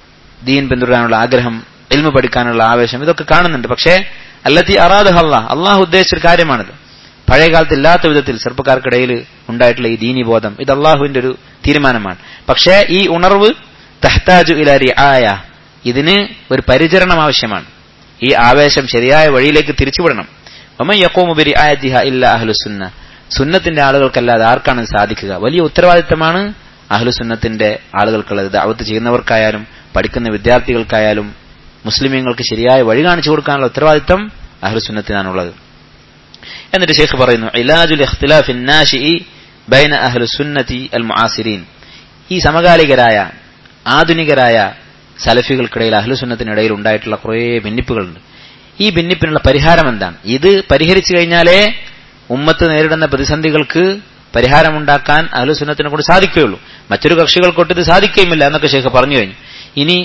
ദീൻ പിന്തുടരാനുള്ള ആഗ്രഹം എൽമ പഠിക്കാനുള്ള ആവേശം ഇതൊക്കെ കാണുന്നുണ്ട് പക്ഷേ അല്ലത്തി അറാദ് അള്ളാഹ് അള്ളാഹു ഉദ്ദേശിച്ചൊരു കാര്യമാണിത് പഴയ കാലത്ത് ഇല്ലാത്ത വിധത്തിൽ ചെറുപ്പക്കാർക്കിടയിൽ ഉണ്ടായിട്ടുള്ള ഈ ദീനി ബോധം ഇത് അള്ളാഹുവിന്റെ ഒരു തീരുമാനമാണ് പക്ഷേ ഈ ഉണർവ് തഹ്താജു ഇലാരി ആയ ഇതിന് ഒരു പരിചരണം ആവശ്യമാണ് ഈ ആവേശം ശരിയായ വഴിയിലേക്ക് തിരിച്ചുവിടണം ഒമൻ യക്കോമുബരി ആയത്തിഹ ഇല്ല അഹ്ലുസുന്ന സുന്നത്തിന്റെ ആളുകൾക്കല്ലാതെ ആർക്കാണ് ഇത് സാധിക്കുക വലിയ ഉത്തരവാദിത്തമാണ് അഹ്ലുസുന്നത്തിന്റെ ആളുകൾക്കുള്ളത് ദഅവത്ത് ചെയ്യുന്നവർക്കായാലും പഠിക്കുന്ന വിദ്യാർത്ഥികൾക്കായാലും മുസ്ലിമീങ്ങൾക്ക് ശരിയായ വഴി കാണിച്ചു കൊടുക്കാനുള്ള ഉത്തരവാദിത്തം അഹ്ലുസുന്നത്തിനാണുള്ളത് എന്നിട്ട് ഷെയ്ഖ് പറയുന്നു ഇലാജുൽ ഇഖ്തിലാഫിൻ നാശിഇ ബൈന അഹ്ലുസുന്നതി അൽ മുആസിരീൻ ഈ സമകാലികരായ ആധുനികരായ സലഫികൾക്കിടയിൽ അഹ്ലുസുന്നത്തിനിടയിൽ ഉണ്ടായിട്ടുള്ള കുറേ ഭിന്നിപ്പുകളുണ്ട് ഈ ഭിന്നിപ്പിനുള്ള പരിഹാരം എന്താണ് ഇത് പരിഹരിച്ചു കഴിഞ്ഞാലേ ഉമ്മത്ത് നേരിടുന്ന പ്രതിസന്ധികൾക്ക് പരിഹാരമുണ്ടാക്കാൻ അഹ്ലുസുന്നത്തിനെ കൊണ്ട് സാധിക്കുകയുള്ളൂ മറ്റൊരു കക്ഷികൾക്കൊട്ട് ഇത് സാധിക്കുകയുമില്ല എന്നൊക്കെ ഷെയ്ഖ് പറഞ്ഞു കഴിഞ്ഞു ഇനി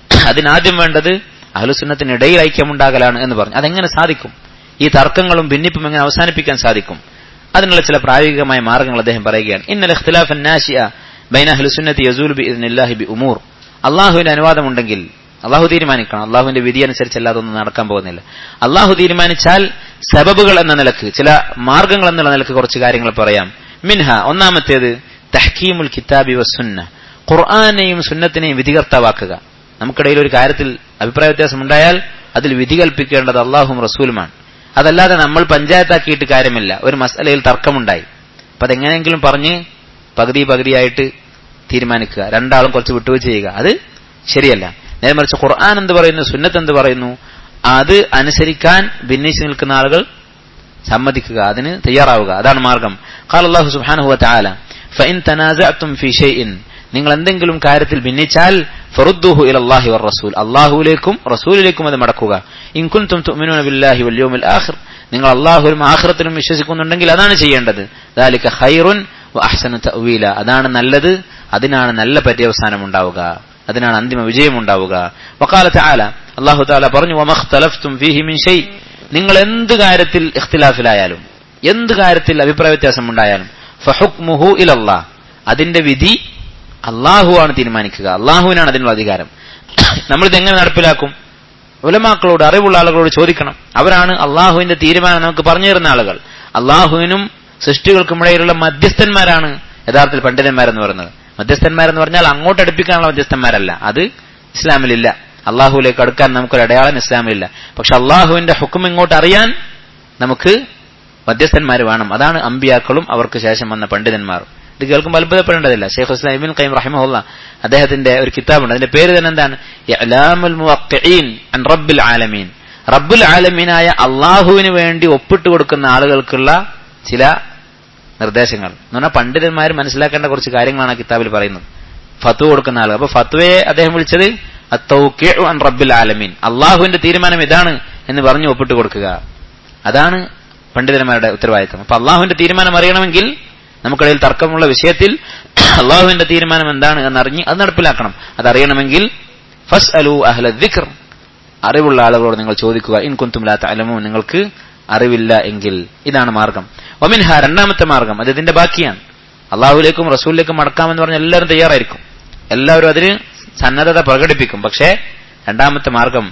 അതിനാദ്യം വേണ്ടത് അഹ്ലുസുന്നത്തിനിടയിൽ ഐക്യമുണ്ടാകലാണ് എന്ന് പറഞ്ഞു അതെങ്ങനെ സാധിക്കും ഈ തർക്കങ്ങളും ഭിന്നിപ്പും എങ്ങനെ അവസാനിപ്പിക്കാൻ സാധിക്കും അതിനുള്ള ചില പ്രായോഗികമായ മാർഗങ്ങൾ അദ്ദേഹം പറയുകയാണ് ഇന്നലെ ഇഖ്തിലാഫ് നാഷിയ ബൈന അഹ്ലുസുന്നത്തി യസൂൽ ബി ഇദ്നില്ലാഹി ബി ഉമൂർ അള്ളാഹുവിന്റെ അനുവാദമുണ്ടെങ്കിൽ അള്ളാഹു തീരുമാനിക്കണം അള്ളാഹുവിന്റെ വിധി അനുസരിച്ച് അല്ലാതൊന്നും നടക്കാൻ പോകുന്നില്ല അള്ളാഹു തീരുമാനിച്ചാൽ സബബുകൾ എന്ന നിലക്ക് ചില മാർഗങ്ങൾ എന്നുള്ള നിലക്ക് കുറച്ച് കാര്യങ്ങൾ പറയാം മിൻഹ ഒന്നാമത്തേത് തഹ്കീമുൽ കിതാബി വസുന്ന ഖുർആാനെയും സുന്നത്തിനെയും വിധികർത്താവാക്കുക നമുക്കിടയിൽ ഒരു കാര്യത്തിൽ അഭിപ്രായ വ്യത്യാസം ഉണ്ടായാൽ അതിൽ വിധി കൽപ്പിക്കേണ്ടത് അള്ളാഹും റസൂലുമാണ് അതല്ലാതെ നമ്മൾ പഞ്ചായത്താക്കിയിട്ട് കാര്യമില്ല ഒരു മസലയിൽ തർക്കമുണ്ടായി അപ്പൊ അതെങ്ങനെയെങ്കിലും പറഞ്ഞ് പകുതി പകുതിയായിട്ട് തീരുമാനിക്കുക രണ്ടാളും കുറച്ച് വിട്ടുവീഴ്ച ചെയ്യുക അത് ശരിയല്ല നേരെ മറിച്ച് ഖുർആൻ എന്ത് പറയുന്നു സുന്നത്ത് എന്ത് പറയുന്നു അത് അനുസരിക്കാൻ ഭിന്നിച്ചു നിൽക്കുന്ന ആളുകൾ സമ്മതിക്കുക അതിന് തയ്യാറാവുക അതാണ് മാർഗം ഖാൽ അല്ലാഹു സുബ്ഹാനഹു വതആല ഫഇൻ തനാസഅതും ഫീ ഷൈഇൻ നിങ്ങൾ എന്തെങ്കിലും കാര്യത്തിൽ ഭിന്നിച്ചാൽ ഫറുദ്ദുഹു ഇലല്ലാഹി വർ റസൂൽ അല്ലാഹുവിലേക്കും റസൂലിലേക്കും അത് മടക്കുക ഇൻ കുൻതും തുഅ്മിനൂന ബില്ലാഹി വൽ യൗമിൽ ആഖിർ നിങ്ങൾ അല്ലാഹുവിലും ആഖിറത്തിലും വിശ്വസിക്കുന്നുണ്ടെങ്കിൽ അതാണ് ചെയ്യേണ്ടത് ദാലിക ഖൈറുൻ വ അഹ്സനു തഅവീല അതാണ് നല്ലത് അതിനാണ് നല്ല പര്യവസാനം ഉണ്ടാവുക അതിനാണ് അന്തിമ വിജയം ഉണ്ടാവുക വഖാല തആല അല്ലാഹു തആല പറഞ്ഞു വമഖ്തലഫ്തും ഫീഹി മിൻ ഷൈ നിങ്ങൾ എന്ത് കാര്യത്തിൽ ഇഖ്തിലാഫിലായാലും എന്ത് കാര്യത്തിൽ അഭിപ്രായ വ്യത്യാസം ഉണ്ടായാലും ഫഹുക്മുഹു ഇലല്ലാഹ് അതിന്റെ വിധി അള്ളാഹുവാണ് തീരുമാനിക്കുക അള്ളാഹുവിനാണ് അതിനുള്ള അധികാരം നമ്മളിത് എങ്ങനെ നടപ്പിലാക്കും ഉലമാക്കളോട് അറിവുള്ള ആളുകളോട് ചോദിക്കണം അവരാണ് അള്ളാഹുവിന്റെ തീരുമാനം നമുക്ക് പറഞ്ഞു തരുന്ന ആളുകൾ അള്ളാഹുവിനും സൃഷ്ടികൾക്കുമിടയിലുള്ള മധ്യസ്ഥന്മാരാണ് യഥാർത്ഥത്തിൽ പണ്ഡിതന്മാരെന്ന് പറയുന്നത് മധ്യസ്ഥന്മാരെന്ന് പറഞ്ഞാൽ അങ്ങോട്ട് അടുപ്പിക്കാനുള്ള മധ്യസ്ഥന്മാരല്ല അത് ഇസ്ലാമിലില്ല അള്ളാഹുവിലേക്ക് അടുക്കാൻ നമുക്കൊരു അടയാളം ഇസ്ലാമിലില്ല പക്ഷെ അള്ളാഹുവിന്റെ ഹുക്കും ഇങ്ങോട്ട് അറിയാൻ നമുക്ക് മധ്യസ്ഥന്മാർ വേണം അതാണ് അമ്പിയാക്കളും അവർക്ക് ശേഷം വന്ന പണ്ഡിതന്മാർ ഇത് കേൾക്കുമ്പോൾ അത്ഭുതപ്പെടേണ്ടതില്ല ഷെയ്ഖ് ഹുസ്ലാം ഇബിൻ ഖൈം റഹിമഹുല്ല അദ്ദേഹത്തിന്റെ ഒരു കിതാബുണ്ട് അതിന്റെ പേര് തന്നെ എന്താണ് ഇഅ്ലാമുൽ മുവഖ്ഖിഈൻ അൻ റബ്ബിൽ ആലമീൻ റബ്ബുൽ ആലമീനായ അള്ളാഹുവിന് വേണ്ടി ഒപ്പിട്ട് കൊടുക്കുന്ന ആളുകൾക്കുള്ള ചില നിർദ്ദേശങ്ങൾ എന്ന് പറഞ്ഞാൽ പണ്ഡിതന്മാർ മനസ്സിലാക്കേണ്ട കുറച്ച് കാര്യങ്ങളാണ് ആ കിതാബിൽ പറയുന്നത് ഫത്വ കൊടുക്കുന്ന ആളുകൾ അപ്പൊ ഫത്വയെ അദ്ദേഹം വിളിച്ചത് അത്തൗഖിഉ അൻ റബ്ബിൽ ആലമീൻ അള്ളാഹുവിന്റെ തീരുമാനം ഇതാണ് എന്ന് പറഞ്ഞു ഒപ്പിട്ട് കൊടുക്കുക അതാണ് പണ്ഡിതന്മാരുടെ ഉത്തരവാദിത്തം അപ്പൊ അള്ളാഹുവിന്റെ തീരുമാനം അറിയണമെങ്കിൽ നമുക്കിടയിൽ തർക്കമുള്ള വിഷയത്തിൽ അള്ളാഹുവിന്റെ തീരുമാനം എന്താണ് എന്നറിഞ്ഞ് അത് നടപ്പിലാക്കണം അതറിയണമെങ്കിൽ ഫസ് അലു അഹ്ല ദിഖർ അറിവുള്ള ആളുകളോട് നിങ്ങൾ ചോദിക്കുക ഇൻ കുന്തും ലാ തഅലമൂ നിങ്ങൾക്ക് അറിവില്ല എങ്കിൽ ഇതാണ് മാർഗം ഒമിൻഹ രണ്ടാമത്തെ മാർഗം അത് ഇതിന്റെ ബാക്കിയാണ് അള്ളാഹുലേക്കും റസൂലിലേക്കും മടക്കാമെന്ന് പറഞ്ഞ എല്ലാവരും തയ്യാറായിരിക്കും എല്ലാവരും അതിന് സന്നദ്ധത പ്രകടിപ്പിക്കും പക്ഷേ രണ്ടാമത്തെ മാർഗം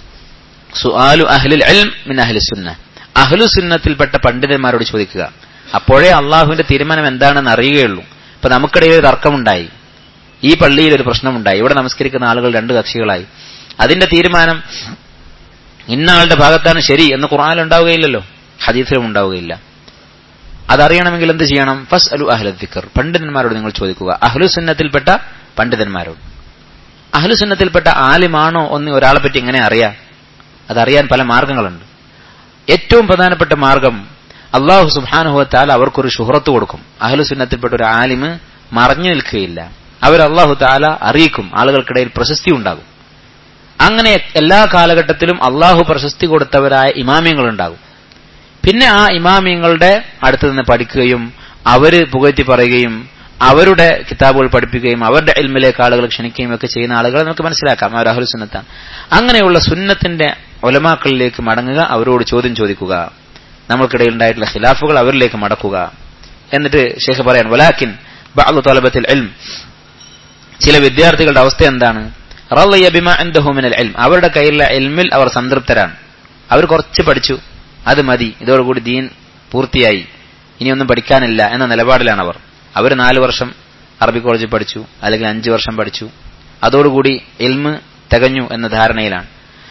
സുആലു അഹ്ലിൽ ഇൽം മിൻ അഹ്ലി സുന്ന അഹ്ലു സുന്നത്തിൽപ്പെട്ട പണ്ഡിതന്മാരോട് ചോദിക്കുക അപ്പോഴേ അള്ളാഹുവിന്റെ തീരുമാനം എന്താണെന്ന് അറിയുകയുള്ളൂ ഇപ്പൊ നമുക്കിടയിൽ ഒരു തർക്കമുണ്ടായി ഈ പള്ളിയിൽ ഒരു പ്രശ്നമുണ്ടായി ഇവിടെ നമസ്കരിക്കുന്ന ആളുകൾ രണ്ട് കക്ഷികളായി അതിന്റെ തീരുമാനം ഇന്ന ആളുടെ ഭാഗത്താണ് ശരി എന്ന് ഖുർആാനിൽ ഉണ്ടാവുകയില്ലല്ലോ ഹദീസിലും ഉണ്ടാവുകയില്ല അതറിയണമെങ്കിൽ എന്ത് ചെയ്യണം ഫസ് അലു അഹ്ല ദിക്കർ പണ്ഡിതന്മാരോട് നിങ്ങൾ ചോദിക്കുക അഹ്ലു സുന്നത്തിൽപ്പെട്ട പണ്ഡിതന്മാരോട് അഹ്ലു സുന്നത്തിൽപ്പെട്ട ആലിമാണോ എന്ന് ഒരാളെ പറ്റി എങ്ങനെ അറിയാം അതറിയാൻ പല മാർഗങ്ങളുണ്ട് ഏറ്റവും പ്രധാനപ്പെട്ട മാർഗം അള്ളാഹു സുബാനുഹത്താൽ അവർക്കൊരു ഷുഹറത്ത് കൊടുക്കും അഹ്ലു സുന്നത്തിൽപ്പെട്ട ഒരു ആലിമ് മറഞ്ഞു നിൽക്കുകയില്ല അവർ അള്ളാഹു താല അറിയിക്കും ആളുകൾക്കിടയിൽ പ്രശസ്തി ഉണ്ടാകും അങ്ങനെ എല്ലാ കാലഘട്ടത്തിലും അള്ളാഹു പ്രശസ്തി കൊടുത്തവരായ ഇമാമ്യങ്ങൾ ഉണ്ടാകും പിന്നെ ആ ഇമാമിയങ്ങളുടെ അടുത്ത് നിന്ന് പഠിക്കുകയും അവര് പുകഴ്ത്തി പറയുകയും അവരുടെ കിതാബുകൾ പഠിപ്പിക്കുകയും അവരുടെ എൽമിലേക്ക് ആളുകൾ ക്ഷണിക്കുകയും ഒക്കെ ചെയ്യുന്ന ആളുകളെ നമുക്ക് മനസ്സിലാക്കാം അവർ അഹുൽ സുന്നത്താണ് അങ്ങനെയുള്ള സുന്നത്തിന്റെ ഒലമാക്കളിലേക്ക് മടങ്ങുക അവരോട് ചോദ്യം ചോദിക്കുക നമ്മൾക്കിടയിൽ ഉണ്ടായിട്ടുള്ള ഖിലാഫുകൾ അവരിലേക്ക് മടക്കുക എന്നിട്ട് ഷേഖ് പറയാൻ വലാക്കിൻ ബഅദു തലബത്തിൽ എൽം ചില വിദ്യാർത്ഥികളുടെ അവസ്ഥ എന്താണ് റളിയ ബിമാ ഇൻദഹു മിനൽ ഇൽം അവരുടെ കയ്യിലുള്ള എൽമിൽ അവർ സംതൃപ്തരാണ് അവർ കുറച്ച് പഠിച്ചു അത് മതി ഇതോടുകൂടി ദീൻ പൂർത്തിയായി ഇനിയൊന്നും പഠിക്കാനില്ല എന്ന നിലപാടിലാണ് അവർ അവർ നാല് വർഷം അറബി കോളേജിൽ പഠിച്ചു അല്ലെങ്കിൽ അഞ്ചു വർഷം പഠിച്ചു അതോടുകൂടി എൽമ് തികഞ്ഞു എന്ന ധാരണയിലാണ്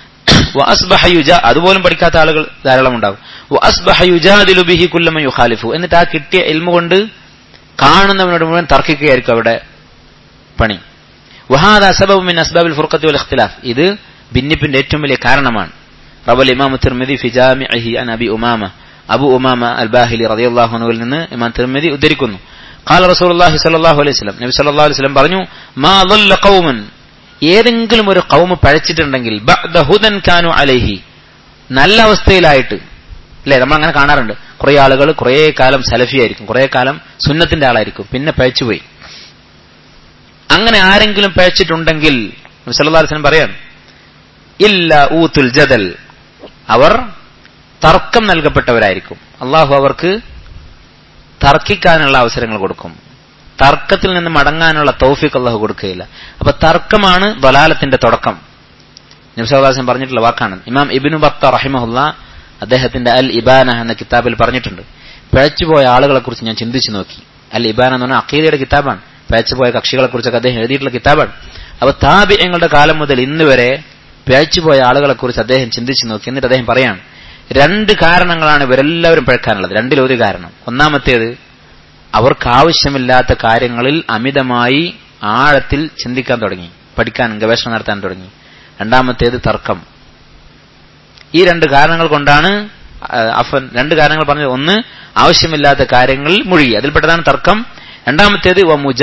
അതുപോലും പഠിക്കാത്ത ആളുകൾ ധാരാളം ഉണ്ടാകും എന്നിട്ട് ആ കിട്ടിയ എൽമ കൊണ്ട് കാണുന്നവനോട് മുഴുവൻ തർക്കിക്കുകയായിരിക്കും അവിടെ പണി വഹാദ അസബബു മിൻ അസ്ബാബിൽ ഫുർഖത്തി വൽ ഇഖ്തിലാഫ് ഇത് ഭിന്നിപ്പിന്റെ ഏറ്റവും വലിയ കാരണമാണ് റവൽ ഇമാം തിർമിദി ഫി ജാമിഅഹി അൻ അബി ഉമാമ അബു ഉമാമ അൽ ബാഹിലി റളിയല്ലാഹു അൻഹുവിൽ നിന്ന് ഇമാം തിർമിദി ഉദ്ധരിക്കുന്നു قال رسول الله صلى الله عليه وسلم നബി സല്ലല്ലാഹു അലൈഹി വസല്ലം പറഞ്ഞു മാ ضل قوم ഏതെങ്കിലും ഒരു കൗമ് പഴച്ചിട്ടുണ്ടെങ്കിൽ ബഅദ ഹുദൻ കാനു അലൈഹി നല്ല അവസ്ഥയിലായിട്ട് അല്ലേ നമ്മൾ അങ്ങനെ കാണാറുണ്ട് കുറെ ആളുകൾ കുറെ കാലം സലഫിയായിരിക്കും കുറെ കാലം സുന്നത്തിന്റെ ആളായിരിക്കും പിന്നെ പഴച്ചുപോയി അങ്ങനെ ആരെങ്കിലും പഴച്ചിട്ടുണ്ടെങ്കിൽ നബ്സല്ലാസ്ലം പറയാണ് ഇല്ല ഊത്തുൽ ജദൽ അവർ തർക്കം നൽകപ്പെട്ടവരായിരിക്കും അള്ളാഹു അവർക്ക് തർക്കിക്കാനുള്ള അവസരങ്ങൾ കൊടുക്കും തർക്കത്തിൽ നിന്ന് മടങ്ങാനുള്ള തൗഫിക്ക് അള്ളാഹു കൊടുക്കുകയില്ല അപ്പൊ തർക്കമാണ് ദലാലത്തിന്റെ തുടക്കം നബ്സാദാസൻ പറഞ്ഞിട്ടുള്ള വാക്കാണ് ഇമാം ഇബിനു ബത്ത റഹിമഹുല്ല അദ്ദേഹത്തിന്റെ അൽ ഇബാന എന്ന കിതാബിൽ പറഞ്ഞിട്ടുണ്ട് പിഴച്ചുപോയ ആളുകളെ കുറിച്ച് ഞാൻ ചിന്തിച്ചു നോക്കി അൽ ഇബാന എന്ന് പറഞ്ഞാൽ അക്കീദയുടെ കിതാബാണ് പിഴച്ചുപോയ കക്ഷികളെ കുറിച്ചൊക്കെ അദ്ദേഹം എഴുതിയിട്ടുള്ള കിതാബാണ് അപ്പൊ താബിയങ്ങളുടെ കാലം മുതൽ ഇന്ന് വരെ പിഴച്ചുപോയ ആളുകളെ കുറിച്ച് അദ്ദേഹം ചിന്തിച്ചു നോക്കി എന്നിട്ട് അദ്ദേഹം പറയാണ് രണ്ട് കാരണങ്ങളാണ് ഇവരെല്ലാവരും പിഴക്കാനുള്ളത് രണ്ടിലൊരു കാരണം ഒന്നാമത്തേത് അവർക്ക് ആവശ്യമില്ലാത്ത കാര്യങ്ങളിൽ അമിതമായി ആഴത്തിൽ ചിന്തിക്കാൻ തുടങ്ങി പഠിക്കാൻ ഗവേഷണം നടത്താൻ തുടങ്ങി രണ്ടാമത്തേത് തർക്കം ഈ രണ്ട് കാരണങ്ങൾ കൊണ്ടാണ് അഫൻ രണ്ട് കാരണങ്ങൾ പറഞ്ഞത് ഒന്ന് ആവശ്യമില്ലാത്ത കാര്യങ്ങളിൽ മുഴുകി അതിൽപ്പെട്ടതാണ് തർക്കം രണ്ടാമത്തേത്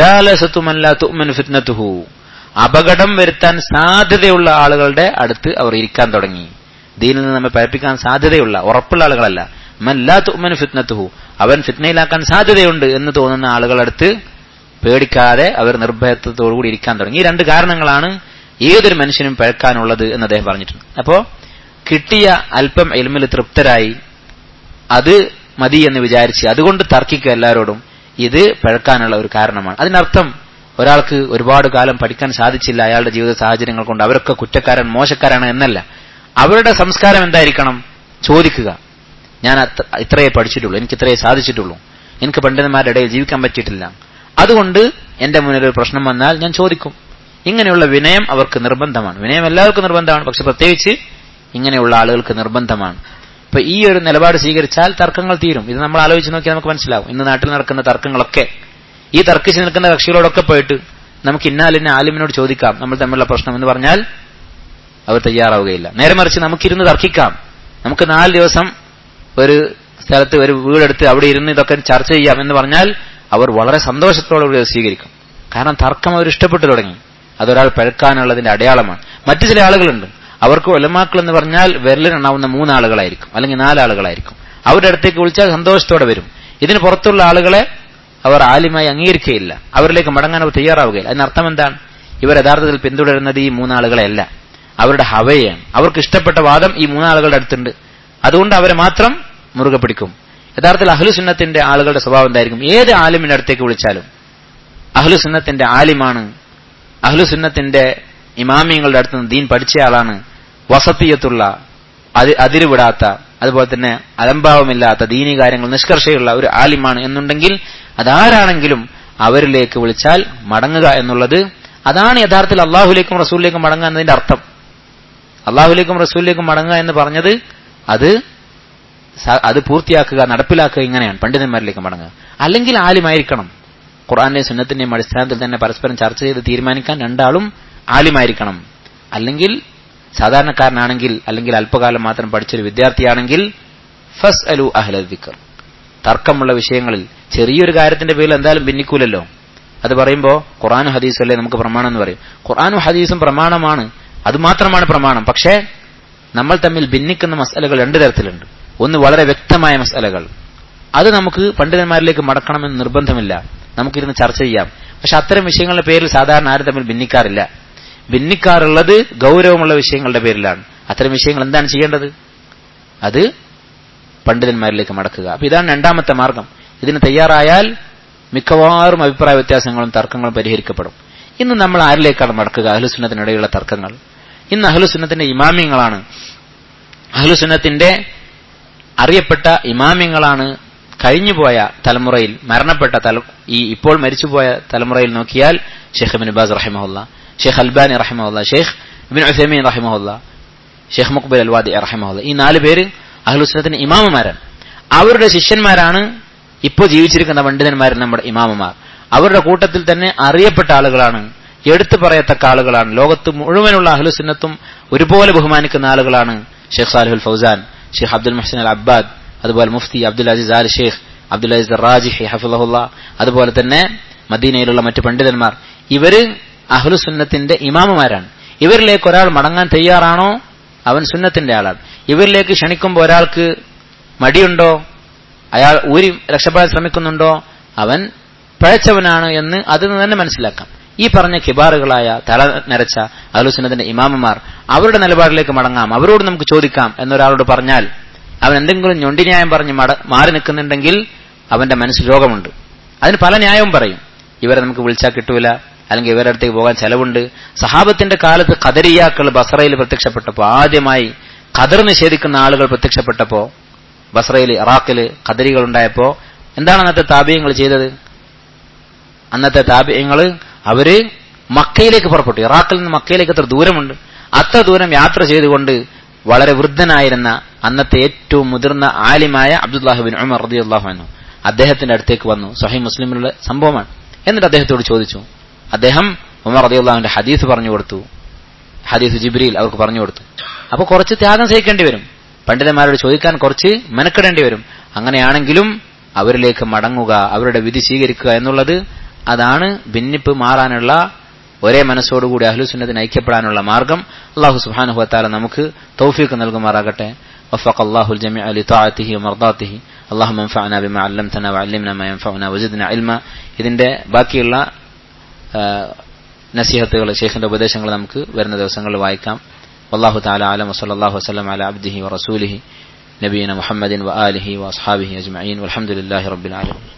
ഫിത്നത്തുഹു അപകടം വരുത്താൻ സാധ്യതയുള്ള ആളുകളുടെ അടുത്ത് അവർ ഇരിക്കാൻ തുടങ്ങി ദീനിൽ നിന്ന് നമ്മെ പഴപ്പിക്കാൻ സാധ്യതയുള്ള ഉറപ്പുള്ള ആളുകളല്ല മല്ലാ തുമ്മന് ഫിത്നത്തുഹു അവൻ ഫിത്നയിലാക്കാൻ സാധ്യതയുണ്ട് എന്ന് തോന്നുന്ന ആളുകളടുത്ത് പേടിക്കാതെ അവർ നിർഭയത്വത്തോടുകൂടി ഇരിക്കാൻ തുടങ്ങി ഈ രണ്ട് കാരണങ്ങളാണ് ഏതൊരു മനുഷ്യനും പഴക്കാനുള്ളത് എന്ന് അദ്ദേഹം പറഞ്ഞിട്ടുണ്ട് അപ്പോ കിട്ടിയ അല്പം എൽമിൽ തൃപ്തരായി അത് മതി എന്ന് വിചാരിച്ച് അതുകൊണ്ട് തർക്കിക്കുക എല്ലാവരോടും ഇത് പഴക്കാനുള്ള ഒരു കാരണമാണ് അതിനർത്ഥം ഒരാൾക്ക് ഒരുപാട് കാലം പഠിക്കാൻ സാധിച്ചില്ല അയാളുടെ ജീവിത സാഹചര്യങ്ങൾ കൊണ്ട് അവരൊക്കെ കുറ്റക്കാരൻ മോശക്കാരാണ് എന്നല്ല അവരുടെ സംസ്കാരം എന്തായിരിക്കണം ചോദിക്കുക ഞാൻ ഇത്രയേ പഠിച്ചിട്ടുള്ളൂ എനിക്ക് ഇത്രയേ സാധിച്ചിട്ടുള്ളൂ എനിക്ക് പണ്ഡിതന്മാരുടെ ഇടയിൽ ജീവിക്കാൻ പറ്റിയിട്ടില്ല അതുകൊണ്ട് എന്റെ മുന്നിൽ ഒരു പ്രശ്നം വന്നാൽ ഞാൻ ചോദിക്കും ഇങ്ങനെയുള്ള വിനയം അവർക്ക് നിർബന്ധമാണ് വിനയം എല്ലാവർക്കും നിർബന്ധമാണ് പക്ഷെ പ്രത്യേകിച്ച് ഇങ്ങനെയുള്ള ആളുകൾക്ക് നിർബന്ധമാണ് ഇപ്പൊ ഈ ഒരു നിലപാട് സ്വീകരിച്ചാൽ തർക്കങ്ങൾ തീരും ഇത് നമ്മൾ ആലോചിച്ച് നോക്കിയാൽ നമുക്ക് മനസ്സിലാവും ഇന്ന് നാട്ടിൽ നടക്കുന്ന തർക്കങ്ങളൊക്കെ ഈ തർക്കിച്ച് നിൽക്കുന്ന കക്ഷികളോടൊക്കെ പോയിട്ട് നമുക്ക് ഇന്നാലിന്ന ആലിമിനോട് ചോദിക്കാം നമ്മൾ തമ്മിലുള്ള പ്രശ്നം എന്ന് പറഞ്ഞാൽ അവർ തയ്യാറാവുകയില്ല നേരെ മറിച്ച് നമുക്കിരുന്ന് തർക്കിക്കാം നമുക്ക് നാല് ദിവസം ഒരു സ്ഥലത്ത് ഒരു വീടെടുത്ത് അവിടെ ഇരുന്ന് ഇതൊക്കെ ചർച്ച ചെയ്യാം എന്ന് പറഞ്ഞാൽ അവർ വളരെ സന്തോഷത്തോടുകൂടി അത് സ്വീകരിക്കും കാരണം തർക്കം അവർ ഇഷ്ടപ്പെട്ടു തുടങ്ങി അതൊരാൾ പഴക്കാനുള്ളതിന്റെ അടയാളമാണ് മറ്റു ചില ആളുകളുണ്ട് അവർക്ക് ഒലമാക്കൾ എന്ന് പറഞ്ഞാൽ വിരലിനെണ്ണാവുന്ന മൂന്നാളുകളായിരിക്കും അല്ലെങ്കിൽ നാലാളുകളായിരിക്കും അവരുടെ അടുത്തേക്ക് വിളിച്ചാൽ സന്തോഷത്തോടെ വരും ഇതിന് പുറത്തുള്ള ആളുകളെ അവർ ആലിമായി അംഗീകരിക്കുകയില്ല അവരിലേക്ക് മടങ്ങാൻ അവർ തയ്യാറാവുകയില്ല അതിനർത്ഥം എന്താണ് ഇവർ യഥാർത്ഥത്തിൽ പിന്തുടരുന്നത് ഈ മൂന്നാളുകളെയല്ല അവരുടെ ഹവയാണ് അവർക്ക് ഇഷ്ടപ്പെട്ട വാദം ഈ മൂന്നാളുകളുടെ അടുത്തുണ്ട് അതുകൊണ്ട് അവരെ മാത്രം മുറുകെ പിടിക്കും യഥാർത്ഥത്തിൽ അഹ്ലുസുന്നത്തിന്റെ ആളുകളുടെ സ്വഭാവം എന്തായിരിക്കും ഏത് ആലിമിന്റെ അടുത്തേക്ക് വിളിച്ചാലും അഹ്ലുസുന്നത്തിന്റെ ആലിമാണ് അഹ്ലുസുന്നത്തിന്റെ ഇമാമിയങ്ങളുടെ അടുത്ത് നിന്ന് ദീൻ പഠിച്ചയാളാണ് വസത്തിയത്തുള്ള അതിരുവിടാത്ത അതുപോലെ തന്നെ അലംഭാവമില്ലാത്ത ദീനി കാര്യങ്ങൾ നിഷ്കർഷയുള്ള ഒരു ആലിമാണ് എന്നുണ്ടെങ്കിൽ അതാരാണെങ്കിലും അവരിലേക്ക് വിളിച്ചാൽ മടങ്ങുക എന്നുള്ളത് അതാണ് യഥാർത്ഥത്തിൽ അള്ളാഹുലേക്കും റസൂലിലേക്കും മടങ്ങുക എന്നതിന്റെ അർത്ഥം അള്ളാഹുലേക്കും റസൂലിലേക്കും മടങ്ങുക എന്ന് പറഞ്ഞത് അത് അത് പൂർത്തിയാക്കുക നടപ്പിലാക്കുക ഇങ്ങനെയാണ് പണ്ഡിതന്മാരിലേക്ക് മടങ്ങുക അല്ലെങ്കിൽ ആലിമായിരിക്കണം ഖുർആന്റെയും സുന്നത്തിന്റെയും അടിസ്ഥാനത്തിൽ തന്നെ പരസ്പരം ചർച്ച ചെയ്ത് തീരുമാനിക്കാൻ രണ്ടാളും ആലിമായിരിക്കണം അല്ലെങ്കിൽ സാധാരണക്കാരനാണെങ്കിൽ അല്ലെങ്കിൽ അല്പകാലം മാത്രം പഠിച്ചൊരു വിദ്യാർത്ഥിയാണെങ്കിൽ ഫസ് അലു അഹ്ലിക്കർ തർക്കമുള്ള വിഷയങ്ങളിൽ ചെറിയൊരു കാര്യത്തിന്റെ പേരിൽ എന്തായാലും ഭിന്നിക്കൂലല്ലോ അത് പറയുമ്പോൾ ഖുറാനു ഹദീസും അല്ലേ നമുക്ക് പ്രമാണം എന്ന് പറയും ഖുറാനു ഹദീസും പ്രമാണമാണ് അത് മാത്രമാണ് പ്രമാണം പക്ഷേ നമ്മൾ തമ്മിൽ ഭിന്നിക്കുന്ന മസലകൾ രണ്ടു തരത്തിലുണ്ട് ഒന്ന് വളരെ വ്യക്തമായ മസലകൾ അത് നമുക്ക് പണ്ഡിതന്മാരിലേക്ക് മടക്കണമെന്ന് നിർബന്ധമില്ല നമുക്കിരുന്ന് ചർച്ച ചെയ്യാം പക്ഷെ അത്തരം വിഷയങ്ങളുടെ പേരിൽ സാധാരണ ആരും തമ്മിൽ ഭിന്നിക്കാറില്ല ഭിന്നിക്കാറുള്ളത് ഗൗരവമുള്ള വിഷയങ്ങളുടെ പേരിലാണ് അത്തരം വിഷയങ്ങൾ എന്താണ് ചെയ്യേണ്ടത് അത് പണ്ഡിതന്മാരിലേക്ക് മടക്കുക അപ്പൊ ഇതാണ് രണ്ടാമത്തെ മാർഗം ഇതിന് തയ്യാറായാൽ മിക്കവാറും അഭിപ്രായ വ്യത്യാസങ്ങളും തർക്കങ്ങളും പരിഹരിക്കപ്പെടും ഇന്ന് നമ്മൾ ആരിലേക്കാണ് മടക്കുക അഹ്ലുസുന്നത്തിനിടയിലുള്ള തർക്കങ്ങൾ ഇന്ന് അഹ്ലുസുന്നത്തിന്റെ ഇമാമ്യങ്ങളാണ് അഹ്ലുസുന്നത്തിന്റെ അറിയപ്പെട്ട ഇമാമ്യങ്ങളാണ് കഴിഞ്ഞുപോയ തലമുറയിൽ മരണപ്പെട്ട തല ഈ ഇപ്പോൾ മരിച്ചുപോയ തലമുറയിൽ നോക്കിയാൽ ഷെയ്ഖ് ബിൻ ബാസ് റഹിമഹുല്ല ഷെയ്ഖ് അൽബാനി റഹിമഹുല്ല ഷെയ്ഖ് ബിൻ ഉസൈമീൻ റഹിമഹുല്ല ഷെയ്ഖ് മുഖബുൽ അൽവാദി റഹിമഹുല്ല ഈ നാല് പേര് അഹ്ലുസുന്നത്തിന്റെ ഇമാമുമാരാണ് അവരുടെ ശിഷ്യന്മാരാണ് ഇപ്പോൾ ജീവിച്ചിരിക്കുന്ന പണ്ഡിതന്മാരിൽ നമ്മുടെ ഇമാമുമാർ അവരുടെ കൂട്ടത്തിൽ തന്നെ അറിയപ്പെട്ട ആളുകളാണ് എടുത്തു പറയത്തക്ക ആളുകളാണ് ലോകത്ത് മുഴുവനുള്ള അഹ്ലുസുന്നത്തും ഒരുപോലെ ബഹുമാനിക്കുന്ന ആളുകളാണ് ഷെയ്ഖ് സാലിഹുൽ ഫൗസാൻ ഷെയ്ഖ് അബ്ദുൽ മുഹസിൻ അൽ അബ്ബാദ് അതുപോലെ മുഫ്തി Abdul Aziz Al Sheikh Abdul Aziz Rajihi ഹഫുല്ല അതുപോലെ തന്നെ മദീനയിലുള്ള മറ്റു പണ്ഡിതന്മാർ ഇവര് അഹ്ലുസുന്നത്തിന്റെ ഇമാമുമാരാണ് ഇവരിലേക്ക് ഒരാൾ മടങ്ങാൻ തയ്യാറാണോ അവൻ സുന്നത്തിന്റെ ആളാണ് ഇവരിലേക്ക് ക്ഷണിക്കുമ്പോൾ ഒരാൾക്ക് മടിയുണ്ടോ അയാൾ ഊരി രക്ഷപ്പെടാൻ ശ്രമിക്കുന്നുണ്ടോ അവൻ പഴച്ചവനാണ് എന്ന് അതിൽ നിന്ന് തന്നെ മനസ്സിലാക്കാം ഈ പറഞ്ഞ കിബാറുകളായ തല നരച്ച അഹ്ലുസുന്നത്തിന്റെ ഇമാമമാർ അവരുടെ നിലപാടിലേക്ക് മടങ്ങാം അവരോട് നമുക്ക് ചോദിക്കാം എന്നൊരാളോട് പറഞ്ഞാൽ അവൻ എന്തെങ്കിലും ഞൊണ്ടിന്യായം പറഞ്ഞ് മട മാറി നിൽക്കുന്നുണ്ടെങ്കിൽ അവന്റെ മനസ്സിൽ രോഗമുണ്ട് അതിന് പല ന്യായവും പറയും ഇവരെ നമുക്ക് വിളിച്ചാൽ കിട്ടൂല അല്ലെങ്കിൽ ഇവരുടെ അടുത്തേക്ക് പോകാൻ ചെലവുണ്ട് സഹാബത്തിന്റെ കാലത്ത് ഖദരിയാക്കൾ ബസറയിൽ പ്രത്യക്ഷപ്പെട്ടപ്പോൾ ആദ്യമായി ഖദർ നിഷേധിക്കുന്ന ആളുകൾ പ്രത്യക്ഷപ്പെട്ടപ്പോ ബസറയിൽ ഇറാഖില് ഖദരികൾ ഉണ്ടായപ്പോ എന്താണ് അന്നത്തെ താപീയങ്ങൾ ചെയ്തത് അന്നത്തെ താപീയങ്ങൾ അവര് മക്കയിലേക്ക് പുറപ്പെട്ടു ഇറാഖിൽ നിന്ന് മക്കയിലേക്ക് എത്ര ദൂരമുണ്ട് അത്ര ദൂരം യാത്ര ചെയ്തുകൊണ്ട് വളരെ വൃദ്ധനായിരുന്ന അന്നത്തെ ഏറ്റവും മുതിർന്ന ആലിമായ അബ്ദുല്ലാഹുബിൻ ഉമർ റതി അള്ളാഹു അദ്ദേഹത്തിന്റെ അടുത്തേക്ക് വന്നു സഹി മുസ്ലിമിലുള്ള സംഭവമാണ് എന്നിട്ട് അദ്ദേഹത്തോട് ചോദിച്ചു അദ്ദേഹം ഉമർ റതി അള്ളാഹുവിന്റെ ഹദീസ് പറഞ്ഞു കൊടുത്തു ഹദീസ് ജിബ്രീൽ അവർക്ക് പറഞ്ഞു കൊടുത്തു അപ്പൊ കുറച്ച് ത്യാഗം സഹിക്കേണ്ടി വരും പണ്ഡിതന്മാരോട് ചോദിക്കാൻ കുറച്ച് മെനക്കെടേണ്ടി വരും അങ്ങനെയാണെങ്കിലും അവരിലേക്ക് മടങ്ങുക അവരുടെ വിധി സ്വീകരിക്കുക എന്നുള്ളത് അതാണ് ഭിന്നിപ്പ് മാറാനുള്ള ഒരേ മനസ്സോടുകൂടി അഹ്ലുസുന്നതിന് ഐക്യപ്പെടാനുള്ള മാർഗം അള്ളാഹു സുബ്ഹാനഹു വതആല നമുക്ക് തൗഫീഖ് നൽകുമാറാകട്ടെ وفق الله الجميع لطاعته ومرضاته اللهم انفعنا بما علمتنا وعلمنا ما ينفعنا وزدنا علما ഇതിന്റെ ബാക്കിയുള്ള നസീഹത്തുകൾ ഷെയ്ഖിന്റെ ഉപദേശങ്ങൾ നമുക്ക് വരുന്ന ദിവസങ്ങളിൽ വായിക്കാം والله تعالى أعلم وصلى الله وسلم على عبده ورسوله نبينا محمد وآله وأصحابه أجمعين والحمد لله رب العالمين